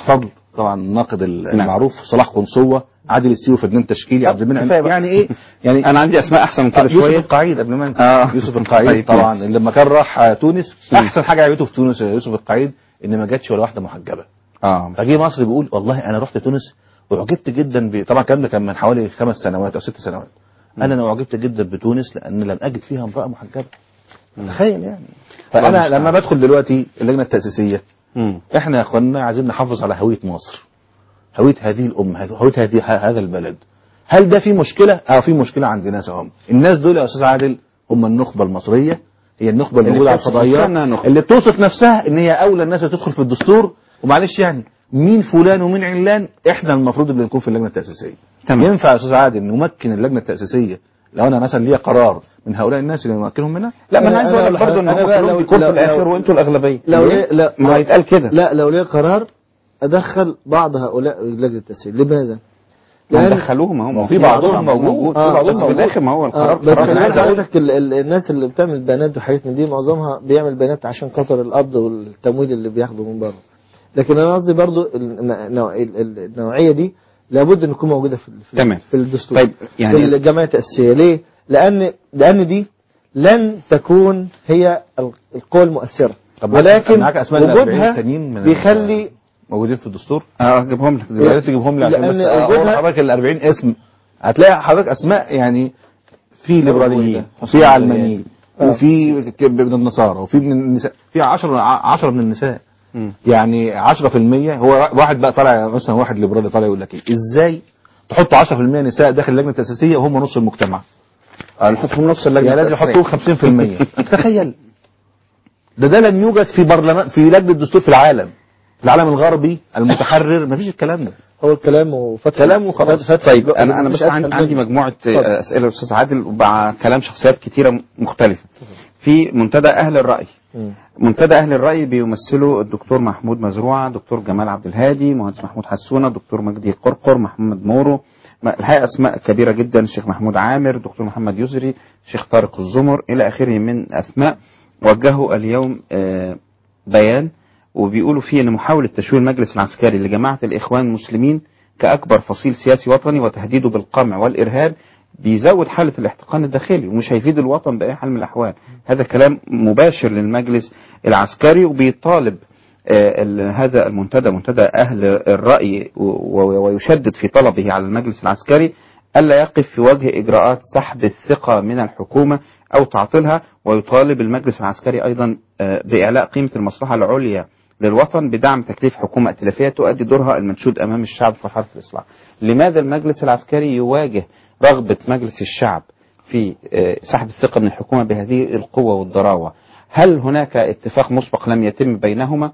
[SPEAKER 15] طبعا الناقد المعروف صلاح قنصوه عادل السيوي فنان تشكيلي عبد المنعم
[SPEAKER 2] كفاية بقى.
[SPEAKER 15] يعني ايه يعني
[SPEAKER 2] انا عندي اسماء احسن من كده
[SPEAKER 15] يوسف
[SPEAKER 2] شويه
[SPEAKER 15] القعيد قبل ما انسى
[SPEAKER 2] آه.
[SPEAKER 15] يوسف القعيد
[SPEAKER 2] طيب،
[SPEAKER 15] طبعا
[SPEAKER 2] ماشي.
[SPEAKER 15] لما كان راح آه، تونس احسن حاجه عجبته في تونس يا يوسف القعيد ان ما جاتش ولا واحده محجبه
[SPEAKER 2] اه
[SPEAKER 15] فجه مصر بيقول والله انا رحت تونس وعجبت جدا ب... طبعا الكلام ده كان من حوالي خمس سنوات او ست سنوات انا انا اعجبت جدا بتونس لان لم اجد فيها امراه محجبه تخيل يعني
[SPEAKER 2] الله
[SPEAKER 15] فانا
[SPEAKER 2] مش
[SPEAKER 15] لما بدخل دلوقتي اللجنه التاسيسيه
[SPEAKER 2] مم.
[SPEAKER 15] احنا يا اخوانا عايزين نحافظ على هويه مصر هويه هذه الامه هويه هذه هذا البلد هل ده في مشكله اه في مشكله عند ناس اهم الناس دول يا استاذ عادل هم النخبه المصريه هي النخبه اللي
[SPEAKER 2] اللي
[SPEAKER 15] موجوده على
[SPEAKER 2] بتوصف نفسها إنها
[SPEAKER 15] الفضائيات
[SPEAKER 2] نخبة.
[SPEAKER 15] اللي بتوصف نفسها ان هي اولى الناس اللي تدخل في الدستور ومعلش يعني مين فلان ومين علان احنا المفروض اللي نكون في اللجنه التاسيسيه
[SPEAKER 2] تمام.
[SPEAKER 15] ينفع يا استاذ عادل نمكن اللجنه التاسيسيه لو انا مثلا ليا قرار من هؤلاء الناس اللي نمكنهم منها
[SPEAKER 2] لا ما انا عايز اقول لك برضه ان
[SPEAKER 16] أنا
[SPEAKER 2] هم
[SPEAKER 16] بقى
[SPEAKER 2] كلهم
[SPEAKER 16] لو-
[SPEAKER 2] بيكونوا في
[SPEAKER 16] لو-
[SPEAKER 2] الاخر
[SPEAKER 16] لو-
[SPEAKER 2] وانتوا الاغلبيه
[SPEAKER 16] لو
[SPEAKER 2] ليه؟
[SPEAKER 16] ليه لا
[SPEAKER 2] ما هيتقال كده
[SPEAKER 16] لا لو ليه قرار ادخل بعض هؤلاء لجنه التسهيل لماذا؟
[SPEAKER 2] ما
[SPEAKER 16] لأن-
[SPEAKER 2] دخلوهم هم
[SPEAKER 15] ما في بعضهم موجود في
[SPEAKER 16] آه،
[SPEAKER 15] بعضهم
[SPEAKER 2] بس في
[SPEAKER 15] موجود
[SPEAKER 2] الاخر ما هو القرار
[SPEAKER 16] آه بس
[SPEAKER 2] قرار
[SPEAKER 16] انا عايز
[SPEAKER 2] الناس.
[SPEAKER 16] اقول لك ال- ال- الناس اللي بتعمل بيانات وحاجات من دي معظمها بيعمل بيانات عشان خاطر القبض والتمويل اللي بياخده من بره لكن انا قصدي برضو ال- النوع- ال- ال- النوعيه دي لابد ان تكون موجوده في في-
[SPEAKER 2] تمام.
[SPEAKER 16] في الدستور
[SPEAKER 2] طيب، يعني-
[SPEAKER 16] في الجمعيه التاسيسيه ليه؟ لان لان دي لن تكون هي ال- القوى المؤثره
[SPEAKER 15] طب
[SPEAKER 16] ولكن
[SPEAKER 15] معاك اسماء ال 40
[SPEAKER 16] وجودها
[SPEAKER 15] التانيين من
[SPEAKER 16] بيخلي
[SPEAKER 15] موجودين في الدستور
[SPEAKER 2] اه اجيبهم لك
[SPEAKER 15] يا
[SPEAKER 2] دلوقتي
[SPEAKER 15] ريت تجيبهم لي عشان
[SPEAKER 16] لأن
[SPEAKER 15] بس اقول
[SPEAKER 16] وجودها-
[SPEAKER 15] حضرتك ال 40 اسم هتلاقي حضرتك اسماء يعني في ليبراليين وفي علمانيين
[SPEAKER 16] آه.
[SPEAKER 15] وفي ك- من النصارى وفي من النساء في 10 10 من النساء
[SPEAKER 2] مم.
[SPEAKER 15] يعني 10% هو واحد بقى طالع مثلا واحد ليبرالي طالع يقول لك ايه ازاي تحط 10% نساء داخل اللجنه التاسيسيه وهم نص المجتمع
[SPEAKER 2] اه نحطهم نص اللجنه
[SPEAKER 15] يعني لازم
[SPEAKER 2] التأسيسية.
[SPEAKER 15] يحطوه 50% تخيل ده ده لم يوجد في برلمان في لجنه الدستور في العالم العالم الغربي المتحرر ما فيش الكلام ده
[SPEAKER 16] هو الكلام وفتح
[SPEAKER 15] كلام وخلاص.
[SPEAKER 16] فتح
[SPEAKER 2] طيب انا انا
[SPEAKER 16] مش
[SPEAKER 2] بس
[SPEAKER 16] أسهل
[SPEAKER 2] عندي,
[SPEAKER 16] منه.
[SPEAKER 2] عندي مجموعه
[SPEAKER 16] اتفضل.
[SPEAKER 2] آه، اسئله الاستاذ عادل ومع كلام شخصيات كتيره مختلفه في منتدى اهل الراي
[SPEAKER 16] مم.
[SPEAKER 2] منتدى اهل الراي بيمثله الدكتور محمود مزروعه دكتور جمال عبد الهادي مهندس محمود حسونه دكتور مجدي قرقر محمد مورو ما- الحقيقه اسماء كبيره جدا الشيخ محمود عامر دكتور محمد يسري الشيخ طارق الزمر الى اخره من اسماء وجهوا اليوم آه، بيان وبيقولوا فيه ان محاوله تشويه المجلس العسكري لجماعه الاخوان المسلمين كاكبر فصيل سياسي وطني وتهديده بالقمع والارهاب بيزود حاله الاحتقان الداخلي ومش هيفيد الوطن باي حال من الاحوال هذا كلام مباشر للمجلس العسكري وبيطالب آه، ال- هذا المنتدى منتدى اهل الراي و- و- ويشدد في طلبه على المجلس العسكري الا يقف في وجه اجراءات سحب الثقه من الحكومه او تعطيلها ويطالب المجلس العسكري ايضا آه، باعلاء قيمه المصلحه العليا للوطن بدعم تكليف حكومه ائتلافيه تؤدي دورها المنشود امام الشعب في مرحله الاصلاح. لماذا المجلس العسكري يواجه رغبه مجلس الشعب في آه، سحب الثقه من الحكومه بهذه القوه والضراوه؟ هل هناك اتفاق مسبق لم يتم بينهما؟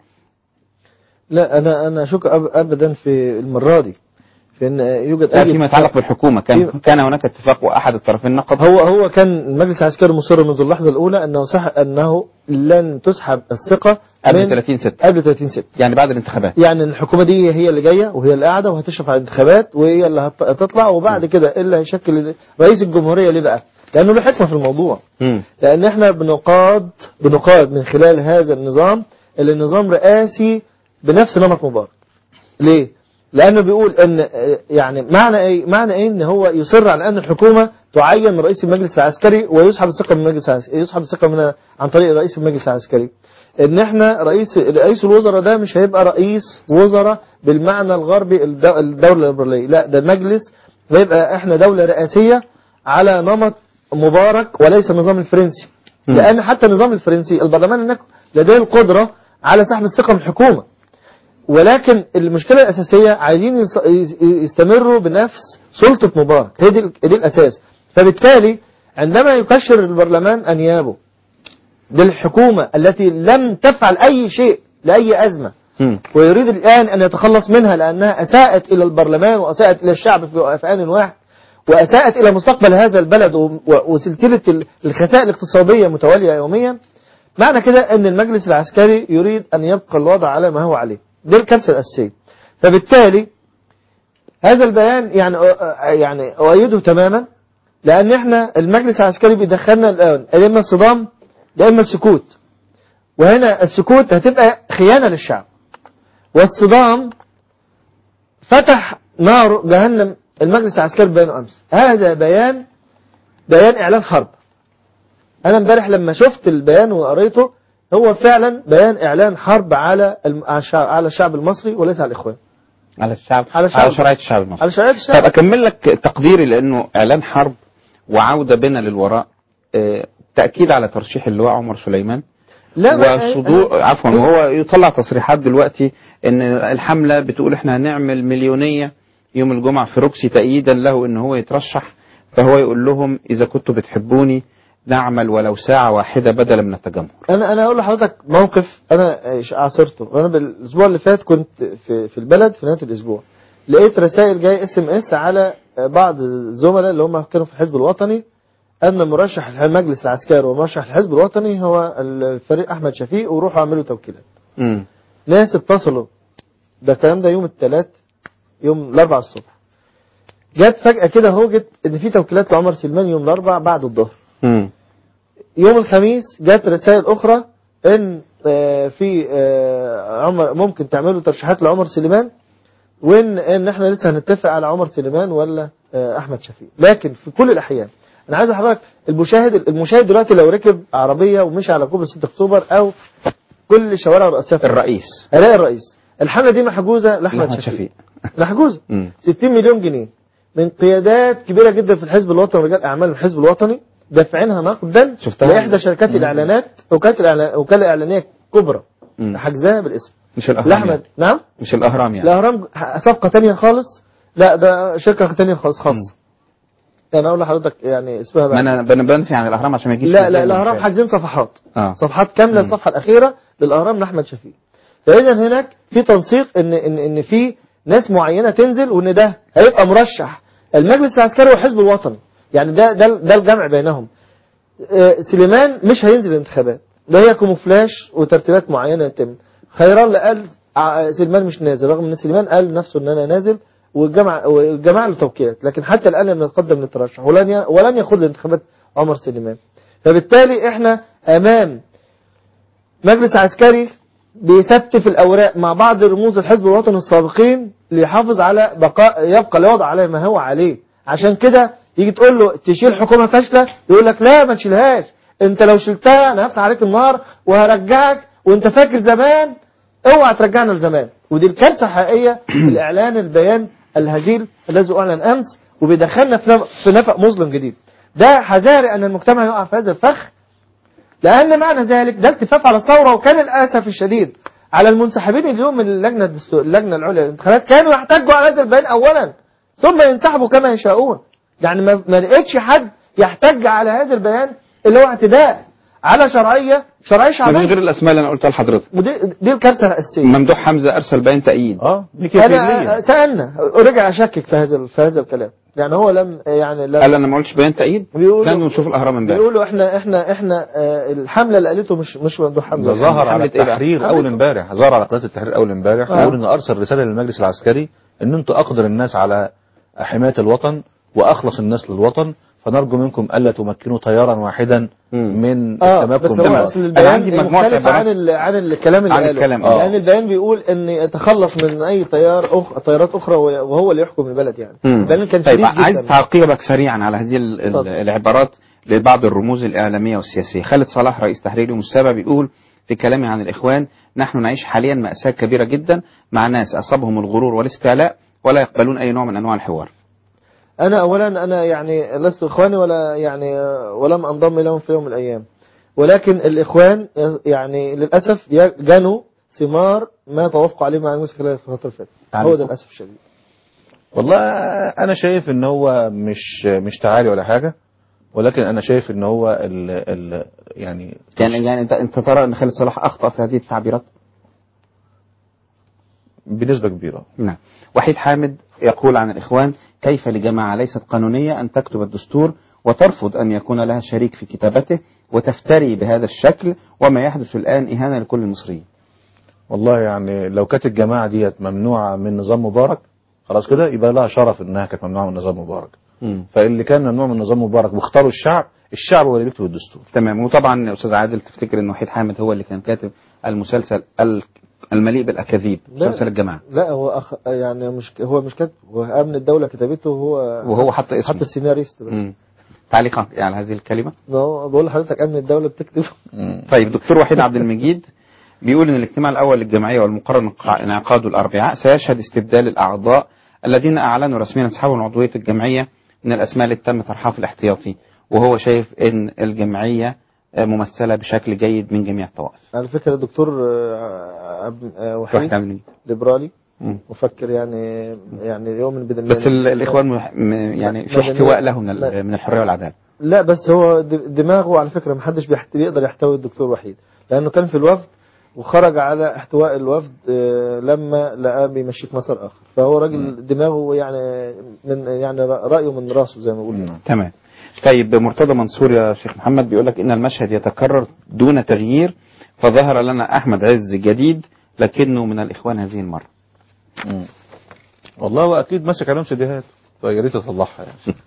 [SPEAKER 16] لا انا انا اشك أب- ابدا في المره دي في ان يوجد
[SPEAKER 2] لا
[SPEAKER 16] اي
[SPEAKER 2] فيما يتعلق بالحكومه كان
[SPEAKER 16] في-
[SPEAKER 2] كان هناك اتفاق واحد الطرفين نقض
[SPEAKER 16] هو هو كان المجلس العسكري مصر منذ اللحظه الاولى انه صح انه لن تسحب الثقه
[SPEAKER 2] قبل
[SPEAKER 16] من-
[SPEAKER 2] 30 6
[SPEAKER 16] قبل 30 6
[SPEAKER 2] يعني بعد الانتخابات
[SPEAKER 16] يعني الحكومه دي هي اللي جايه وهي اللي قاعده وهتشرف على الانتخابات وهي اللي هت- هتطلع وبعد كده إيه اللي هيشكل رئيس الجمهوريه ليه بقى؟ لانه له حكمه في الموضوع
[SPEAKER 2] مم.
[SPEAKER 16] لان احنا بنقاد بنقاد من خلال هذا النظام اللي النظام رئاسي بنفس نمط مبارك ليه لانه بيقول ان آه، يعني معنى ايه معنى ايه ان هو يصر على ان الحكومه تعين من رئيس المجلس العسكري ويسحب الثقه من المجلس العسكري يسحب الثقه من عن طريق رئيس المجلس العسكري ان احنا رئيس رئيس الوزراء ده مش هيبقى رئيس وزراء بالمعنى الغربي الدو- الدوله الليبراليه لا ده مجلس هيبقى احنا دوله رئاسيه على نمط مبارك وليس النظام الفرنسي
[SPEAKER 2] مم.
[SPEAKER 16] لان حتى النظام الفرنسي البرلمان هناك لديه القدره على سحب الثقه من الحكومه ولكن المشكله الاساسيه عايزين يص- يس- يستمروا بنفس سلطه مبارك هي دي ال- دي الاساس فبالتالي عندما يكشر البرلمان انيابه للحكومه التي لم تفعل اي شيء لاي ازمه
[SPEAKER 2] مم.
[SPEAKER 16] ويريد الآن أن يتخلص منها لأنها أساءت إلى البرلمان وأساءت إلى الشعب في في آن واحد وأساءت إلى مستقبل هذا البلد و- و- وسلسلة ال- الخسائر الاقتصادية متوالية يوميا معنى كده أن المجلس العسكري يريد أن يبقى الوضع على ما هو عليه دي الكارثة الأساسية فبالتالي هذا البيان يعني أ- يعني أؤيده تماما لأن احنا المجلس العسكري بيدخلنا الآن يا إما الصدام يا إما السكوت وهنا السكوت هتبقى خيانة للشعب والصدام فتح نار جهنم المجلس العسكري بيانه امس هذا بيان بيان اعلان حرب انا امبارح لما شفت البيان وقريته هو فعلا بيان اعلان حرب على الم- على الشعب, على الشعب المصري وليس على الاخوان
[SPEAKER 2] على الشعب
[SPEAKER 16] على الشعب.
[SPEAKER 2] على شرعيه الشعب المصري
[SPEAKER 16] على شرعيه الشعب
[SPEAKER 2] طب اكمل لك تقديري لانه اعلان حرب وعوده بنا للوراء آه، تاكيد على ترشيح اللواء عمر سليمان
[SPEAKER 16] لا ما-
[SPEAKER 2] وصدور عفوا وهو يطلع تصريحات دلوقتي ان الحمله بتقول احنا هنعمل مليونيه يوم الجمعه في روكسي تأييدا له ان هو يترشح فهو يقول لهم اذا كنتوا بتحبوني نعمل ولو ساعه واحده بدلا من التجمهر
[SPEAKER 16] انا انا اقول لحضرتك موقف انا عاصرته انا بالاسبوع اللي فات كنت في في البلد في نهايه الاسبوع لقيت رسائل جاي اس ام اس على بعض الزملاء اللي هم كانوا في الحزب الوطني ان مرشح المجلس العسكري ومرشح الحزب الوطني هو الفريق احمد شفيق وروحوا اعملوا توكيلات
[SPEAKER 2] امم
[SPEAKER 16] ناس اتصلوا ده الكلام ده يوم الثلاث يوم الاربعاء الصبح جت فجأة كده هوجت ان في توكيلات لعمر سليمان يوم الاربعاء بعد الظهر
[SPEAKER 2] امم
[SPEAKER 16] يوم الخميس جت رسائل اخرى ان آه، في آه، عمر ممكن تعملوا ترشيحات لعمر سليمان وان ان احنا لسه هنتفق على عمر سليمان ولا آه، احمد شفيق لكن في كل الاحيان انا عايز حضرتك المشاهد المشاهد دلوقتي لو ركب عربيه ومشي على كوبري 6 اكتوبر او كل الشوارع الرئيسيه في
[SPEAKER 2] الرئيس
[SPEAKER 16] هلاقي الرئيس الحمله دي محجوزه لاحمد
[SPEAKER 2] لأحمد
[SPEAKER 16] شفيق
[SPEAKER 2] شفيق
[SPEAKER 16] محجوزه
[SPEAKER 2] مم.
[SPEAKER 16] 60 مليون جنيه من قيادات كبيره جدا في الحزب الوطني ورجال اعمال الحزب الوطني دافعينها نقدا
[SPEAKER 2] شفتها؟
[SPEAKER 16] لاحدى شركات
[SPEAKER 2] مم.
[SPEAKER 16] الاعلانات وكاله الإعلان- وكاله اعلانيه كبرى
[SPEAKER 2] مم.
[SPEAKER 16] حجزها بالاسم
[SPEAKER 2] مش الاهرام
[SPEAKER 16] لاحمد
[SPEAKER 2] يعني.
[SPEAKER 16] نعم
[SPEAKER 2] مش الاهرام يعني
[SPEAKER 16] الاهرام صفقه تانية خالص لا ده شركه تانية خالص خاصه انا اقول لحضرتك يعني اسمها
[SPEAKER 2] ما
[SPEAKER 16] بقى
[SPEAKER 2] انا انا بنفي عن الاهرام عشان ما يجيش
[SPEAKER 16] لا
[SPEAKER 2] مثال
[SPEAKER 16] لا الاهرام
[SPEAKER 2] مثال.
[SPEAKER 16] حاجزين صفحات
[SPEAKER 2] اه
[SPEAKER 16] صفحات كامله الصفحه الاخيره للاهرام لاحمد شفيق فاذا هناك في تنسيق ان ان ان في ناس معينه تنزل وان ده هيبقى مرشح المجلس العسكري والحزب الوطني يعني ده ده ده الجمع بينهم آه، سليمان مش هينزل الانتخابات ده هي كوموفلاش وترتيبات معينه يتم خيران اللي قال ع- سليمان مش نازل رغم ان سليمان قال نفسه ان انا نازل والجمع والجماعه له توكيلات لكن حتى الان لم يتقدم للترشح ولن ي- ولن يخوض الانتخابات عمر سليمان فبالتالي احنا امام مجلس عسكري بيستف الأوراق مع بعض رموز الحزب الوطني السابقين ليحافظ على بقاء يبقى الوضع على ما هو عليه عشان كده يجي تقول له تشيل حكومة فاشلة يقول لك لا ما تشيلهاش انت لو شلتها انا هفتح عليك النار وهرجعك وانت فاكر زمان اوعى ترجعنا لزمان ودي الكارثة الحقيقية الاعلان البيان الهزيل الذي اعلن امس وبيدخلنا في نفق, في نفق مظلم جديد ده حذاري ان المجتمع يقع في هذا الفخ لأن معنى ذلك ده التفاف على الثورة وكان للأسف الشديد على المنسحبين اليوم من اللجنة الدستور اللجنة العليا للانتخابات كانوا يحتجوا على هذا البيان أولا ثم ينسحبوا كما يشاءون يعني ما, ما لقيتش حد يحتج على هذا البيان اللي هو اعتداء على شرعية شرعية
[SPEAKER 2] من
[SPEAKER 16] شعبية
[SPEAKER 2] غير الاسماء اللي انا قلتها لحضرتك
[SPEAKER 16] ودي دي الكارثة الأساسية
[SPEAKER 2] ممدوح حمزه ارسل بيان تأييد
[SPEAKER 15] اه
[SPEAKER 16] أنا سألنا ورجع أشكك في هذا في هذا الكلام يعني هو لم يعني لم
[SPEAKER 2] قال انا ما قلتش بيان تأييد
[SPEAKER 16] بيقولوا
[SPEAKER 2] كانوا نشوف الاهرام امبارح
[SPEAKER 16] بيقولوا احنا احنا احنا آه، الحملة اللي قالته مش مش ممدوح حمزة
[SPEAKER 15] ده ظهر على
[SPEAKER 16] حملة إيه بقى؟
[SPEAKER 15] التحرير اول
[SPEAKER 16] حملة
[SPEAKER 15] امبارح ظهر على قناه التحرير اول امبارح
[SPEAKER 16] آه.
[SPEAKER 15] يقول انه ارسل رساله للمجلس العسكري ان انتوا اقدر الناس على حمايه الوطن واخلص الناس للوطن فنرجو منكم الا تمكنوا تيارا واحدا من
[SPEAKER 16] اه بس
[SPEAKER 15] التمكن
[SPEAKER 16] هو اصل البيان مختلف عن ال... عن الكلام اللي
[SPEAKER 15] عن
[SPEAKER 16] قاله
[SPEAKER 15] الكلام، آه.
[SPEAKER 16] لان البيان بيقول ان يتخلص من اي تيار أخ... تيارات اخرى وهو اللي يحكم البلد يعني
[SPEAKER 2] مم.
[SPEAKER 16] البيان كان
[SPEAKER 2] طيب
[SPEAKER 16] شديد
[SPEAKER 2] عايز
[SPEAKER 16] جدا
[SPEAKER 2] تعقيبك سريعا على هذه ال- ال-
[SPEAKER 16] اتفضل.
[SPEAKER 2] العبارات لبعض الرموز الإعلامية والسياسية خالد صلاح رئيس تحرير يوم السابع بيقول في كلامه عن الإخوان نحن نعيش حاليا مأساة كبيرة جدا مع ناس أصابهم الغرور والاستعلاء ولا يقبلون أي نوع من أنواع الحوار
[SPEAKER 16] انا اولا انا يعني لست اخواني ولا يعني ولم انضم لهم في يوم من الايام ولكن الاخوان يعني للاسف جنوا ثمار ما توافقوا عليه مع المسك خلال الفتره اللي فاتت هو ده للاسف الشديد
[SPEAKER 15] والله انا شايف ان هو مش مش تعالي ولا حاجه ولكن انا شايف ان هو ال ال يعني
[SPEAKER 2] يعني يعني أنت أنت ترى أن خالد صلاح أخطأ في هذه التعبيرات
[SPEAKER 15] بنسبه كبيره
[SPEAKER 2] نعم وحيد حامد يقول عن الإخوان كيف لجماعة ليست قانونية أن تكتب الدستور وترفض أن يكون لها شريك في كتابته وتفتري بهذا الشكل وما يحدث الآن إهانة لكل المصريين
[SPEAKER 15] والله يعني لو كانت الجماعه ديت ممنوعه من نظام مبارك خلاص كده يبقى لها شرف انها كانت ممنوعه من نظام مبارك
[SPEAKER 2] مم.
[SPEAKER 15] فاللي كان ممنوع من نظام مبارك واختاروا الشعب الشعب هو اللي بيكتب الدستور
[SPEAKER 2] تمام وطبعا يا استاذ عادل تفتكر ان وحيد حامد هو اللي كان كاتب المسلسل ال- المليء بالاكاذيب
[SPEAKER 16] لا.
[SPEAKER 2] مسلسل الجماعه
[SPEAKER 16] لا هو أخ... يعني مش هو مش كاتب هو امن الدوله كتبته وهو
[SPEAKER 2] وهو حط اسمه
[SPEAKER 16] حتى السيناريست بس
[SPEAKER 2] مم. تعليقات على هذه الكلمه
[SPEAKER 16] ما هو بقول لحضرتك امن الدوله بتكتب
[SPEAKER 2] طيب دكتور وحيد عبد المجيد بيقول ان الاجتماع الاول للجمعيه والمقرر انق- انعقاده الاربعاء سيشهد استبدال الاعضاء الذين اعلنوا رسميا انسحابهم من عضويه الجمعيه من الاسماء اللي تم طرحها في الاحتياطي وهو شايف ان الجمعيه آه، ممثله بشكل جيد من جميع الطوائف
[SPEAKER 16] على فكره الدكتور آه، عبد- آه،
[SPEAKER 2] وحيد
[SPEAKER 16] وحيد
[SPEAKER 2] عبد المجيد
[SPEAKER 16] ليبرالي
[SPEAKER 2] مم.
[SPEAKER 16] مفكر يعني يعني يؤمن بدم
[SPEAKER 2] بس ال- الاخوان مح- م- يعني في
[SPEAKER 16] مدنية.
[SPEAKER 2] احتواء له من
[SPEAKER 16] لا.
[SPEAKER 2] ال- من الحريه والعداله
[SPEAKER 16] لا بس هو د- دماغه على فكره محدش بيحت... بيقدر يحتوي الدكتور وحيد لانه كان في الوفد وخرج على احتواء الوفد آه، لما لقاه بيمشي في مسار اخر فهو راجل دماغه يعني من يعني ر- رايه من راسه زي ما بيقولوا
[SPEAKER 2] تمام طيب مرتضى منصور يا شيخ محمد بيقول لك ان المشهد يتكرر دون تغيير فظهر لنا احمد عز جديد لكنه من الاخوان هذه المره
[SPEAKER 15] والله هو اكيد ماسك عليهم سيديهات فيا ريت يطلعها يعني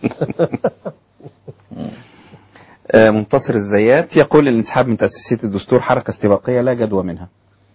[SPEAKER 2] آه، منتصر الزيات يقول الانسحاب من تاسيسيه الدستور حركه استباقيه لا جدوى منها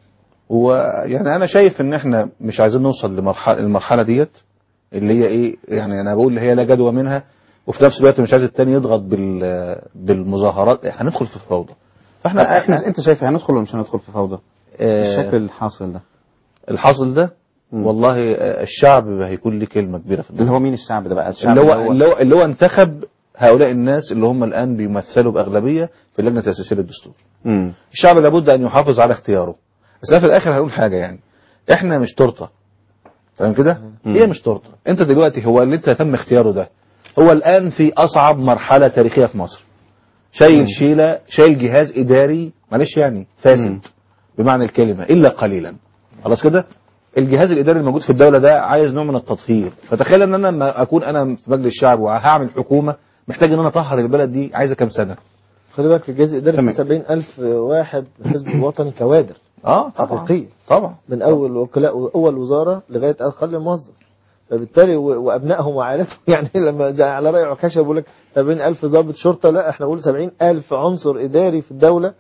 [SPEAKER 15] ويعني انا شايف ان احنا مش عايزين نوصل لمرحله المرحله ديت اللي هي ايه يعني انا بقول اللي هي لا جدوى منها وفي نفس الوقت مش عايز التاني يضغط بال بالمظاهرات هندخل في فوضى
[SPEAKER 2] فاحنا احنا انت شايف هندخل ولا مش هندخل في فوضى؟
[SPEAKER 15] آه،
[SPEAKER 2] الشكل الحاصل ده
[SPEAKER 15] الحاصل ده والله آه، الشعب هيكون له كلمه كبيره في
[SPEAKER 2] اللي هو مين الشعب ده بقى؟ الشعب
[SPEAKER 15] اللي هو اللي هو, اللي هو انتخب هؤلاء الناس اللي هم الان بيمثلوا باغلبيه في اللجنه التاسيسيه للدستور
[SPEAKER 2] مم.
[SPEAKER 15] الشعب لابد ان يحافظ على اختياره بس أنا في الاخر هقول حاجه يعني احنا مش تورته فاهم كده هي مش تورته انت دلوقتي هو اللي انت تم اختياره ده هو الان في اصعب مرحله تاريخيه في مصر شايل شيله شايل جهاز اداري معلش يعني فاسد بمعنى الكلمه الا قليلا خلاص كده الجهاز الاداري الموجود في الدوله ده عايز نوع من التطهير فتخيل ان انا لما اكون انا في مجلس الشعب وهعمل حكومه محتاج ان انا اطهر البلد دي عايزه كام سنه
[SPEAKER 16] خلي بالك الجهاز الاداري في 70000 واحد في الحزب الوطني كوادر
[SPEAKER 15] اه طبعا
[SPEAKER 16] حقيقيه
[SPEAKER 15] طبعا
[SPEAKER 16] من اول وكلاء اول وزاره لغايه اقل موظف فبالتالي و- وابنائهم وعائلتهم يعني لما ده على راي عكاشه بيقول لك 70000 ضابط شرطه لا احنا نقول 70000 عنصر اداري في الدوله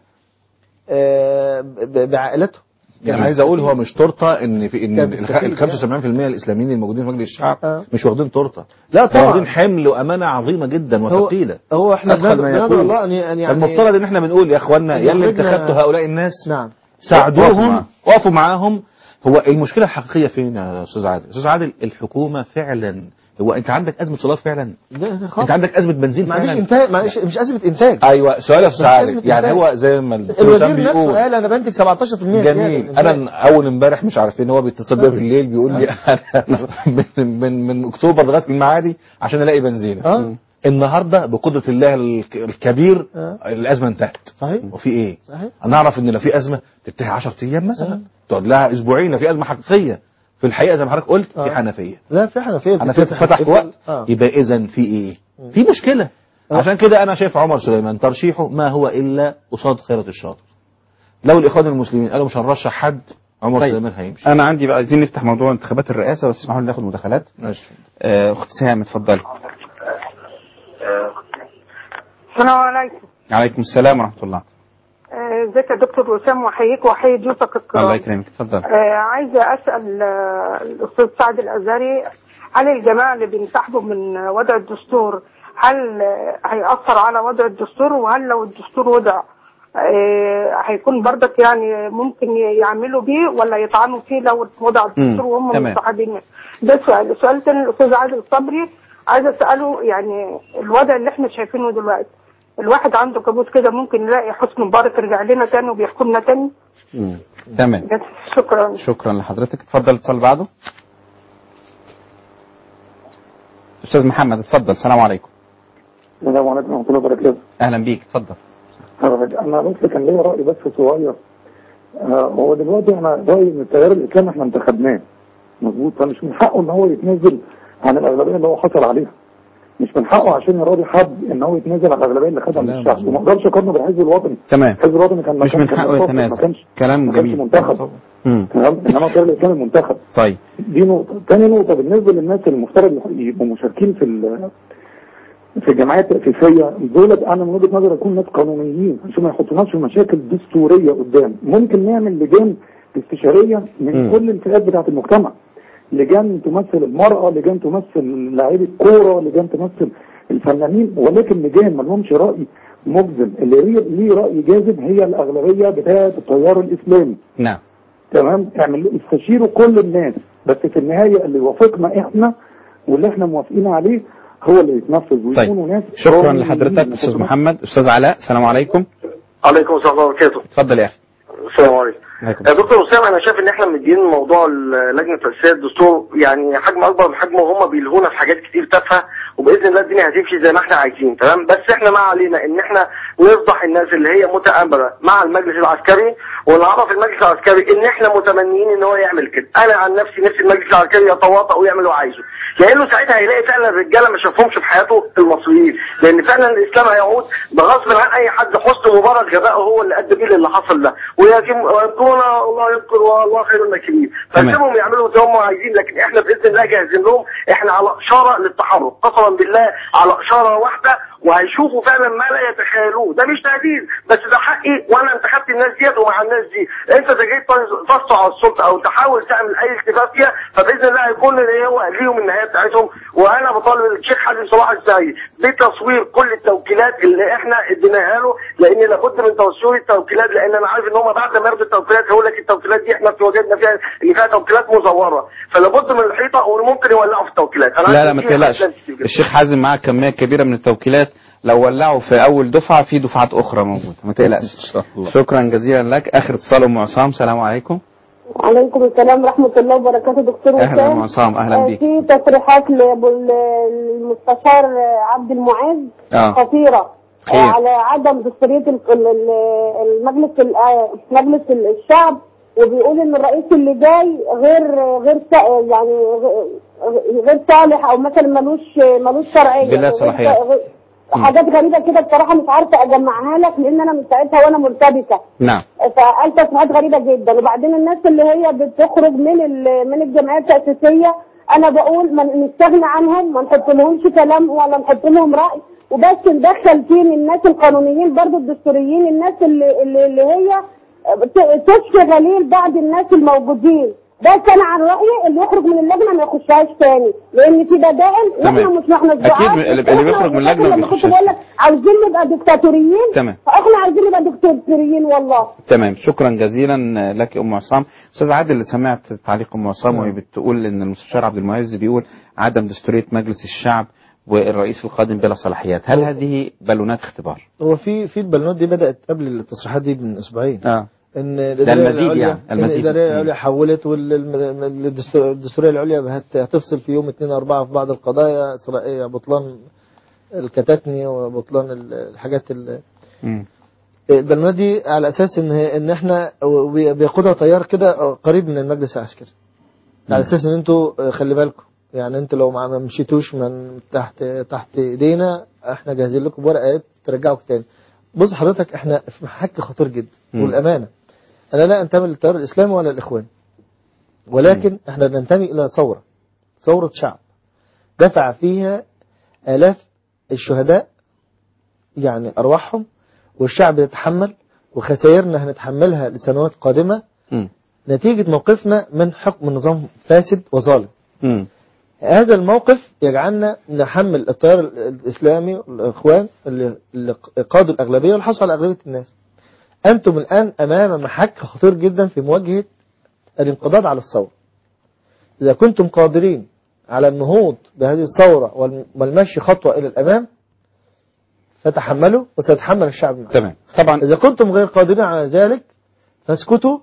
[SPEAKER 16] آه، ب- بعائلتهم
[SPEAKER 15] يعني عايز اقول هو مش تورته ان في ان
[SPEAKER 16] كان
[SPEAKER 15] ال
[SPEAKER 16] كفيل
[SPEAKER 15] 75% الاسلاميين الموجودين في مجلس الشعب
[SPEAKER 16] آه.
[SPEAKER 15] مش واخدين تورته
[SPEAKER 16] لا طبعا.
[SPEAKER 15] واخدين حمل وامانه عظيمه جدا وثقيله
[SPEAKER 16] هو احنا
[SPEAKER 15] أثقل
[SPEAKER 16] بندعو
[SPEAKER 15] ما
[SPEAKER 16] بندعو
[SPEAKER 15] يكون.
[SPEAKER 16] الله ان أن يعني
[SPEAKER 15] المفترض ان احنا بنقول يا اخوانا يا اللي
[SPEAKER 16] يخرجنا-
[SPEAKER 15] انتخبتوا هؤلاء الناس
[SPEAKER 16] نعم
[SPEAKER 15] ساعدوهم
[SPEAKER 16] وقفوا معاهم.
[SPEAKER 15] وقفوا معاهم هو المشكله الحقيقيه فين يا استاذ عادل استاذ عادل الحكومه فعلا هو انت عندك ازمه سولار فعلا انت عندك ازمه بنزين
[SPEAKER 16] معلش
[SPEAKER 15] فعلا
[SPEAKER 16] انتاج معلش مش ازمه انتاج
[SPEAKER 15] ايوه سؤال يا استاذ
[SPEAKER 16] مش
[SPEAKER 15] عادل
[SPEAKER 16] أزمة
[SPEAKER 15] يعني
[SPEAKER 16] إنتاج.
[SPEAKER 15] هو زي ما الدكتور
[SPEAKER 16] الوزير
[SPEAKER 15] وسام
[SPEAKER 16] نفسه
[SPEAKER 15] بيقول
[SPEAKER 16] قال انا بنتج 17%
[SPEAKER 15] جميل انا اول امبارح مش عارفين هو بيتصل بيا بالليل بيقول لي انا من من من اكتوبر لغايه المعادي عشان الاقي بنزينه
[SPEAKER 16] اه
[SPEAKER 15] النهارده بقدره الله الك- الكبير
[SPEAKER 16] آه.
[SPEAKER 15] الازمه انتهت
[SPEAKER 16] صحيح
[SPEAKER 15] وفي ايه
[SPEAKER 16] صحيح
[SPEAKER 15] انا اعرف ان لو في ازمه تنتهي 10 ايام مثلا تقعد لها اسبوعين لو في ازمه حقيقيه في الحقيقه زي ما حضرتك قلت في
[SPEAKER 16] آه.
[SPEAKER 15] حنفيه
[SPEAKER 16] لا في حنفيه
[SPEAKER 15] حنفيه تتفتح في وقت
[SPEAKER 16] آه.
[SPEAKER 15] يبقى اذا في ايه في مشكله عشان كده انا شايف عمر سليمان ترشيحه ما هو الا قصاد خيرة الشاطر لو الاخوان المسلمين قالوا مش هنرشح حد عمر
[SPEAKER 2] طيب.
[SPEAKER 15] سليمان هيمشي
[SPEAKER 2] انا عندي بقى عايزين نفتح موضوع انتخابات الرئاسه بس اسمحوا لي ناخد مداخلات
[SPEAKER 15] ماشي
[SPEAKER 2] آه، اخت سهام اتفضلي
[SPEAKER 5] السلام عليكم
[SPEAKER 2] عليكم السلام ورحمه الله
[SPEAKER 5] آه، ازيك يا دكتور وسام واحييك واحيي ضيوفك الكرام
[SPEAKER 2] الله يكرمك اتفضل
[SPEAKER 5] آه، عايزه اسال آه، الاستاذ سعد الازهري هل الجماعه اللي بينسحبوا من وضع الدستور هل آه، هيأثر على وضع الدستور وهل لو الدستور وضع آه، هيكون برضك يعني ممكن يعملوا بيه ولا يطعنوا فيه لو وضع الدستور
[SPEAKER 2] مم،
[SPEAKER 5] وهم
[SPEAKER 2] تمام.
[SPEAKER 5] منسحبين منه؟ ده سؤال السؤال الثاني الاستاذ عادل صبري عايزه اساله يعني الوضع اللي احنا شايفينه دلوقتي الواحد عنده كابوس كده ممكن يلاقي حسني مبارك رجع لنا تاني وبيحكمنا تاني
[SPEAKER 2] مم. تمام
[SPEAKER 5] بس شكرا
[SPEAKER 2] شكرا لحضرتك اتفضل اتصال بعده استاذ محمد اتفضل السلام عليكم
[SPEAKER 6] السلام عليكم ورحمة الله وبركاته.
[SPEAKER 2] اهلا بيك اتفضل
[SPEAKER 6] أنا بس كان ليا رأي بس صغير. آه، هو دلوقتي أنا رأيي إن التيار الإسلامي إحنا انتخبناه. مظبوط فمش من حقه إن هو يتنازل عن الأغلبية اللي هو حصل عليها. مش من حقه عشان يراضي حد إن هو يتنازل عن الأغلبية اللي خدها من الشعب وما أقدرش أقارنه بالحزب الوطني.
[SPEAKER 2] تمام
[SPEAKER 6] الحزب الوطني كان
[SPEAKER 2] مش
[SPEAKER 6] مكان-
[SPEAKER 2] من
[SPEAKER 6] كان
[SPEAKER 2] حقه
[SPEAKER 6] منتخب، ما
[SPEAKER 2] يتنازل
[SPEAKER 6] كانش
[SPEAKER 2] كلام
[SPEAKER 6] ما كانش
[SPEAKER 2] جميل
[SPEAKER 6] منتخب.
[SPEAKER 2] مم.
[SPEAKER 6] تمام انما التيار الاسلامي منتخب
[SPEAKER 2] طيب
[SPEAKER 6] دي نقطة تاني نقطة بالنسبة للناس المفترض يبقوا مشاركين في ال- في الجمعيات التأسيسية دولت أنا من وجهة نظري يكون ناس قانونيين عشان ما يحطوناش في مشاكل دستورية قدام ممكن نعمل لجان استشاريه من
[SPEAKER 2] مم.
[SPEAKER 6] كل الفئات بتاعه المجتمع لجان تمثل المراه لجان تمثل لاعبي الكوره لجان تمثل الفنانين ولكن لجان ما لهمش راي مجزم اللي ليه- ليه راي جاذب هي الاغلبيه بتاعه التيار الاسلامي
[SPEAKER 2] نعم
[SPEAKER 6] تمام اعملوا استشيروا كل الناس بس في النهايه اللي يوافقنا احنا واللي احنا موافقين عليه هو اللي يتنفذ ويكونوا ناس
[SPEAKER 2] شكرا
[SPEAKER 6] رأيين
[SPEAKER 2] لحضرتك
[SPEAKER 6] من
[SPEAKER 2] استاذ محمد استاذ علاء السلام عليكم
[SPEAKER 7] عليكم السلام ورحمه الله وبركاته
[SPEAKER 2] اتفضل يا اخي
[SPEAKER 7] السلام عليكم
[SPEAKER 2] عليكم
[SPEAKER 7] يا دكتور اسامه انا شايف ان احنا مدين موضوع ال- لجنه تاسيس الدستور يعني حجم اكبر من حجمه وهم بيلهونا في حاجات كتير تافهه وباذن الله الدنيا هتمشي زي ما احنا عايزين تمام بس احنا ما علينا ان احنا نفضح الناس اللي هي متآمره مع المجلس العسكري ونعرف المجلس العسكري ان احنا متمنيين ان هو يعمل كده انا عن نفسي نفسي المجلس العسكري يتواطأ ويعمل اللي هو عايزه لانه ساعتها هيلاقي فعلا الرجاله ما شافهمش في حياته المصريين لان فعلا الاسلام هيعود بغصب عن اي حد حسن مبارك غبائه هو اللي ادى بيه اللي حصل ده ويتم ويذكرون الله يذكر والله خير الماكرين
[SPEAKER 2] تمام.
[SPEAKER 7] فسيبهم يعملوا زي ما هم عايزين لكن احنا باذن الله جاهزين لهم احنا على اشاره للتحرك قسما بالله على اشاره واحده وهيشوفوا فعلا ما لا يتخيلوه ده مش تهديد بس ده حقي وانا انتخبت الناس ديت ومع الناس دي انت اذا جيت تسطع على السلطه او تحاول تعمل اي اختفاء فيها فباذن الله هيكون اللي هو ليهم النهايه بتاعتهم وانا بطالب الشيخ حازم صلاح الزاهي بتصوير كل التوكيلات اللي احنا اديناها له لان لابد من توصيل التوكيلات لان انا عارف ان هم بعد ما ياخدوا التوكيلات هيقول لك التوكيلات دي احنا وجدنا فيها ان فيها توكيلات مزوره فلابد من الحيطه وممكن يولعوا في التوكيلات أنا
[SPEAKER 2] لا
[SPEAKER 7] عارف
[SPEAKER 2] لا
[SPEAKER 7] إن
[SPEAKER 2] ما
[SPEAKER 7] في
[SPEAKER 2] تقلقش
[SPEAKER 7] حاجات كتير جدا.
[SPEAKER 2] الشيخ حازم معاه كميه كبيره من التوكيلات لو ولعوا في اول دفعه في دفعات اخرى موجوده ما تقلقش شكرا جزيلا لك اخر اتصال ام عصام السلام عليكم
[SPEAKER 8] عليكم السلام ورحمة الله وبركاته دكتور
[SPEAKER 2] اهلا ام
[SPEAKER 8] وسام
[SPEAKER 2] عصام اهلا
[SPEAKER 8] آه،
[SPEAKER 2] بيك
[SPEAKER 8] في تصريحات لأبو ال- المستشار آه، عبد المعز
[SPEAKER 2] اه
[SPEAKER 8] خطيرة آه،
[SPEAKER 2] خير.
[SPEAKER 8] على عدم دستورية ال- ال- ال- المجلس ال- آه، مجلس ال- الشعب وبيقول ان الرئيس اللي جاي غير غير سا- يعني غ- غير صالح او مثلا ملوش ملوش شرعيه
[SPEAKER 2] بلا
[SPEAKER 8] غير-
[SPEAKER 2] صلاحيات.
[SPEAKER 8] غير- حاجات غريبه كده بصراحه مش عارفه اجمعها لك لان انا من ساعتها وانا مرتبكه
[SPEAKER 2] نعم
[SPEAKER 8] فقال تصريحات غريبه جدا وبعدين الناس اللي هي بتخرج من ال- من الجمعيات التاسيسيه انا بقول ما نستغنى عنهم ما نحط لهمش كلام ولا نحط لهم راي وبس ندخل فيه من الناس القانونيين برضو الدستوريين الناس اللي اللي, اللي هي ت- تشفي غليل بعض الناس الموجودين بس انا عن رايي اللي يخرج من اللجنه ما يخشهاش تاني لان في بدائل واحنا
[SPEAKER 2] تمام.
[SPEAKER 8] مش احنا
[SPEAKER 2] أكيد اللي- اللي
[SPEAKER 8] إحنا
[SPEAKER 2] بيخرج من اللجنة ما
[SPEAKER 8] لما كنت
[SPEAKER 2] بيخشهاش.
[SPEAKER 8] بقول لك عاوزين نبقى ديكتاتوريين
[SPEAKER 2] تمام
[SPEAKER 8] احنا عايزين نبقى ديكتاتوريين والله
[SPEAKER 2] تمام شكرا جزيلا لك ام عصام استاذ عادل سمعت تعليق ام عصام وهي بتقول ان المستشار عبد المعز بيقول عدم دستوريه مجلس الشعب والرئيس القادم بلا صلاحيات هل هذه بالونات اختبار
[SPEAKER 16] هو في في البالونات دي بدات قبل التصريحات دي من اسبوعين
[SPEAKER 2] اه
[SPEAKER 16] ان
[SPEAKER 2] ده
[SPEAKER 16] الاداريه
[SPEAKER 2] المزيد
[SPEAKER 16] العليا
[SPEAKER 2] يعني،
[SPEAKER 16] إن
[SPEAKER 2] المزيد.
[SPEAKER 16] الاداريه
[SPEAKER 2] مم.
[SPEAKER 16] العليا حولت والدستوريه العليا هت- هتفصل في يوم 2 4 في بعض القضايا اسرائيليه بطلان الكتاتني وبطلان ال- الحاجات ال-
[SPEAKER 2] مم.
[SPEAKER 16] البالونات دي على اساس ان هي- ان احنا بي- بياخدها تيار كده قريب من المجلس العسكري على اساس ان انتوا خلي بالكم يعني انتوا لو ما ما مشيتوش من تحت تحت ايدينا احنا جاهزين لكم ورقه ترجعوا تاني بص حضرتك احنا في محك خطير جدا
[SPEAKER 2] مم.
[SPEAKER 16] والامانه انا لا انتمي للتيار الاسلامي ولا الاخوان ولكن احنا ننتمي الى ثوره ثوره شعب دفع فيها الاف الشهداء يعني ارواحهم والشعب يتحمل وخسائرنا هنتحملها لسنوات قادمه
[SPEAKER 2] مم.
[SPEAKER 16] نتيجه موقفنا من حكم نظام فاسد وظالم
[SPEAKER 2] مم.
[SPEAKER 16] هذا الموقف يجعلنا نحمل التيار الإسلامي والإخوان اللي اللي قادوا الأغلبية والحصلوا على أغلبية الناس أنتم الآن أمام محك خطير جدا في مواجهة الانقضاض على الثورة إذا كنتم قادرين على النهوض بهذه الثورة والم- والمشي خطوة إلى الأمام فتحملوا وسيتحمل الشعب معكم
[SPEAKER 2] تمام طبعا
[SPEAKER 16] إذا كنتم غير قادرين على ذلك فاسكتوا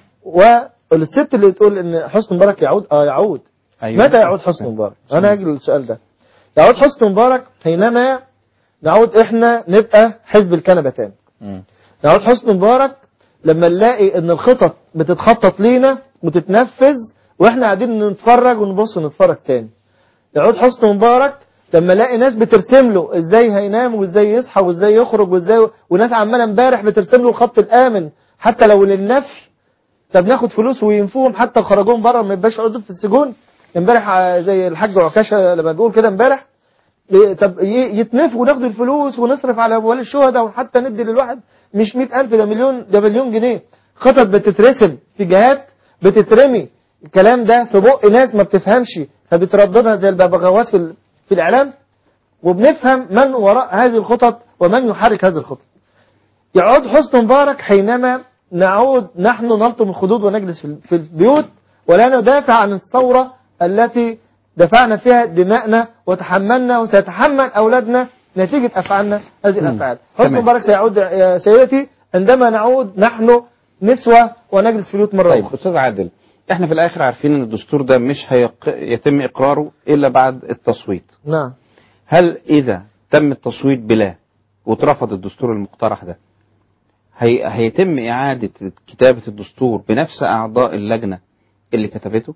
[SPEAKER 16] والست اللي تقول إن حسني مبارك يعود آه يعود
[SPEAKER 2] أيوة.
[SPEAKER 16] متى يعود حسني مبارك؟ أنا هاجي للسؤال ده. يعود حسني مبارك حينما نعود إحنا نبقى حزب الكنبة تاني. يعود حسني مبارك لما نلاقي إن الخطط بتتخطط لينا وتتنفذ وإحنا قاعدين نتفرج ونبص ونتفرج تاني. يعود حسني مبارك لما الاقي ناس بترسم له ازاي هينام وازاي يصحى وازاي يخرج وازاي وناس عماله امبارح بترسم له الخط الامن حتى لو للنفي طب ناخد فلوس وينفوهم حتى خرجوهم بره ما يبقاش عضو في السجون امبارح آه، زي الحاج عكاشه لما بيقول كده امبارح إيه، طب ي- يتنفوا وناخد الفلوس ونصرف على اموال الشهداء وحتى ندي للواحد مش 100000 ده مليون ده مليون جنيه خطط بتترسم في جهات بتترمي الكلام ده في بق ناس ما بتفهمش فبترددها زي الببغاوات في, ال- في الإعلام وبنفهم من وراء هذه الخطط ومن يحرك هذه الخطط يعود حسن مبارك حينما نعود نحن نلطم الخدود ونجلس في- في البيوت ولا ندافع عن الثورة التي دفعنا فيها دماءنا وتحملنا وسيتحمل أولادنا نتيجة أفعالنا هذه الأفعال حسن
[SPEAKER 2] تمام.
[SPEAKER 16] مبارك سيعود يا سيدتي عندما نعود نحن نسوة ونجلس في البيوت مرة
[SPEAKER 2] طيب
[SPEAKER 16] أخرى
[SPEAKER 2] استاذ عادل احنا في الاخر عارفين ان الدستور ده مش هيق... يتم اقراره الا بعد التصويت
[SPEAKER 16] نعم
[SPEAKER 2] هل اذا تم التصويت بلا واترفض الدستور المقترح ده هي... هيتم اعادة كتابة الدستور بنفس اعضاء اللجنة اللي كتبته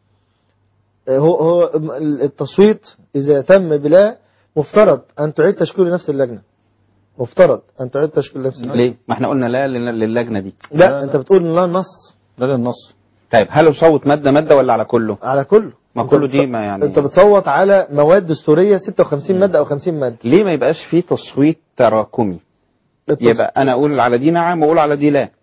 [SPEAKER 16] هو هو التصويت إذا تم بلا مفترض أن تعيد تشكيل نفس اللجنة مفترض أن تعيد تشكيل نفس اللجنة
[SPEAKER 2] ليه ما احنا قلنا لا لل- للجنة دي
[SPEAKER 16] لا أنت بتقول إن لا نص
[SPEAKER 15] لا للنص
[SPEAKER 2] طيب هل يصوت مادة مادة ولا على كله
[SPEAKER 16] على كله
[SPEAKER 2] ما
[SPEAKER 16] أنت
[SPEAKER 2] كله
[SPEAKER 16] بتص-
[SPEAKER 2] دي ما يعني
[SPEAKER 16] أنت بتصوت على مواد دستورية 56 مادة أو 50 مادة
[SPEAKER 2] ليه ما يبقاش فيه تصويت تراكمي يبقى انا اقول على دي نعم واقول على دي لا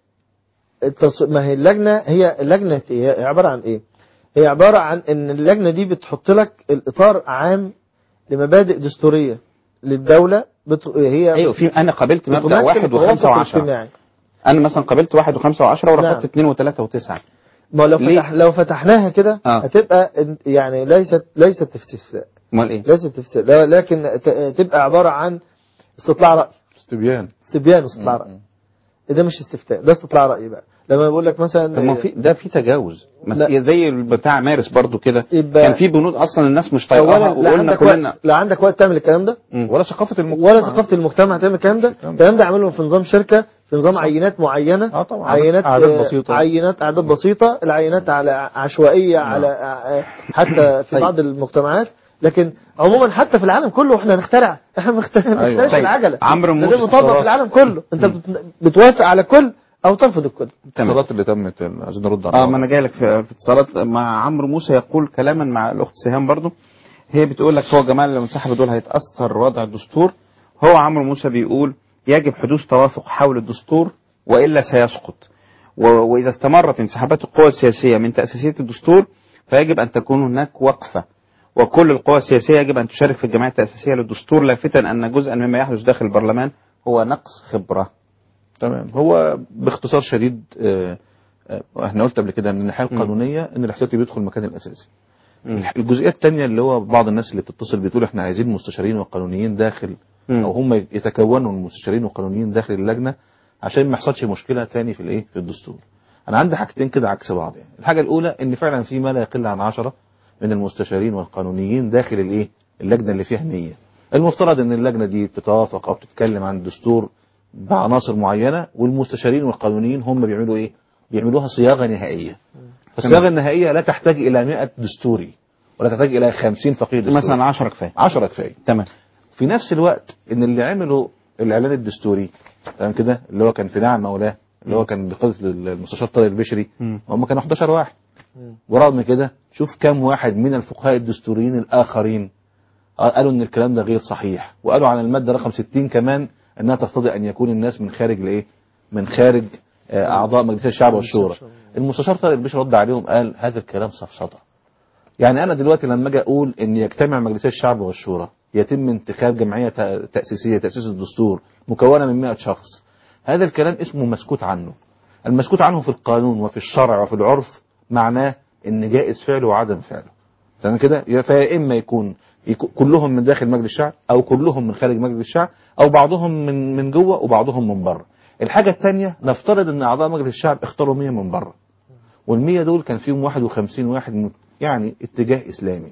[SPEAKER 16] التص... ما هي اللجنة هي اللجنة إيه؟ هي عبارة عن ايه هي عبارة عن ان اللجنة دي بتحط لك الاطار عام لمبادئ دستورية للدولة بت... هي
[SPEAKER 2] ايوه في انا قابلت مبدا
[SPEAKER 16] بتمثل
[SPEAKER 2] واحد
[SPEAKER 16] التوافق
[SPEAKER 2] وخمسة وعشرة
[SPEAKER 16] الاجتماعي.
[SPEAKER 2] انا مثلا قابلت واحد وخمسة وعشرة ورفضت
[SPEAKER 16] نعم.
[SPEAKER 2] اثنين وثلاثة وتسعة
[SPEAKER 16] ما لو
[SPEAKER 2] ليه؟
[SPEAKER 16] فتح لو فتحناها كده
[SPEAKER 2] آه.
[SPEAKER 16] هتبقى إن- يعني ليست ليست استفتاء
[SPEAKER 2] امال ايه
[SPEAKER 16] ليست استفتاء لا- لكن ت- تبقى عبارة عن استطلاع رأي
[SPEAKER 15] استبيان
[SPEAKER 16] استبيان استطلاع رأي ده مش استفتاء ده استطلاع رأي بقى لما بقول لك مثلا
[SPEAKER 2] طب ما في ده في تجاوز بس
[SPEAKER 16] لا.
[SPEAKER 2] زي بتاع مارس برضو كده
[SPEAKER 16] يبقى
[SPEAKER 2] كان في بنود اصلا الناس مش طايقاها
[SPEAKER 16] اولا لا
[SPEAKER 2] وقلنا
[SPEAKER 16] عندك
[SPEAKER 2] كلنا
[SPEAKER 16] وقت لا عندك وقت تعمل الكلام ده
[SPEAKER 15] ولا ثقافة المجتمع
[SPEAKER 16] ولا ثقافه المجتمع تعمل الكلام ده الكلام ده عامله في نظام شركه في نظام عينات معينه
[SPEAKER 15] اه طبعا
[SPEAKER 16] عينات
[SPEAKER 15] أعداد
[SPEAKER 16] آه،
[SPEAKER 15] بسيطة.
[SPEAKER 16] عينات اعداد بسيطه العينات على عشوائيه على آه، حتى في بعض المجتمعات لكن عموما حتى في العالم كله احنا نخترع احنا ما نخترع- ما نخترعش
[SPEAKER 2] طيب.
[SPEAKER 16] العجله
[SPEAKER 2] عمرو
[SPEAKER 16] ده
[SPEAKER 2] موسى
[SPEAKER 16] مطبق
[SPEAKER 2] الصراط.
[SPEAKER 16] في العالم كله انت بت- بتوافق على كل او ترفض الكل
[SPEAKER 15] الاتصالات اللي تمت عايزين نرد عليها
[SPEAKER 2] اه ما انا جاي لك في في اتصالات مع عمرو موسى يقول كلاما مع الاخت سهام برضو هي بتقول لك هو جمال لو انسحبوا دول هيتاثر وضع الدستور هو عمرو موسى بيقول يجب حدوث توافق حول الدستور والا سيسقط و- واذا استمرت انسحابات القوى السياسيه من تاسيسيه الدستور فيجب ان تكون هناك وقفه وكل القوى السياسيه يجب ان تشارك في الجمعيه التاسيسيه للدستور لافتا ان جزءا مما يحدث داخل البرلمان هو نقص خبره
[SPEAKER 15] تمام هو باختصار شديد آه، آه، احنا قلت قبل كده من الناحيه القانونيه ان الاحتياطي بيدخل المكان الاساسي الجزئيه الثانيه اللي هو بعض الناس اللي بتتصل بتقول احنا عايزين مستشارين وقانونيين داخل او هم يتكونوا من مستشارين وقانونيين داخل اللجنه عشان ما يحصلش مشكله تاني في الايه في الدستور انا عندي حاجتين كده عكس بعض يعني الحاجه الاولى ان فعلا في ما لا يقل عن عشرة من المستشارين والقانونيين داخل الايه اللجنه اللي فيها نيه المفترض ان اللجنه دي بتتوافق او بتتكلم عن الدستور بعناصر معينه والمستشارين والقانونيين هم بيعملوا ايه بيعملوها صياغه نهائيه الصياغه النهائيه لا تحتاج الى 100 دستوري ولا تحتاج الى 50 فقيه دستوري
[SPEAKER 2] مثلا 10 كفايه
[SPEAKER 15] 10 كفايه
[SPEAKER 2] تمام
[SPEAKER 15] في نفس الوقت ان اللي عملوا الاعلان الدستوري تمام كده اللي هو كان في نعم مولاه اللي هو كان بقياده المستشار طارق البشري هم كانوا 11 واحد ورغم كده شوف كم واحد من الفقهاء الدستوريين الاخرين قالوا ان الكلام ده غير صحيح وقالوا عن الماده رقم 60 كمان انها تقتضي ان يكون الناس من خارج الايه من خارج آه، اعضاء مجلس الشعب والشورى المستشار طارق البشري رد عليهم قال هذا الكلام سفسطه يعني انا دلوقتي لما اجي اقول ان يجتمع مجلسي الشعب والشورى يتم انتخاب جمعيه ت- تاسيسيه تاسيس الدستور مكونه من 100 شخص هذا الكلام اسمه مسكوت عنه المسكوت عنه في القانون وفي الشرع وفي العرف معناه ان جائز فعله وعدم فعله تمام كده يا- فيا اما يكون يكون كلهم من داخل مجلس الشعب او كلهم من خارج مجلس الشعب او بعضهم من من جوه وبعضهم من بره الحاجه الثانيه نفترض ان اعضاء مجلس الشعب اختاروا 100 من بره وال100 دول كان فيهم 51 واحد من يعني اتجاه اسلامي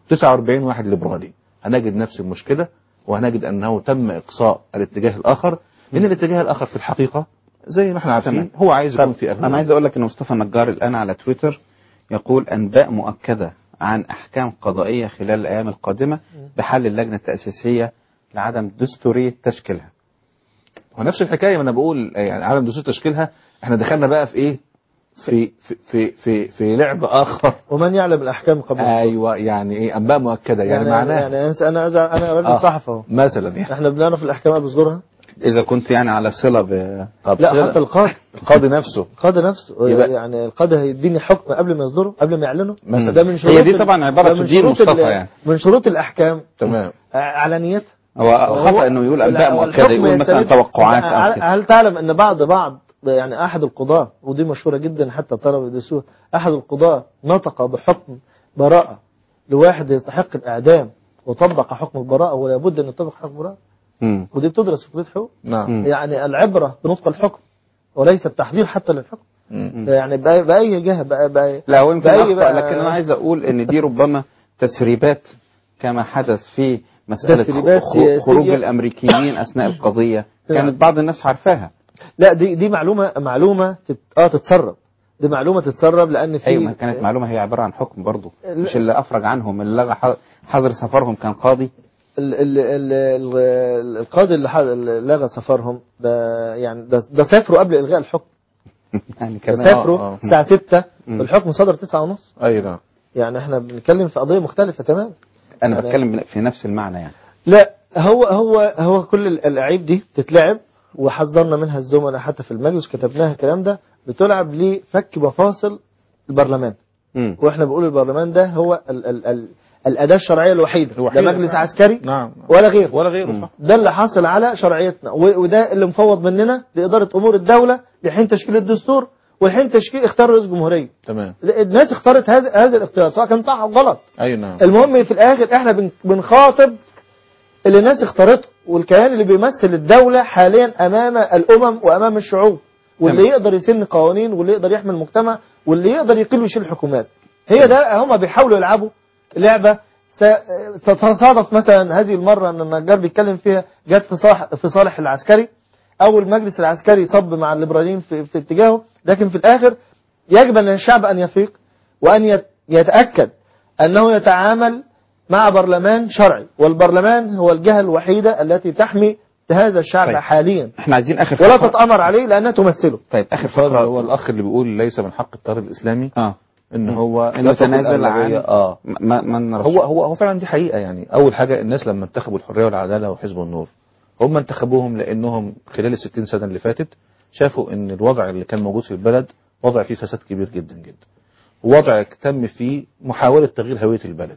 [SPEAKER 15] 49 واحد ليبرالي هنجد نفس المشكله وهنجد انه تم اقصاء الاتجاه الاخر لان الاتجاه الاخر في الحقيقه زي ما احنا عارفين
[SPEAKER 2] تمام.
[SPEAKER 15] هو عايز يكون
[SPEAKER 2] طب
[SPEAKER 15] في
[SPEAKER 2] انا عايز اقول لك ان مصطفى النجار الان على تويتر يقول انباء مؤكده عن احكام قضائيه خلال الايام القادمه بحل اللجنه التاسيسيه لعدم دستوريه تشكيلها
[SPEAKER 15] ونفس الحكايه ما انا بقول يعني عالم دستور تشكيلها احنا دخلنا بقى في ايه في في في في, في لعب اخر
[SPEAKER 16] ومن يعلم الاحكام قبل
[SPEAKER 15] ايوه يعني ايه انباء مؤكده يعني,
[SPEAKER 16] يعني
[SPEAKER 15] معناها
[SPEAKER 16] يعني أنا- انا انا راجل
[SPEAKER 15] آه.
[SPEAKER 16] صحفي اهو
[SPEAKER 15] مثلا يعني
[SPEAKER 16] احنا بنعرف الاحكام قبل صدورها
[SPEAKER 2] اذا كنت يعني على صله ب
[SPEAKER 16] لا حتى القاضي
[SPEAKER 15] القاضي نفسه
[SPEAKER 16] القاضي نفسه
[SPEAKER 2] يبقى-
[SPEAKER 16] يعني القاضي هيديني حكم قبل ما يصدره قبل ما يعلنه
[SPEAKER 15] مثلا.
[SPEAKER 16] ده من
[SPEAKER 2] هي
[SPEAKER 16] شروط
[SPEAKER 2] دي
[SPEAKER 16] ال-
[SPEAKER 2] طبعا عبارة
[SPEAKER 16] ده من
[SPEAKER 2] تدين
[SPEAKER 16] شروط
[SPEAKER 2] مصطفى
[SPEAKER 16] ال-
[SPEAKER 2] يعني.
[SPEAKER 16] من شروط الاحكام
[SPEAKER 15] تمام
[SPEAKER 16] آه، علانيتها
[SPEAKER 2] هو خطا انه يقول انباء
[SPEAKER 16] لا،
[SPEAKER 2] مؤكده
[SPEAKER 16] والحكم
[SPEAKER 2] يقول مثلا
[SPEAKER 16] يستند-
[SPEAKER 2] توقعات او
[SPEAKER 16] هل-
[SPEAKER 2] كده
[SPEAKER 16] هل تعلم ان بعض بعض يعني احد القضاة ودي مشهورة جدا حتى الطلبة يدرسوها احد القضاة نطق بحكم براءة لواحد يستحق الاعدام وطبق حكم البراءة ولا بد ان يطبق حكم البراءة
[SPEAKER 2] مم.
[SPEAKER 16] ودي بتدرس في كلية حقوق
[SPEAKER 15] نعم
[SPEAKER 16] يعني العبرة بنطق الحكم وليس التحضير حتى للحكم
[SPEAKER 15] مم.
[SPEAKER 16] يعني بأي, بأي جهة بأي, بأي
[SPEAKER 2] لا هو يمكن
[SPEAKER 16] بأي
[SPEAKER 2] اخطا
[SPEAKER 16] بقى-
[SPEAKER 2] لكن انا عايز اقول ان دي ربما تسريبات كما حدث في مساله
[SPEAKER 16] تسريبات
[SPEAKER 2] خ-
[SPEAKER 16] سياسية.
[SPEAKER 2] خروج الامريكيين اثناء القضيه كانت بعض الناس عارفاها
[SPEAKER 16] لا دي دي معلومة معلومة تت... اه تتسرب دي معلومة تتسرب لأن في
[SPEAKER 2] ايوه ما كانت معلومه هي عباره عن حكم برضه
[SPEAKER 16] لا.
[SPEAKER 2] مش اللي افرج عنهم اللي لغى ح- حظر سفرهم كان قاضي
[SPEAKER 16] ال ال ال ال القاضي اللي, ح- اللي لغى سفرهم ده يعني ده, ده سافروا قبل إلغاء الحكم
[SPEAKER 2] يعني
[SPEAKER 16] ده
[SPEAKER 2] كمان
[SPEAKER 16] سافروا
[SPEAKER 15] آه، آه.
[SPEAKER 16] الساعة 6
[SPEAKER 2] مم.
[SPEAKER 16] والحكم صدر 9 ونص
[SPEAKER 15] اي نعم
[SPEAKER 16] يعني احنا بنتكلم في قضية مختلفة تمام
[SPEAKER 2] انا
[SPEAKER 16] يعني-
[SPEAKER 2] بتكلم في نفس المعنى يعني
[SPEAKER 16] لا هو هو هو كل الألعاب دي تتلعب وحذرنا منها الزملاء حتى في المجلس كتبناها الكلام ده بتلعب لفك مفاصل البرلمان
[SPEAKER 2] مم.
[SPEAKER 16] واحنا بنقول البرلمان ده هو ال ال ال الأداة الشرعية الوحيدة
[SPEAKER 15] الوحيدة.
[SPEAKER 16] ده مجلس عسكري
[SPEAKER 15] نعم
[SPEAKER 16] ولا غير
[SPEAKER 15] ولا غيره صح
[SPEAKER 16] ده اللي حاصل على شرعيتنا و- وده اللي مفوض مننا لإدارة أمور الدولة لحين تشكيل الدستور ولحين تشكيل اختيار رئيس جمهورية
[SPEAKER 15] تمام
[SPEAKER 16] الناس اختارت هذا هذا الاختيار سواء كان صح أو غلط
[SPEAKER 15] اي نعم
[SPEAKER 16] المهم في الآخر احنا بن- بنخاطب اللي الناس اختارته والكيان اللي بيمثل الدولة حاليا أمام الأمم وأمام الشعوب واللي
[SPEAKER 2] تمام.
[SPEAKER 16] يقدر يسن قوانين واللي يقدر يحمي المجتمع واللي يقدر يقيل ويشيل الحكومات هي ده هم بيحاولوا يلعبوا لعبة س- تتصادف مثلا هذه المرة أن النجار بيتكلم فيها جت في صالح في صالح العسكري أو المجلس العسكري صب مع الليبراليين في, في اتجاهه لكن في الآخر يجب أن الشعب أن يفيق وأن يت- يتأكد أنه يتعامل مع برلمان شرعي والبرلمان هو الجهة الوحيدة التي تحمي هذا الشعب
[SPEAKER 2] طيب.
[SPEAKER 16] حاليا
[SPEAKER 2] احنا عايزين اخر
[SPEAKER 16] ولا
[SPEAKER 2] فقرة.
[SPEAKER 16] تتأمر عليه لأنها تمثله
[SPEAKER 2] طيب اخر
[SPEAKER 15] فقرة
[SPEAKER 2] فقره
[SPEAKER 15] هو الاخ اللي بيقول ليس من حق التيار الاسلامي
[SPEAKER 2] اه
[SPEAKER 15] ان هو
[SPEAKER 2] انه
[SPEAKER 15] يترك
[SPEAKER 2] يتنازل عن
[SPEAKER 15] الأغلبية. اه
[SPEAKER 2] ما ما نرشح.
[SPEAKER 15] هو هو هو فعلا دي حقيقه يعني اول حاجه الناس لما انتخبوا الحريه والعداله وحزب النور هم انتخبوهم لانهم خلال ال 60 سنه اللي فاتت شافوا ان الوضع اللي كان موجود في البلد وضع فيه فساد كبير جدا جدا ووضع تم فيه محاوله تغيير هويه البلد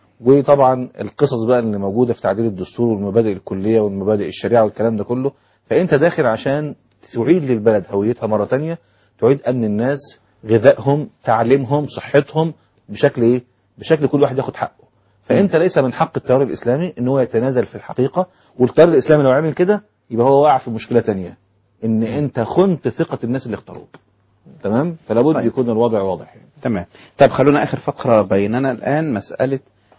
[SPEAKER 15] وطبعا القصص بقى اللي موجوده في تعديل الدستور والمبادئ الكليه والمبادئ الشريعه والكلام ده كله فانت داخل عشان تعيد للبلد هويتها مره تانية تعيد امن الناس غذائهم تعليمهم صحتهم بشكل ايه بشكل كل واحد ياخد حقه فانت ليس من حق التيار الاسلامي ان هو يتنازل في الحقيقه والتيار الاسلامي لو عمل كده يبقى هو واقع في مشكله تانية ان انت خنت ثقه الناس اللي اختاروك تمام فلا بد
[SPEAKER 2] طيب.
[SPEAKER 15] يكون الوضع واضح يعني.
[SPEAKER 2] تمام طيب خلونا اخر فقره بيننا الان مساله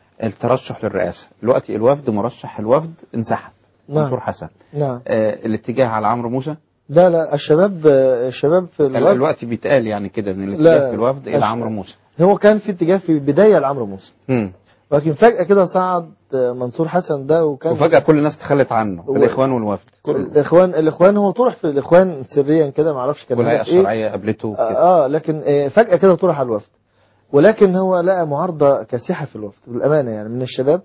[SPEAKER 2] الترشح للرئاسه دلوقتي الوفد مرشح الوفد انسحب
[SPEAKER 16] نعم.
[SPEAKER 2] منصور حسن
[SPEAKER 16] نعم
[SPEAKER 2] آه الاتجاه على عمرو موسى
[SPEAKER 16] لا لا الشباب الشباب في
[SPEAKER 2] ال-
[SPEAKER 16] الوقت
[SPEAKER 2] الوقت بيتقال يعني كده ان
[SPEAKER 16] لا.
[SPEAKER 2] الاتجاه في الوفد الى
[SPEAKER 16] أش-
[SPEAKER 2] عمرو موسى
[SPEAKER 16] هو كان في اتجاه في البداية لعمرو موسى
[SPEAKER 2] مم.
[SPEAKER 16] ولكن فجأة كده صعد منصور حسن ده وكان
[SPEAKER 2] وفجاه كل الناس تخلت عنه
[SPEAKER 16] هو-
[SPEAKER 2] الاخوان والوفد
[SPEAKER 16] الاخوان الاخوان هو طرح في الاخوان سريا كده ما اعرفش كان
[SPEAKER 2] والهيئه
[SPEAKER 16] هدف ايه
[SPEAKER 2] الشرعيه قابلته وكده.
[SPEAKER 16] اه آه، لكن آه فجأة كده طرح على الوفد ولكن هو لقى معارضة كاسحة في الوفد بالأمانة يعني من الشباب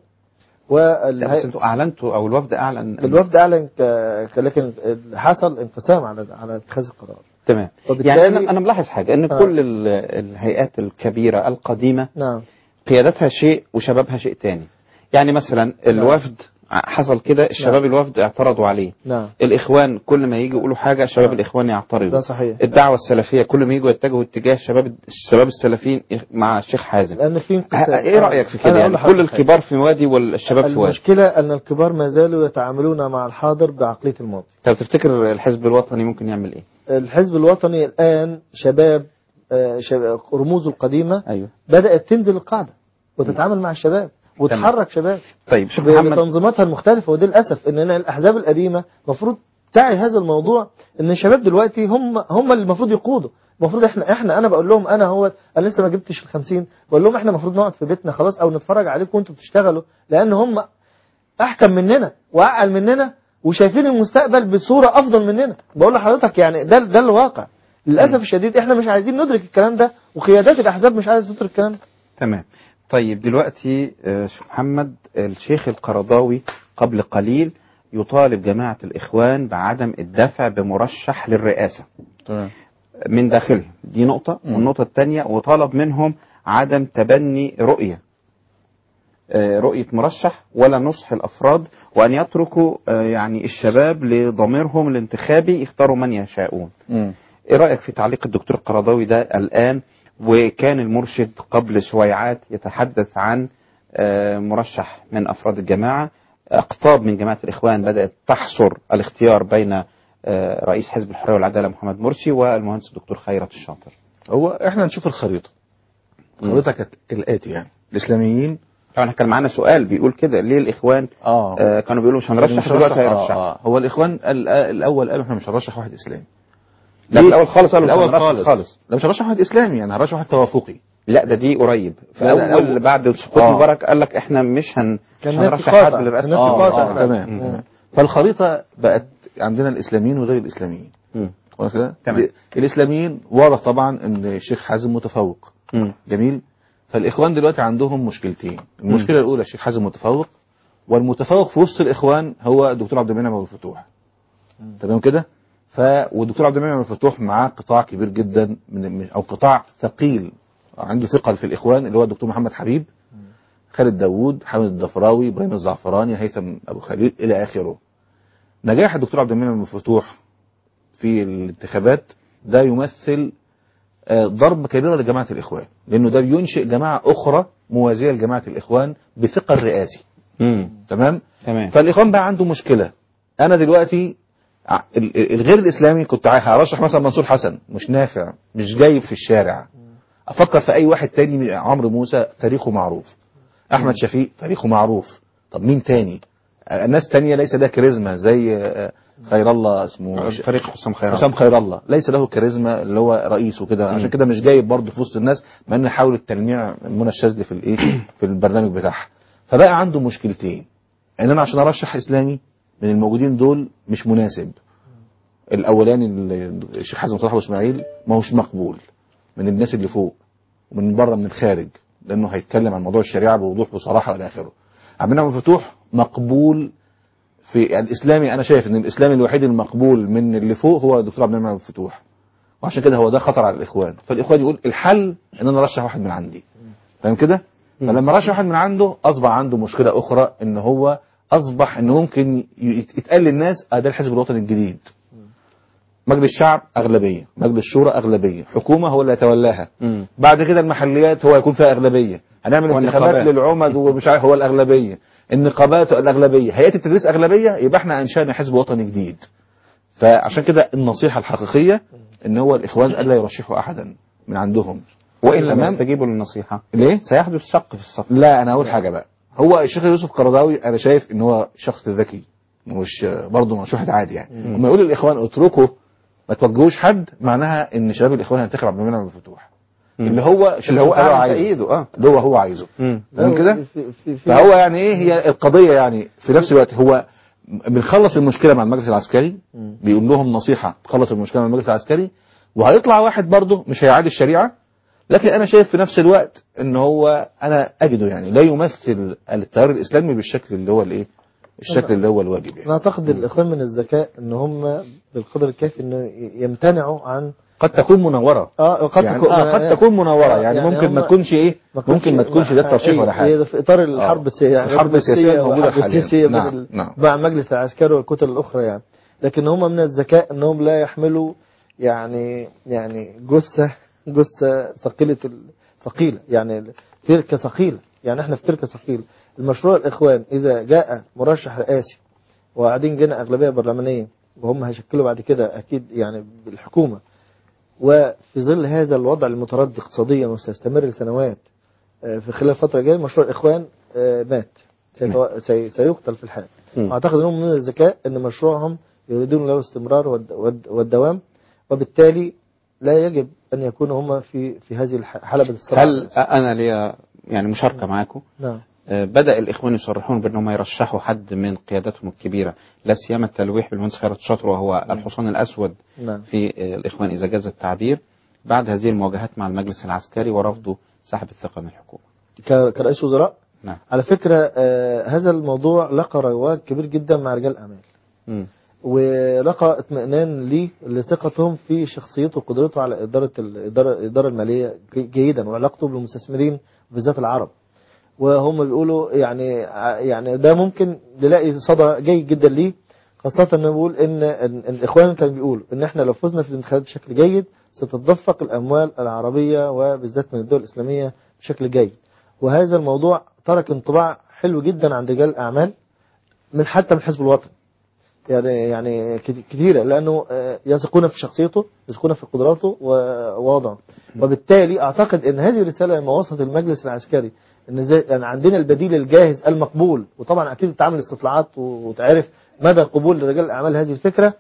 [SPEAKER 2] لا، بس
[SPEAKER 16] والهيئة
[SPEAKER 2] انتوا اعلنتوا او الوفد اعلن إن-
[SPEAKER 16] الوفد أعلن ك... ك- لكن حصل انقسام على على اتخاذ القرار
[SPEAKER 2] تمام
[SPEAKER 16] وبالتالي-
[SPEAKER 2] يعني انا انا ملاحظ حاجه ان
[SPEAKER 16] آه.
[SPEAKER 2] كل ال- الهيئات الكبيره القديمه
[SPEAKER 16] نعم
[SPEAKER 2] قيادتها شيء وشبابها شيء تاني يعني مثلا الوفد ع- حصل كده الشباب الوفد اعترضوا عليه
[SPEAKER 16] نعم
[SPEAKER 2] الإخوان كل ما يجي يقولوا حاجة شباب الإخوان يعترضوا
[SPEAKER 16] ده صحيح
[SPEAKER 2] الدعوة السلفية كل ما يجوا يتجهوا اتجاه شباب الشباب السلفيين مع الشيخ حازم
[SPEAKER 16] لأن في انقسام.
[SPEAKER 2] ايه رأيك في
[SPEAKER 16] أنا
[SPEAKER 2] كده
[SPEAKER 16] أقول
[SPEAKER 2] يعني
[SPEAKER 16] لحضرتك
[SPEAKER 2] كل الكبار في وادي والشباب في وادي
[SPEAKER 16] المشكلة أن الكبار ما زالوا يتعاملون مع الحاضر بعقلية الماضي
[SPEAKER 2] طب تفتكر الحزب الوطني ممكن يعمل ايه
[SPEAKER 16] الحزب الوطني الآن شباب آه، شباب- رموزه القديمة
[SPEAKER 2] ايوه
[SPEAKER 16] بدأت تنزل القاعدة وتتعامل مع الشباب وتحرك شباب
[SPEAKER 2] طيب شوف
[SPEAKER 16] ب-
[SPEAKER 2] محمد
[SPEAKER 16] بتنظيماتها المختلفة ودي للأسف إن أنا الأحزاب القديمة المفروض تعي هذا الموضوع إن الشباب دلوقتي هم هم اللي المفروض يقودوا المفروض احنا احنا انا بقول لهم انا هو انا لسه ما جبتش ال 50 بقول لهم احنا المفروض نقعد في بيتنا خلاص او نتفرج عليكم وانتوا بتشتغلوا لان هم احكم مننا واعقل مننا وشايفين المستقبل بصوره افضل مننا بقول لحضرتك يعني ده ده الواقع للاسف الشديد احنا مش عايزين ندرك الكلام ده وقيادات الاحزاب مش عايزه تدرك الكلام ده
[SPEAKER 2] تمام طيب دلوقتي آه، شيخ محمد الشيخ القرضاوي قبل قليل يطالب جماعة الإخوان بعدم الدفع بمرشح للرئاسة
[SPEAKER 15] تمام
[SPEAKER 2] من داخله دي نقطة والنقطة الثانية وطلب منهم عدم تبني رؤية آه، رؤية مرشح ولا نصح الأفراد وأن يتركوا آه، يعني الشباب لضميرهم الانتخابي يختاروا من يشاءون
[SPEAKER 15] مم.
[SPEAKER 2] ايه رأيك في تعليق الدكتور القرضاوي ده الآن وكان المرشد قبل شويعات يتحدث عن آه، مرشح من أفراد الجماعة أقطاب من جماعة الإخوان بدأت تحصر الاختيار بين آه، رئيس حزب الحرية والعدالة محمد مرسي والمهندس الدكتور خيرت الشاطر
[SPEAKER 15] هو احنا نشوف الخريطة الخريطة كانت كالآتي يعني الإسلاميين
[SPEAKER 2] طبعا كان معانا سؤال بيقول كده ليه الإخوان
[SPEAKER 15] اه,
[SPEAKER 2] آه كانوا بيقولوا مش هنرشح
[SPEAKER 15] مش
[SPEAKER 2] دلوقتي
[SPEAKER 15] هنرشح-
[SPEAKER 2] هيرشح
[SPEAKER 15] آه. آه. هو الإخوان ال- الأول قالوا احنا مش هنرشح واحد إسلامي
[SPEAKER 2] لا، في الأول خالص قالوا مش
[SPEAKER 15] الأول
[SPEAKER 2] هنرشح
[SPEAKER 15] خالص
[SPEAKER 2] خالص.
[SPEAKER 15] لا مش هنرشح واحد إسلامي يعني هنرشح واحد توافقي
[SPEAKER 2] لا ده دي قريب في
[SPEAKER 15] لا، لا،
[SPEAKER 2] أول
[SPEAKER 15] أول-
[SPEAKER 2] بعد سقوط
[SPEAKER 15] آه.
[SPEAKER 2] مبارك قال لك احنا مش هن
[SPEAKER 15] كان
[SPEAKER 2] مش
[SPEAKER 15] نفي
[SPEAKER 2] هنرشح
[SPEAKER 15] قاطع.
[SPEAKER 2] حد للرئاسة
[SPEAKER 15] كان نفي
[SPEAKER 2] آه،
[SPEAKER 15] قاطع.
[SPEAKER 2] آه،
[SPEAKER 15] تمام
[SPEAKER 2] مم.
[SPEAKER 15] تمام فالخريطة بقت عندنا الإسلاميين وغير الإسلاميين
[SPEAKER 2] مم.
[SPEAKER 15] خلاص كده
[SPEAKER 2] تمام.
[SPEAKER 15] ال- الإسلاميين واضح طبعا إن الشيخ حازم متفوق
[SPEAKER 2] مم.
[SPEAKER 15] جميل فالإخوان دلوقتي عندهم مشكلتين المشكلة الأولى الشيخ حازم متفوق والمتفوق في وسط الإخوان هو الدكتور عبد المنعم أبو الفتوح تمام كده ف والدكتور عبد المنعم أبو الفتوح معاه قطاع كبير جدا من من- أو قطاع ثقيل عنده ثقل في الإخوان اللي هو الدكتور محمد حبيب خالد داوود حامد الضفراوي إبراهيم الزعفراني هيثم أبو خليل إلى آخره نجاح الدكتور عبد المنعم أبو الفتوح في الانتخابات ده يمثل آه، ضربة كبيرة لجماعة الإخوان لأنه ده بينشئ جماعة أخرى موازية لجماعة الإخوان بثقل رئاسي
[SPEAKER 2] مم.
[SPEAKER 15] تمام
[SPEAKER 2] تمام
[SPEAKER 15] فالإخوان بقى عنده مشكلة أنا دلوقتي ع- ال- ال- الغير الإسلامي كنت عاي- هرشح مثلا منصور حسن مش نافع مش جايب في الشارع أفكر في أي واحد تاني من عمرو موسى تاريخه معروف أحمد شفيق تاريخه معروف طب مين تاني آه، الناس تانية ليس لها كاريزما زي آه، خير الله اسمه ش-
[SPEAKER 2] فريق حسام خيرت
[SPEAKER 15] حسام خير الله ليس له كاريزما اللي هو رئيس وكده عشان كده مش جايب برضه في وسط الناس مع ان حاول التلميع منى الشاذلي في الايه في البرنامج بتاعها فبقى عنده مشكلتين ان انا عشان ارشح اسلامي من الموجودين دول مش مناسب الاولاني ال- الشيخ حسن صلاح واسماعيل ما هوش مقبول من الناس اللي فوق ومن بره من الخارج لانه هيتكلم عن موضوع الشريعه بوضوح وصراحه والى اخره عبد المنعم الفتوح مقبول في الاسلامي انا شايف ان الاسلامي الوحيد المقبول من اللي فوق هو الدكتور عبد المنعم الفتوح وعشان كده هو ده خطر على الاخوان فالاخوان يقول الحل ان انا ارشح واحد من عندي فاهم كده فلما رشح واحد من عنده اصبح عنده مشكله اخرى ان هو اصبح انه ممكن يت- يتقال للناس اه ده الحزب الوطني الجديد مجلس الشعب اغلبيه مجلس الشورى اغلبيه حكومه هو اللي يتولاها
[SPEAKER 2] مم.
[SPEAKER 15] بعد كده المحليات هو يكون فيها اغلبيه هنعمل انتخابات
[SPEAKER 2] والنقابات.
[SPEAKER 15] للعمد ومش عارف هو الاغلبيه النقابات الاغلبيه هيئه التدريس اغلبيه يبقى احنا انشانا حزب وطني جديد فعشان كده النصيحه الحقيقيه ان هو الاخوان الا يرشحوا احدا من عندهم
[SPEAKER 2] وإن لم
[SPEAKER 15] تمام؟
[SPEAKER 2] يستجيبوا للنصيحة
[SPEAKER 15] ليه
[SPEAKER 2] سيحدث شق في الصف
[SPEAKER 15] لا انا هقول حاجه بقى هو الشيخ يوسف قرضاوي انا شايف ان هو شخص ذكي مش برضه مش واحد عادي يعني
[SPEAKER 2] مم.
[SPEAKER 15] لما يقول للاخوان اتركوا ما توجهوش حد معناها ان شباب الاخوان هينتخب عبد المنعم الفتوح اللي هو الشيخ
[SPEAKER 2] اللي هو
[SPEAKER 15] يوسف قرضاوي
[SPEAKER 2] أعلن
[SPEAKER 15] عايزه.
[SPEAKER 2] تأييده اه
[SPEAKER 15] اللي هو هو عايزه
[SPEAKER 2] مم.
[SPEAKER 15] تمام كده
[SPEAKER 16] في في في
[SPEAKER 15] فهو يعني ايه هي القضيه يعني في نفس الوقت هو بنخلص المشكله مع المجلس العسكري بيقول لهم نصيحه تخلص المشكله مع المجلس العسكري وهيطلع واحد برضه مش هيعادي الشريعه لكن انا شايف في نفس الوقت ان هو انا اجده يعني لا يمثل التيار الاسلامي بالشكل اللي هو الايه الشكل اللي هو الواجب يعني
[SPEAKER 16] انا اعتقد الاخوان من الذكاء ان هم بالقدر الكافي انه يمتنعوا عن
[SPEAKER 15] قد تكون منوره
[SPEAKER 16] اه قد
[SPEAKER 15] يعني
[SPEAKER 16] تكون
[SPEAKER 15] آه قد تكون منوره
[SPEAKER 16] آه،
[SPEAKER 15] يعني,
[SPEAKER 16] يعني
[SPEAKER 15] ممكن ما
[SPEAKER 16] هم-
[SPEAKER 15] تكونش ايه ممكن ما تكونش ده الترشيح ولا حاجه
[SPEAKER 16] هي في اطار الحرب السياسيه يعني
[SPEAKER 15] الحرب السياسيه الموجوده
[SPEAKER 16] والحرب
[SPEAKER 15] حاليا
[SPEAKER 16] السياسيه
[SPEAKER 15] نعم
[SPEAKER 16] بدل-
[SPEAKER 15] نعم
[SPEAKER 16] مع مجلس العسكري والكتل الاخرى يعني لكن هم من الذكاء انهم لا يحملوا يعني يعني جثه جثه ثقيله ال- ثقيله يعني تركه ثقيله يعني احنا في تركه ثقيله المشروع الاخوان اذا جاء مرشح رئاسي وقاعدين جينا اغلبيه برلمانيه وهم هيشكلوا بعد كده اكيد يعني بالحكومه وفي ظل هذا الوضع المتردي اقتصاديا وسيستمر لسنوات آه، في خلال فترة جاية مشروع الإخوان آه، مات سيتو- سي- سيقتل في الحال
[SPEAKER 2] مم.
[SPEAKER 16] أعتقد أنهم من الذكاء أن مشروعهم يريدون له الاستمرار والد- والد- والدوام وبالتالي لا يجب أن يكونوا هم في في هذه الح- حلبة الصراع
[SPEAKER 2] هل أنا ليا يعني مشاركة معاكم
[SPEAKER 16] نعم
[SPEAKER 2] آه، بدأ الإخوان يصرحون بأنهم يرشحوا حد من قيادتهم الكبيرة لا سيما التلويح بالمهندس خيرت الشاطر وهو الحصان الأسود
[SPEAKER 16] نعم
[SPEAKER 2] في آه، الإخوان إذا جاز التعبير بعد هذه المواجهات مع المجلس العسكري ورفضه سحب الثقة من الحكومة
[SPEAKER 16] ك- كرئيس وزراء
[SPEAKER 2] نعم.
[SPEAKER 16] على فكرة آه هذا الموضوع لقى رواج كبير جدا مع رجال الأعمال
[SPEAKER 2] مم.
[SPEAKER 16] ولقى اطمئنان ليه لثقتهم في شخصيته وقدرته على إدارة الإدارة الإدارة المالية جي- جيدا وعلاقته بالمستثمرين بالذات العرب وهم بيقولوا يعني يعني ده ممكن نلاقي صدى جيد جدا ليه خاصة ان بقول ان إن الاخوان كانوا بيقولوا ان احنا لو فزنا في الانتخابات بشكل جيد ستتدفق الاموال العربية وبالذات من الدول الاسلامية بشكل جيد وهذا الموضوع ترك انطباع حلو جدا عند رجال الاعمال من حتى من حزب الوطن يعني يعني كت- كثيرة لأنه آه، يثقون في شخصيته يثقون في قدراته و- ووضعه وبالتالي أعتقد أن هذه الرسالة لما وصلت المجلس العسكري أن زي يعني عندنا البديل الجاهز المقبول وطبعا أكيد تعمل استطلاعات و- وتعرف مدى قبول رجال الأعمال هذه الفكرة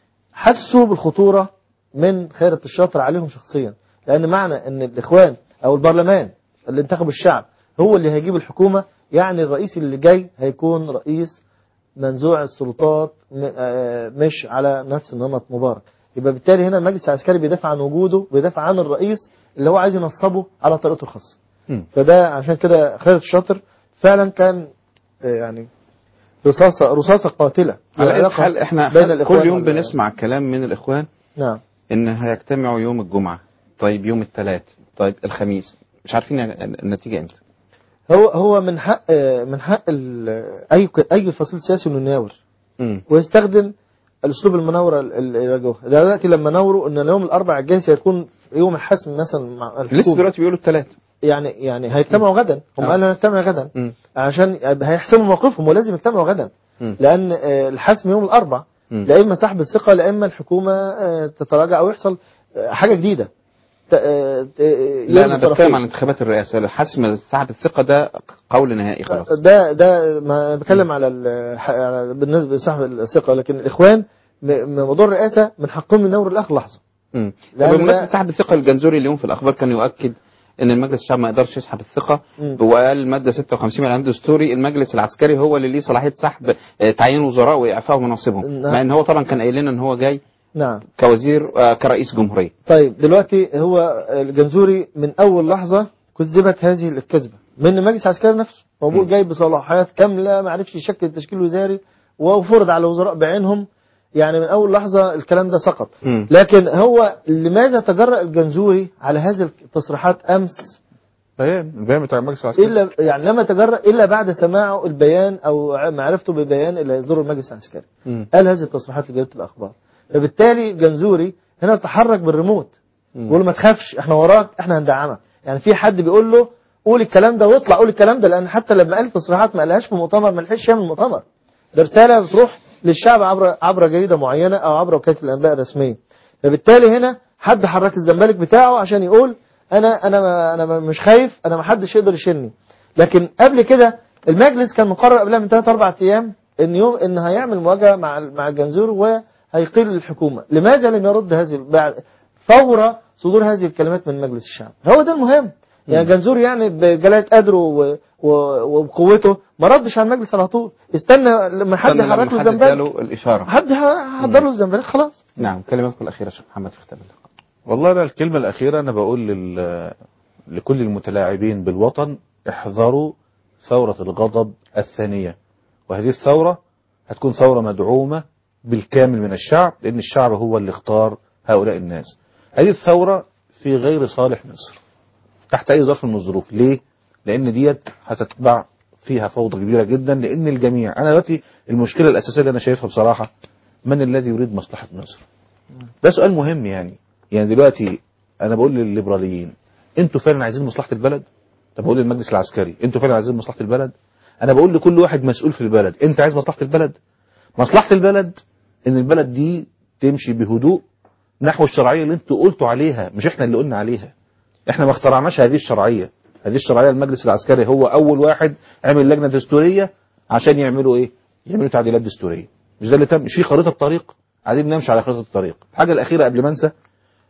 [SPEAKER 16] حسوا بالخطورة من خيرة الشاطر عليهم شخصيا لأن معنى أن الإخوان أو البرلمان اللي انتخبوا الشعب هو اللي هيجيب الحكومة يعني الرئيس اللي جاي هيكون رئيس منزوع السلطات م- آه، مش على نفس نمط مبارك يبقى بالتالي هنا المجلس العسكري بيدافع عن وجوده بيدافع عن الرئيس اللي هو عايز ينصبه على طريقته الخاصة
[SPEAKER 2] مم.
[SPEAKER 16] فده عشان كده خيرة الشاطر فعلا كان آه، يعني رصاصة رصاصة قاتلة
[SPEAKER 2] على أي
[SPEAKER 16] العلاقة
[SPEAKER 2] حال احنا
[SPEAKER 16] بين الإخوان
[SPEAKER 2] كل يوم
[SPEAKER 16] وال-
[SPEAKER 2] بنسمع كلام من الإخوان
[SPEAKER 16] نعم
[SPEAKER 2] إن هيجتمعوا يوم الجمعة طيب يوم الثلاث طيب الخميس مش عارفين النتيجة امتى
[SPEAKER 16] هو هو من حق آه، من حق ال- اي اي فصيل سياسي انه يناور
[SPEAKER 2] مم.
[SPEAKER 16] ويستخدم الاسلوب المناوره اللي يواجهه دلوقتي لما ناوروا ان يوم الاربعاء الجاي سيكون يوم الحسم مثلا مع الحكومة.
[SPEAKER 2] لسه دلوقتي بيقولوا الثلاث
[SPEAKER 16] يعني يعني هيجتمعوا غدا هم
[SPEAKER 2] آه.
[SPEAKER 16] قالوا هنجتمع غدا
[SPEAKER 2] مم.
[SPEAKER 16] عشان هيحسموا موقفهم ولازم يجتمعوا غدا
[SPEAKER 2] مم.
[SPEAKER 16] لان آه، الحسم يوم الاربعاء
[SPEAKER 2] مم.
[SPEAKER 16] لا اما سحب الثقه لا اما الحكومه آه، تتراجع او يحصل آه، حاجه جديده ت- آه، آه،
[SPEAKER 2] لا
[SPEAKER 16] يرضي
[SPEAKER 2] انا بتكلم
[SPEAKER 16] الطرفين.
[SPEAKER 2] عن انتخابات الرئاسة حسم سحب الثقة ده قول نهائي خلاص
[SPEAKER 16] ده ده ما بتكلم على ال- ح- على بالنسبه لصاحب الثقه لكن الاخوان م- م- موضوع الرئاسه من حقهم ينوروا لاخر لحظه
[SPEAKER 2] مم.
[SPEAKER 16] لأن
[SPEAKER 2] طب بمناسبة
[SPEAKER 16] ده-
[SPEAKER 2] سحب الثقة الجنزوري اليوم في الأخبار كان يؤكد ان المجلس الشعب ما يقدرش يسحب الثقة
[SPEAKER 16] مم.
[SPEAKER 2] وقال المادة 56 من العام الدستوري المجلس العسكري هو اللي ليه صلاحية سحب آه، تعيين وزراء وإعفاء مناصبهم
[SPEAKER 16] نعم.
[SPEAKER 2] مع ان هو طبعا كان قايل لنا ان هو جاي
[SPEAKER 16] نعم
[SPEAKER 2] كوزير آه، كرئيس جمهورية
[SPEAKER 16] طيب دلوقتي هو الجنزوري من اول لحظه كذبت هذه الكذبه من المجلس العسكري نفسه هو جاي بصلاحيات كامله ما عرفش يشكل تشكيل وزاري وفرض على الوزراء بعينهم يعني من اول لحظه الكلام ده سقط
[SPEAKER 2] مم.
[SPEAKER 16] لكن هو لماذا تجرأ الجنزوري على هذه التصريحات امس
[SPEAKER 15] بيان البيان بتاع المجلس العسكري
[SPEAKER 16] الا يعني لما تجرأ الا بعد سماعه البيان او معرفته بالبيان اللي هيصدره المجلس العسكري
[SPEAKER 2] مم.
[SPEAKER 16] قال هذه التصريحات لجريده الاخبار فبالتالي الجنزوري هنا تحرك بالريموت بيقول له ما تخافش احنا وراك احنا هندعمك يعني في حد بيقول له قول الكلام ده واطلع قول الكلام ده لان حتى لما قال تصريحات ما قالهاش في مؤتمر ما لحقش يعمل مؤتمر ده رساله بتروح للشعب عبر عبر جريده معينه او عبر وكاله الانباء الرسميه فبالتالي هنا حد حرك الزمالك بتاعه عشان يقول انا انا ما انا ما- مش خايف انا ما حدش يقدر يشيلني لكن قبل كده المجلس كان مقرر قبلها من 3 4 ايام ان يوم ان هيعمل مواجهه مع مع الجنزور وهيقيل الحكومه لماذا لم يرد هذه بعد فور صدور هذه الكلمات من مجلس الشعب هو ده المهم يعني جنزور يعني بجلاله قدره و- و- وبقوته ما ردش على المجلس على طول استنى لما حد
[SPEAKER 2] استنى لما
[SPEAKER 16] حرك له
[SPEAKER 2] حد
[SPEAKER 16] الزنبلك
[SPEAKER 2] اداله الإشارة
[SPEAKER 16] حد ح- حضر له الزنبلك خلاص
[SPEAKER 2] نعم كلماتكم الأخيرة شيخ محمد في ختام اللقاء
[SPEAKER 15] والله أنا الكلمة الأخيرة أنا بقول لل... لكل المتلاعبين بالوطن احذروا ثورة الغضب الثانية وهذه الثورة هتكون ثورة مدعومة بالكامل من الشعب لأن الشعب هو اللي اختار هؤلاء الناس هذه الثورة في غير صالح مصر تحت أي ظرف من الظروف ليه؟ لأن ديت هتتبع فيها فوضى كبيرة جدا لأن الجميع أنا دلوقتي المشكلة الأساسية اللي أنا شايفها بصراحة من الذي يريد مصلحة مصر؟ ده سؤال مهم يعني يعني دلوقتي انا بقول للليبراليين انتوا فعلا عايزين مصلحه البلد طب بقول للمجلس العسكري انتوا فعلا عايزين مصلحه البلد انا بقول لكل واحد مسؤول في البلد انت عايز مصلحه البلد مصلحه البلد ان البلد دي تمشي بهدوء نحو الشرعيه اللي انتوا قلتوا عليها مش احنا اللي قلنا عليها احنا ما اخترعناش هذه الشرعيه هذه الشرعيه المجلس العسكري هو اول واحد عمل لجنه دستوريه عشان يعملوا ايه يعملوا تعديلات دستوريه مش ده اللي تم مش في خريطه طريق عايزين نمشي على خريطه الطريق الحاجه الاخيره قبل ما انسى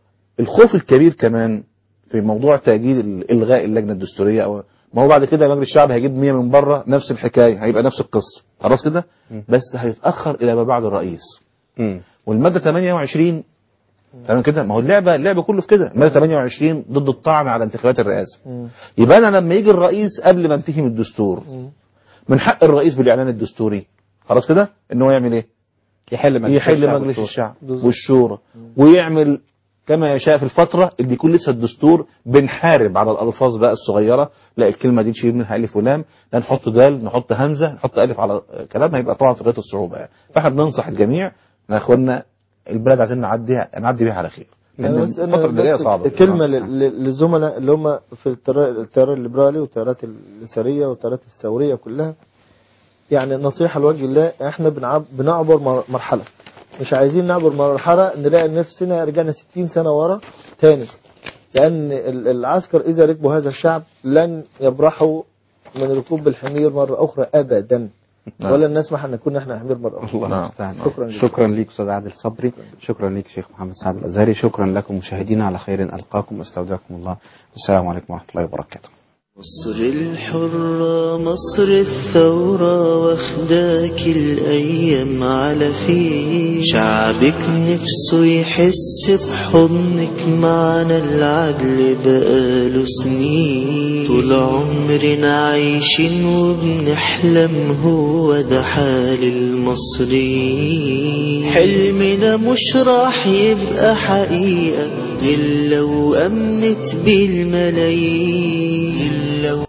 [SPEAKER 15] الخوف الكبير كمان في موضوع تأجيل ال- إلغاء اللجنة الدستورية أو ما هو بعد كده مجلس الشعب هيجيب 100 من بره نفس الحكاية هيبقى نفس القصة خلاص كده بس هيتأخر إلى ما بعد الرئيس
[SPEAKER 2] مم.
[SPEAKER 15] والمادة 28 تمام كده ما هو اللعبه اللعبه كله في كده ماده 28 ضد الطعن على انتخابات الرئاسه يبقى انا لما يجي الرئيس قبل ما انتهي من الدستور من حق الرئيس بالاعلان الدستوري خلاص كده ان هو يعمل ايه
[SPEAKER 2] يحل مجلس
[SPEAKER 15] يحل
[SPEAKER 2] الشعب
[SPEAKER 15] مجلس
[SPEAKER 2] والشورى.
[SPEAKER 15] الشعب
[SPEAKER 2] بالظبط.
[SPEAKER 15] والشورى ويعمل كما يشاء في الفترة اللي يكون لسه الدستور بنحارب على الألفاظ بقى الصغيرة لا الكلمة دي نشيل منها ألف ولام لا نحط دال نحط همزة نحط ألف على كلام هيبقى طبعا في غاية الصعوبة يعني فاحنا بننصح الجميع يا إخوانا البلد عايزين نعديها نعدي بيها على خير لأن
[SPEAKER 16] يعني بس أنا
[SPEAKER 15] الفترة اللي جاية
[SPEAKER 16] بس
[SPEAKER 15] صعبة
[SPEAKER 16] كلمة لل- لل- للزملاء اللي هم في التيار التيار الليبرالي والتيارات اليسارية والتيارات الثورية كلها يعني نصيحة لوجه الله احنا بنعب بنعبر مر- مرحلة مش عايزين نعبر مرحلة نلاقي نفسنا رجعنا 60 سنة ورا تاني لأن ال- العسكر إذا ركبوا هذا الشعب لن يبرحوا من ركوب الحمير مرة أخرى أبدا
[SPEAKER 2] نعم.
[SPEAKER 16] ولن نسمح أن نكون احنا حمير مرة أخرى
[SPEAKER 2] الله المستعان
[SPEAKER 16] شكرا جزيلا.
[SPEAKER 2] شكرا ليك استاذ عادل صبري شكرا ليك شيخ محمد سعد الازهري شكرا لكم مشاهدينا على خير القاكم واستودعكم الله والسلام عليكم ورحمه الله وبركاته
[SPEAKER 1] مصر الحرة مصر الثورة واخداك الأيام على فيه شعبك نفسه يحس بحضنك معنا العدل بقاله سنين طول عمرنا عايشين وبنحلم هو ده حال المصريين حلمنا مش راح يبقى حقيقة إلا وأمنت بالملايين إلا